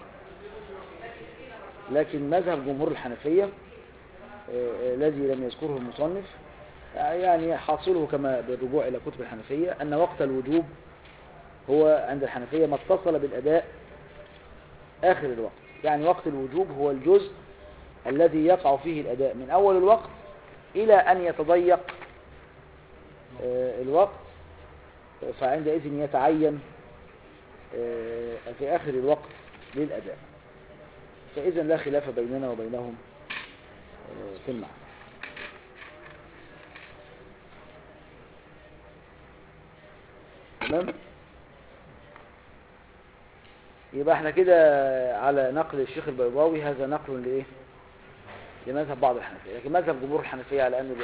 لكن مذهب جمهور الحنفية آه، آه، الذي لم يذكره المصنف آه، يعني حاصله كما بالرجوع إلى كتب الحنفية أن وقت الوجوب هو عند الحنفية ما اتصل بالأداء آخر الوقت يعني وقت الوجوب هو الجزء الذي يقع فيه الأداء من أول الوقت إلى أن يتضيق آه، الوقت فعندئذ يتعين آه، في آخر الوقت للأداء فإذا لا خلاف بيننا وبينهم آه، في المعنى تمام يبقى احنا كده على نقل الشيخ البيضاوي هذا نقل لايه لمذهب بعض الحنفية لكن مذهب جمهور الحنفية على ان ال-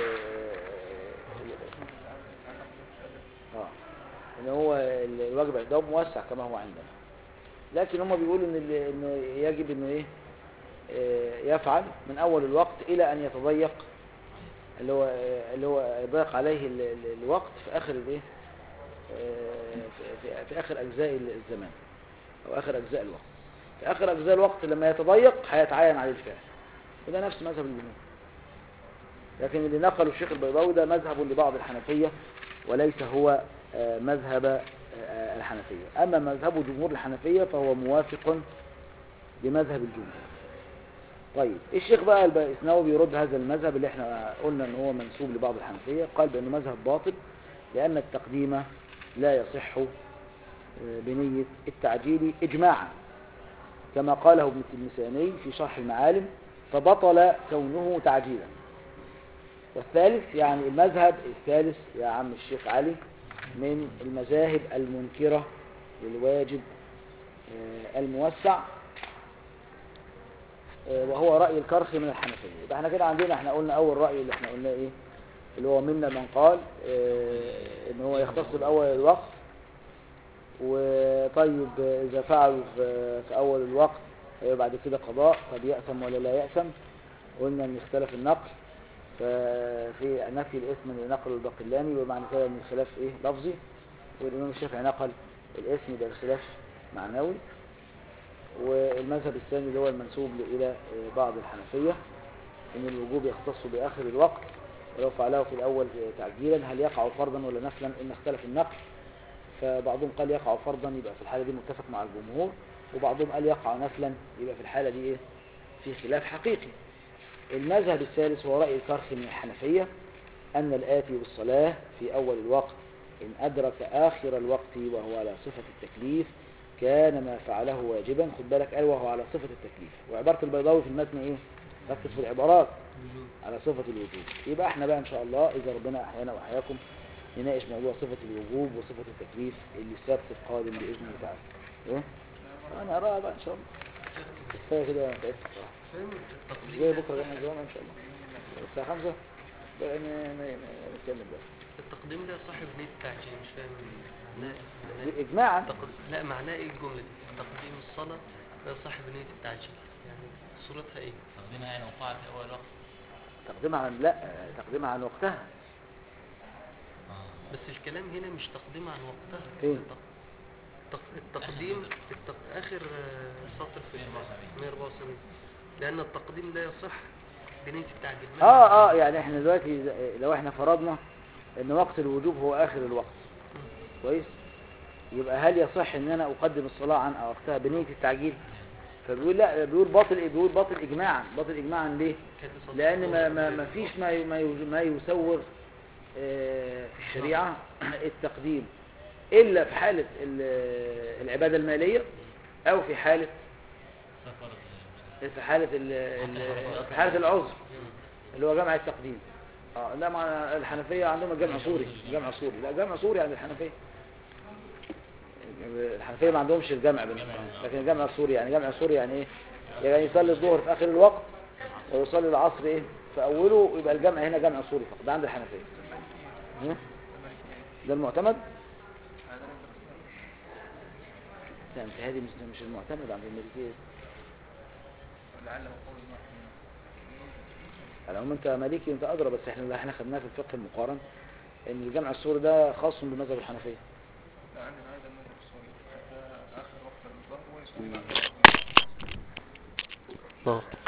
اه ان هو ال- الواجب عندهم موسع كما هو عندنا لكن هم بيقولوا ان ال- انه يجب انه ايه آه، يفعل من اول الوقت الى ان يتضيق اللي هو اللي هو يضيق عليه ال- ال- الوقت في اخر الايه آه، في- في- في اخر اجزاء الزمان او اخر اجزاء الوقت في اخر اجزاء الوقت لما يتضيق هيتعين عليه الفعل وده نفس مذهب الجمهور لكن اللي نقله الشيخ البيضاوي ده مذهب لبعض الحنفية وليس هو آه، مذهب آه، الحنفية أما مذهب جمهور الحنفية فهو موافق لمذهب الجمهور طيب الشيخ بقى البائسناوي بيرد هذا المذهب اللي احنا قلنا ان هو منسوب لبعض الحنفية قال بأنه مذهب باطل لأن التقديم لا يصح بنية التعجيل إجماعا كما قاله ابن التلمساني في شرح المعالم فبطل كونه تعجيلا والثالث يعني المذهب الثالث يا عم الشيخ علي من المذاهب المنكرة للواجب آه، الموسع آه، وهو رأي الكرخي من الحنفية يبقى احنا كده عندنا احنا قلنا أول رأي اللي احنا قلناه ايه اللي هو منا من قال آه، ان هو يختص بأول الوقت وطيب إذا فعلوا في في أول الوقت هيبقى بعد كده قضاء طب يأثم ولا لا يأثم قلنا ان اختلف النقل ففي نفي الاسم اللي نقله الباقلاني ومعنى كده ان الخلاف ايه لفظي والامام الشافعي نقل الاسم ده الخلاف معنوي والمذهب الثاني اللي هو المنسوب الى بعض الحنفية ان الوجوب يختص باخر الوقت ولو فعله في الاول تعجيلا هل يقع فرضا ولا نفلا ان اختلف النقل فبعضهم قال يقع فرضا يبقى في الحالة دي متفق مع الجمهور وبعضهم قال يقع نفلا يبقى في الحالة دي ايه في خلاف حقيقي المذهب الثالث هو رأي الكرخي من الحنفية أن الآتي بالصلاة في أول الوقت إن أدرك آخر الوقت وهو على صفة التكليف كان ما فعله واجبا خد بالك قال وهو على صفة التكليف وعبارة البيضاوي في المتن إيه ركز في العبارات على صفة الوجوب يبقى احنا بقى إن شاء الله إذا ربنا أحيانا وأحياكم نناقش موضوع صفة الوجوب وصفة التكليف اللي السبت القادم بإذن الله تعالى ايه انا اراها بقى ان شاء الله كفايه كده أنا تعبت بصراحه فاهم التقديم زي ده بكره صح- جاي الجامعه ان شاء الله الساعه 5 بقى ن- ن- ن- نتكلم بقى التقديم ده صاحب نية التعجيل مش فاهم معناه معناه- اجماعا تق- لا معناه ايه الجملة دي تقديم الصلاة ده صاحب نية التعجيل يعني صورتها ايه تقديمها يعني وقعت في أول وقت تقديمها عن لا تقديمها عن وقتها آه. بس الكلام هنا مش تقديم عن وقتها فين؟ التق- التق- التقديم التق... اخر آه، سطر في 174 لان التقديم لا يصح بنية التعجيل ما اه اه يعني احنا دلوقتي ز- لو احنا فرضنا ان وقت الوجوب هو اخر الوقت كويس يبقى هل يصح ان انا اقدم الصلاة عن وقتها بنية التعجيل فبيقول لا بيقول باطل بيقول باطل اجماعا باطل اجماعا ليه كانت صلاة لان ما الظهر ما في ما فيش ما ي- ما ي- ما يسوغ آه، في الشريعة التقديم الا في حالة ال- العبادة المالية او في حالة سفر في حالة ال- ال- في حالة العذر اللي هو جمع التقديم اه لا مع الحنفية عندهم الجمع سوري جمع سوري لا جمع سوري عند الحنفية الحنفية ما عندهمش الجمع بالنسبة لهم. لكن الجمع السوري يعني جمع سوري يعني ايه يعني يصلي الظهر في اخر الوقت ويصلي العصر ايه في اوله يبقى الجمع هنا جمع سوري فقط ده عند الحنفية ها؟ ده المعتمد لا انت هذه مش مش المعتمد عند المالكية لعله قول واحد على العموم انت مالكي انت ادرى بس احنا اللي احنا خدناه في الفقه المقارن ان الجمع السوري ده خاص بمذهب الحنفيه لا عندنا هذا المذهب السوري حتى آخر وقت الظهر ويصلي اه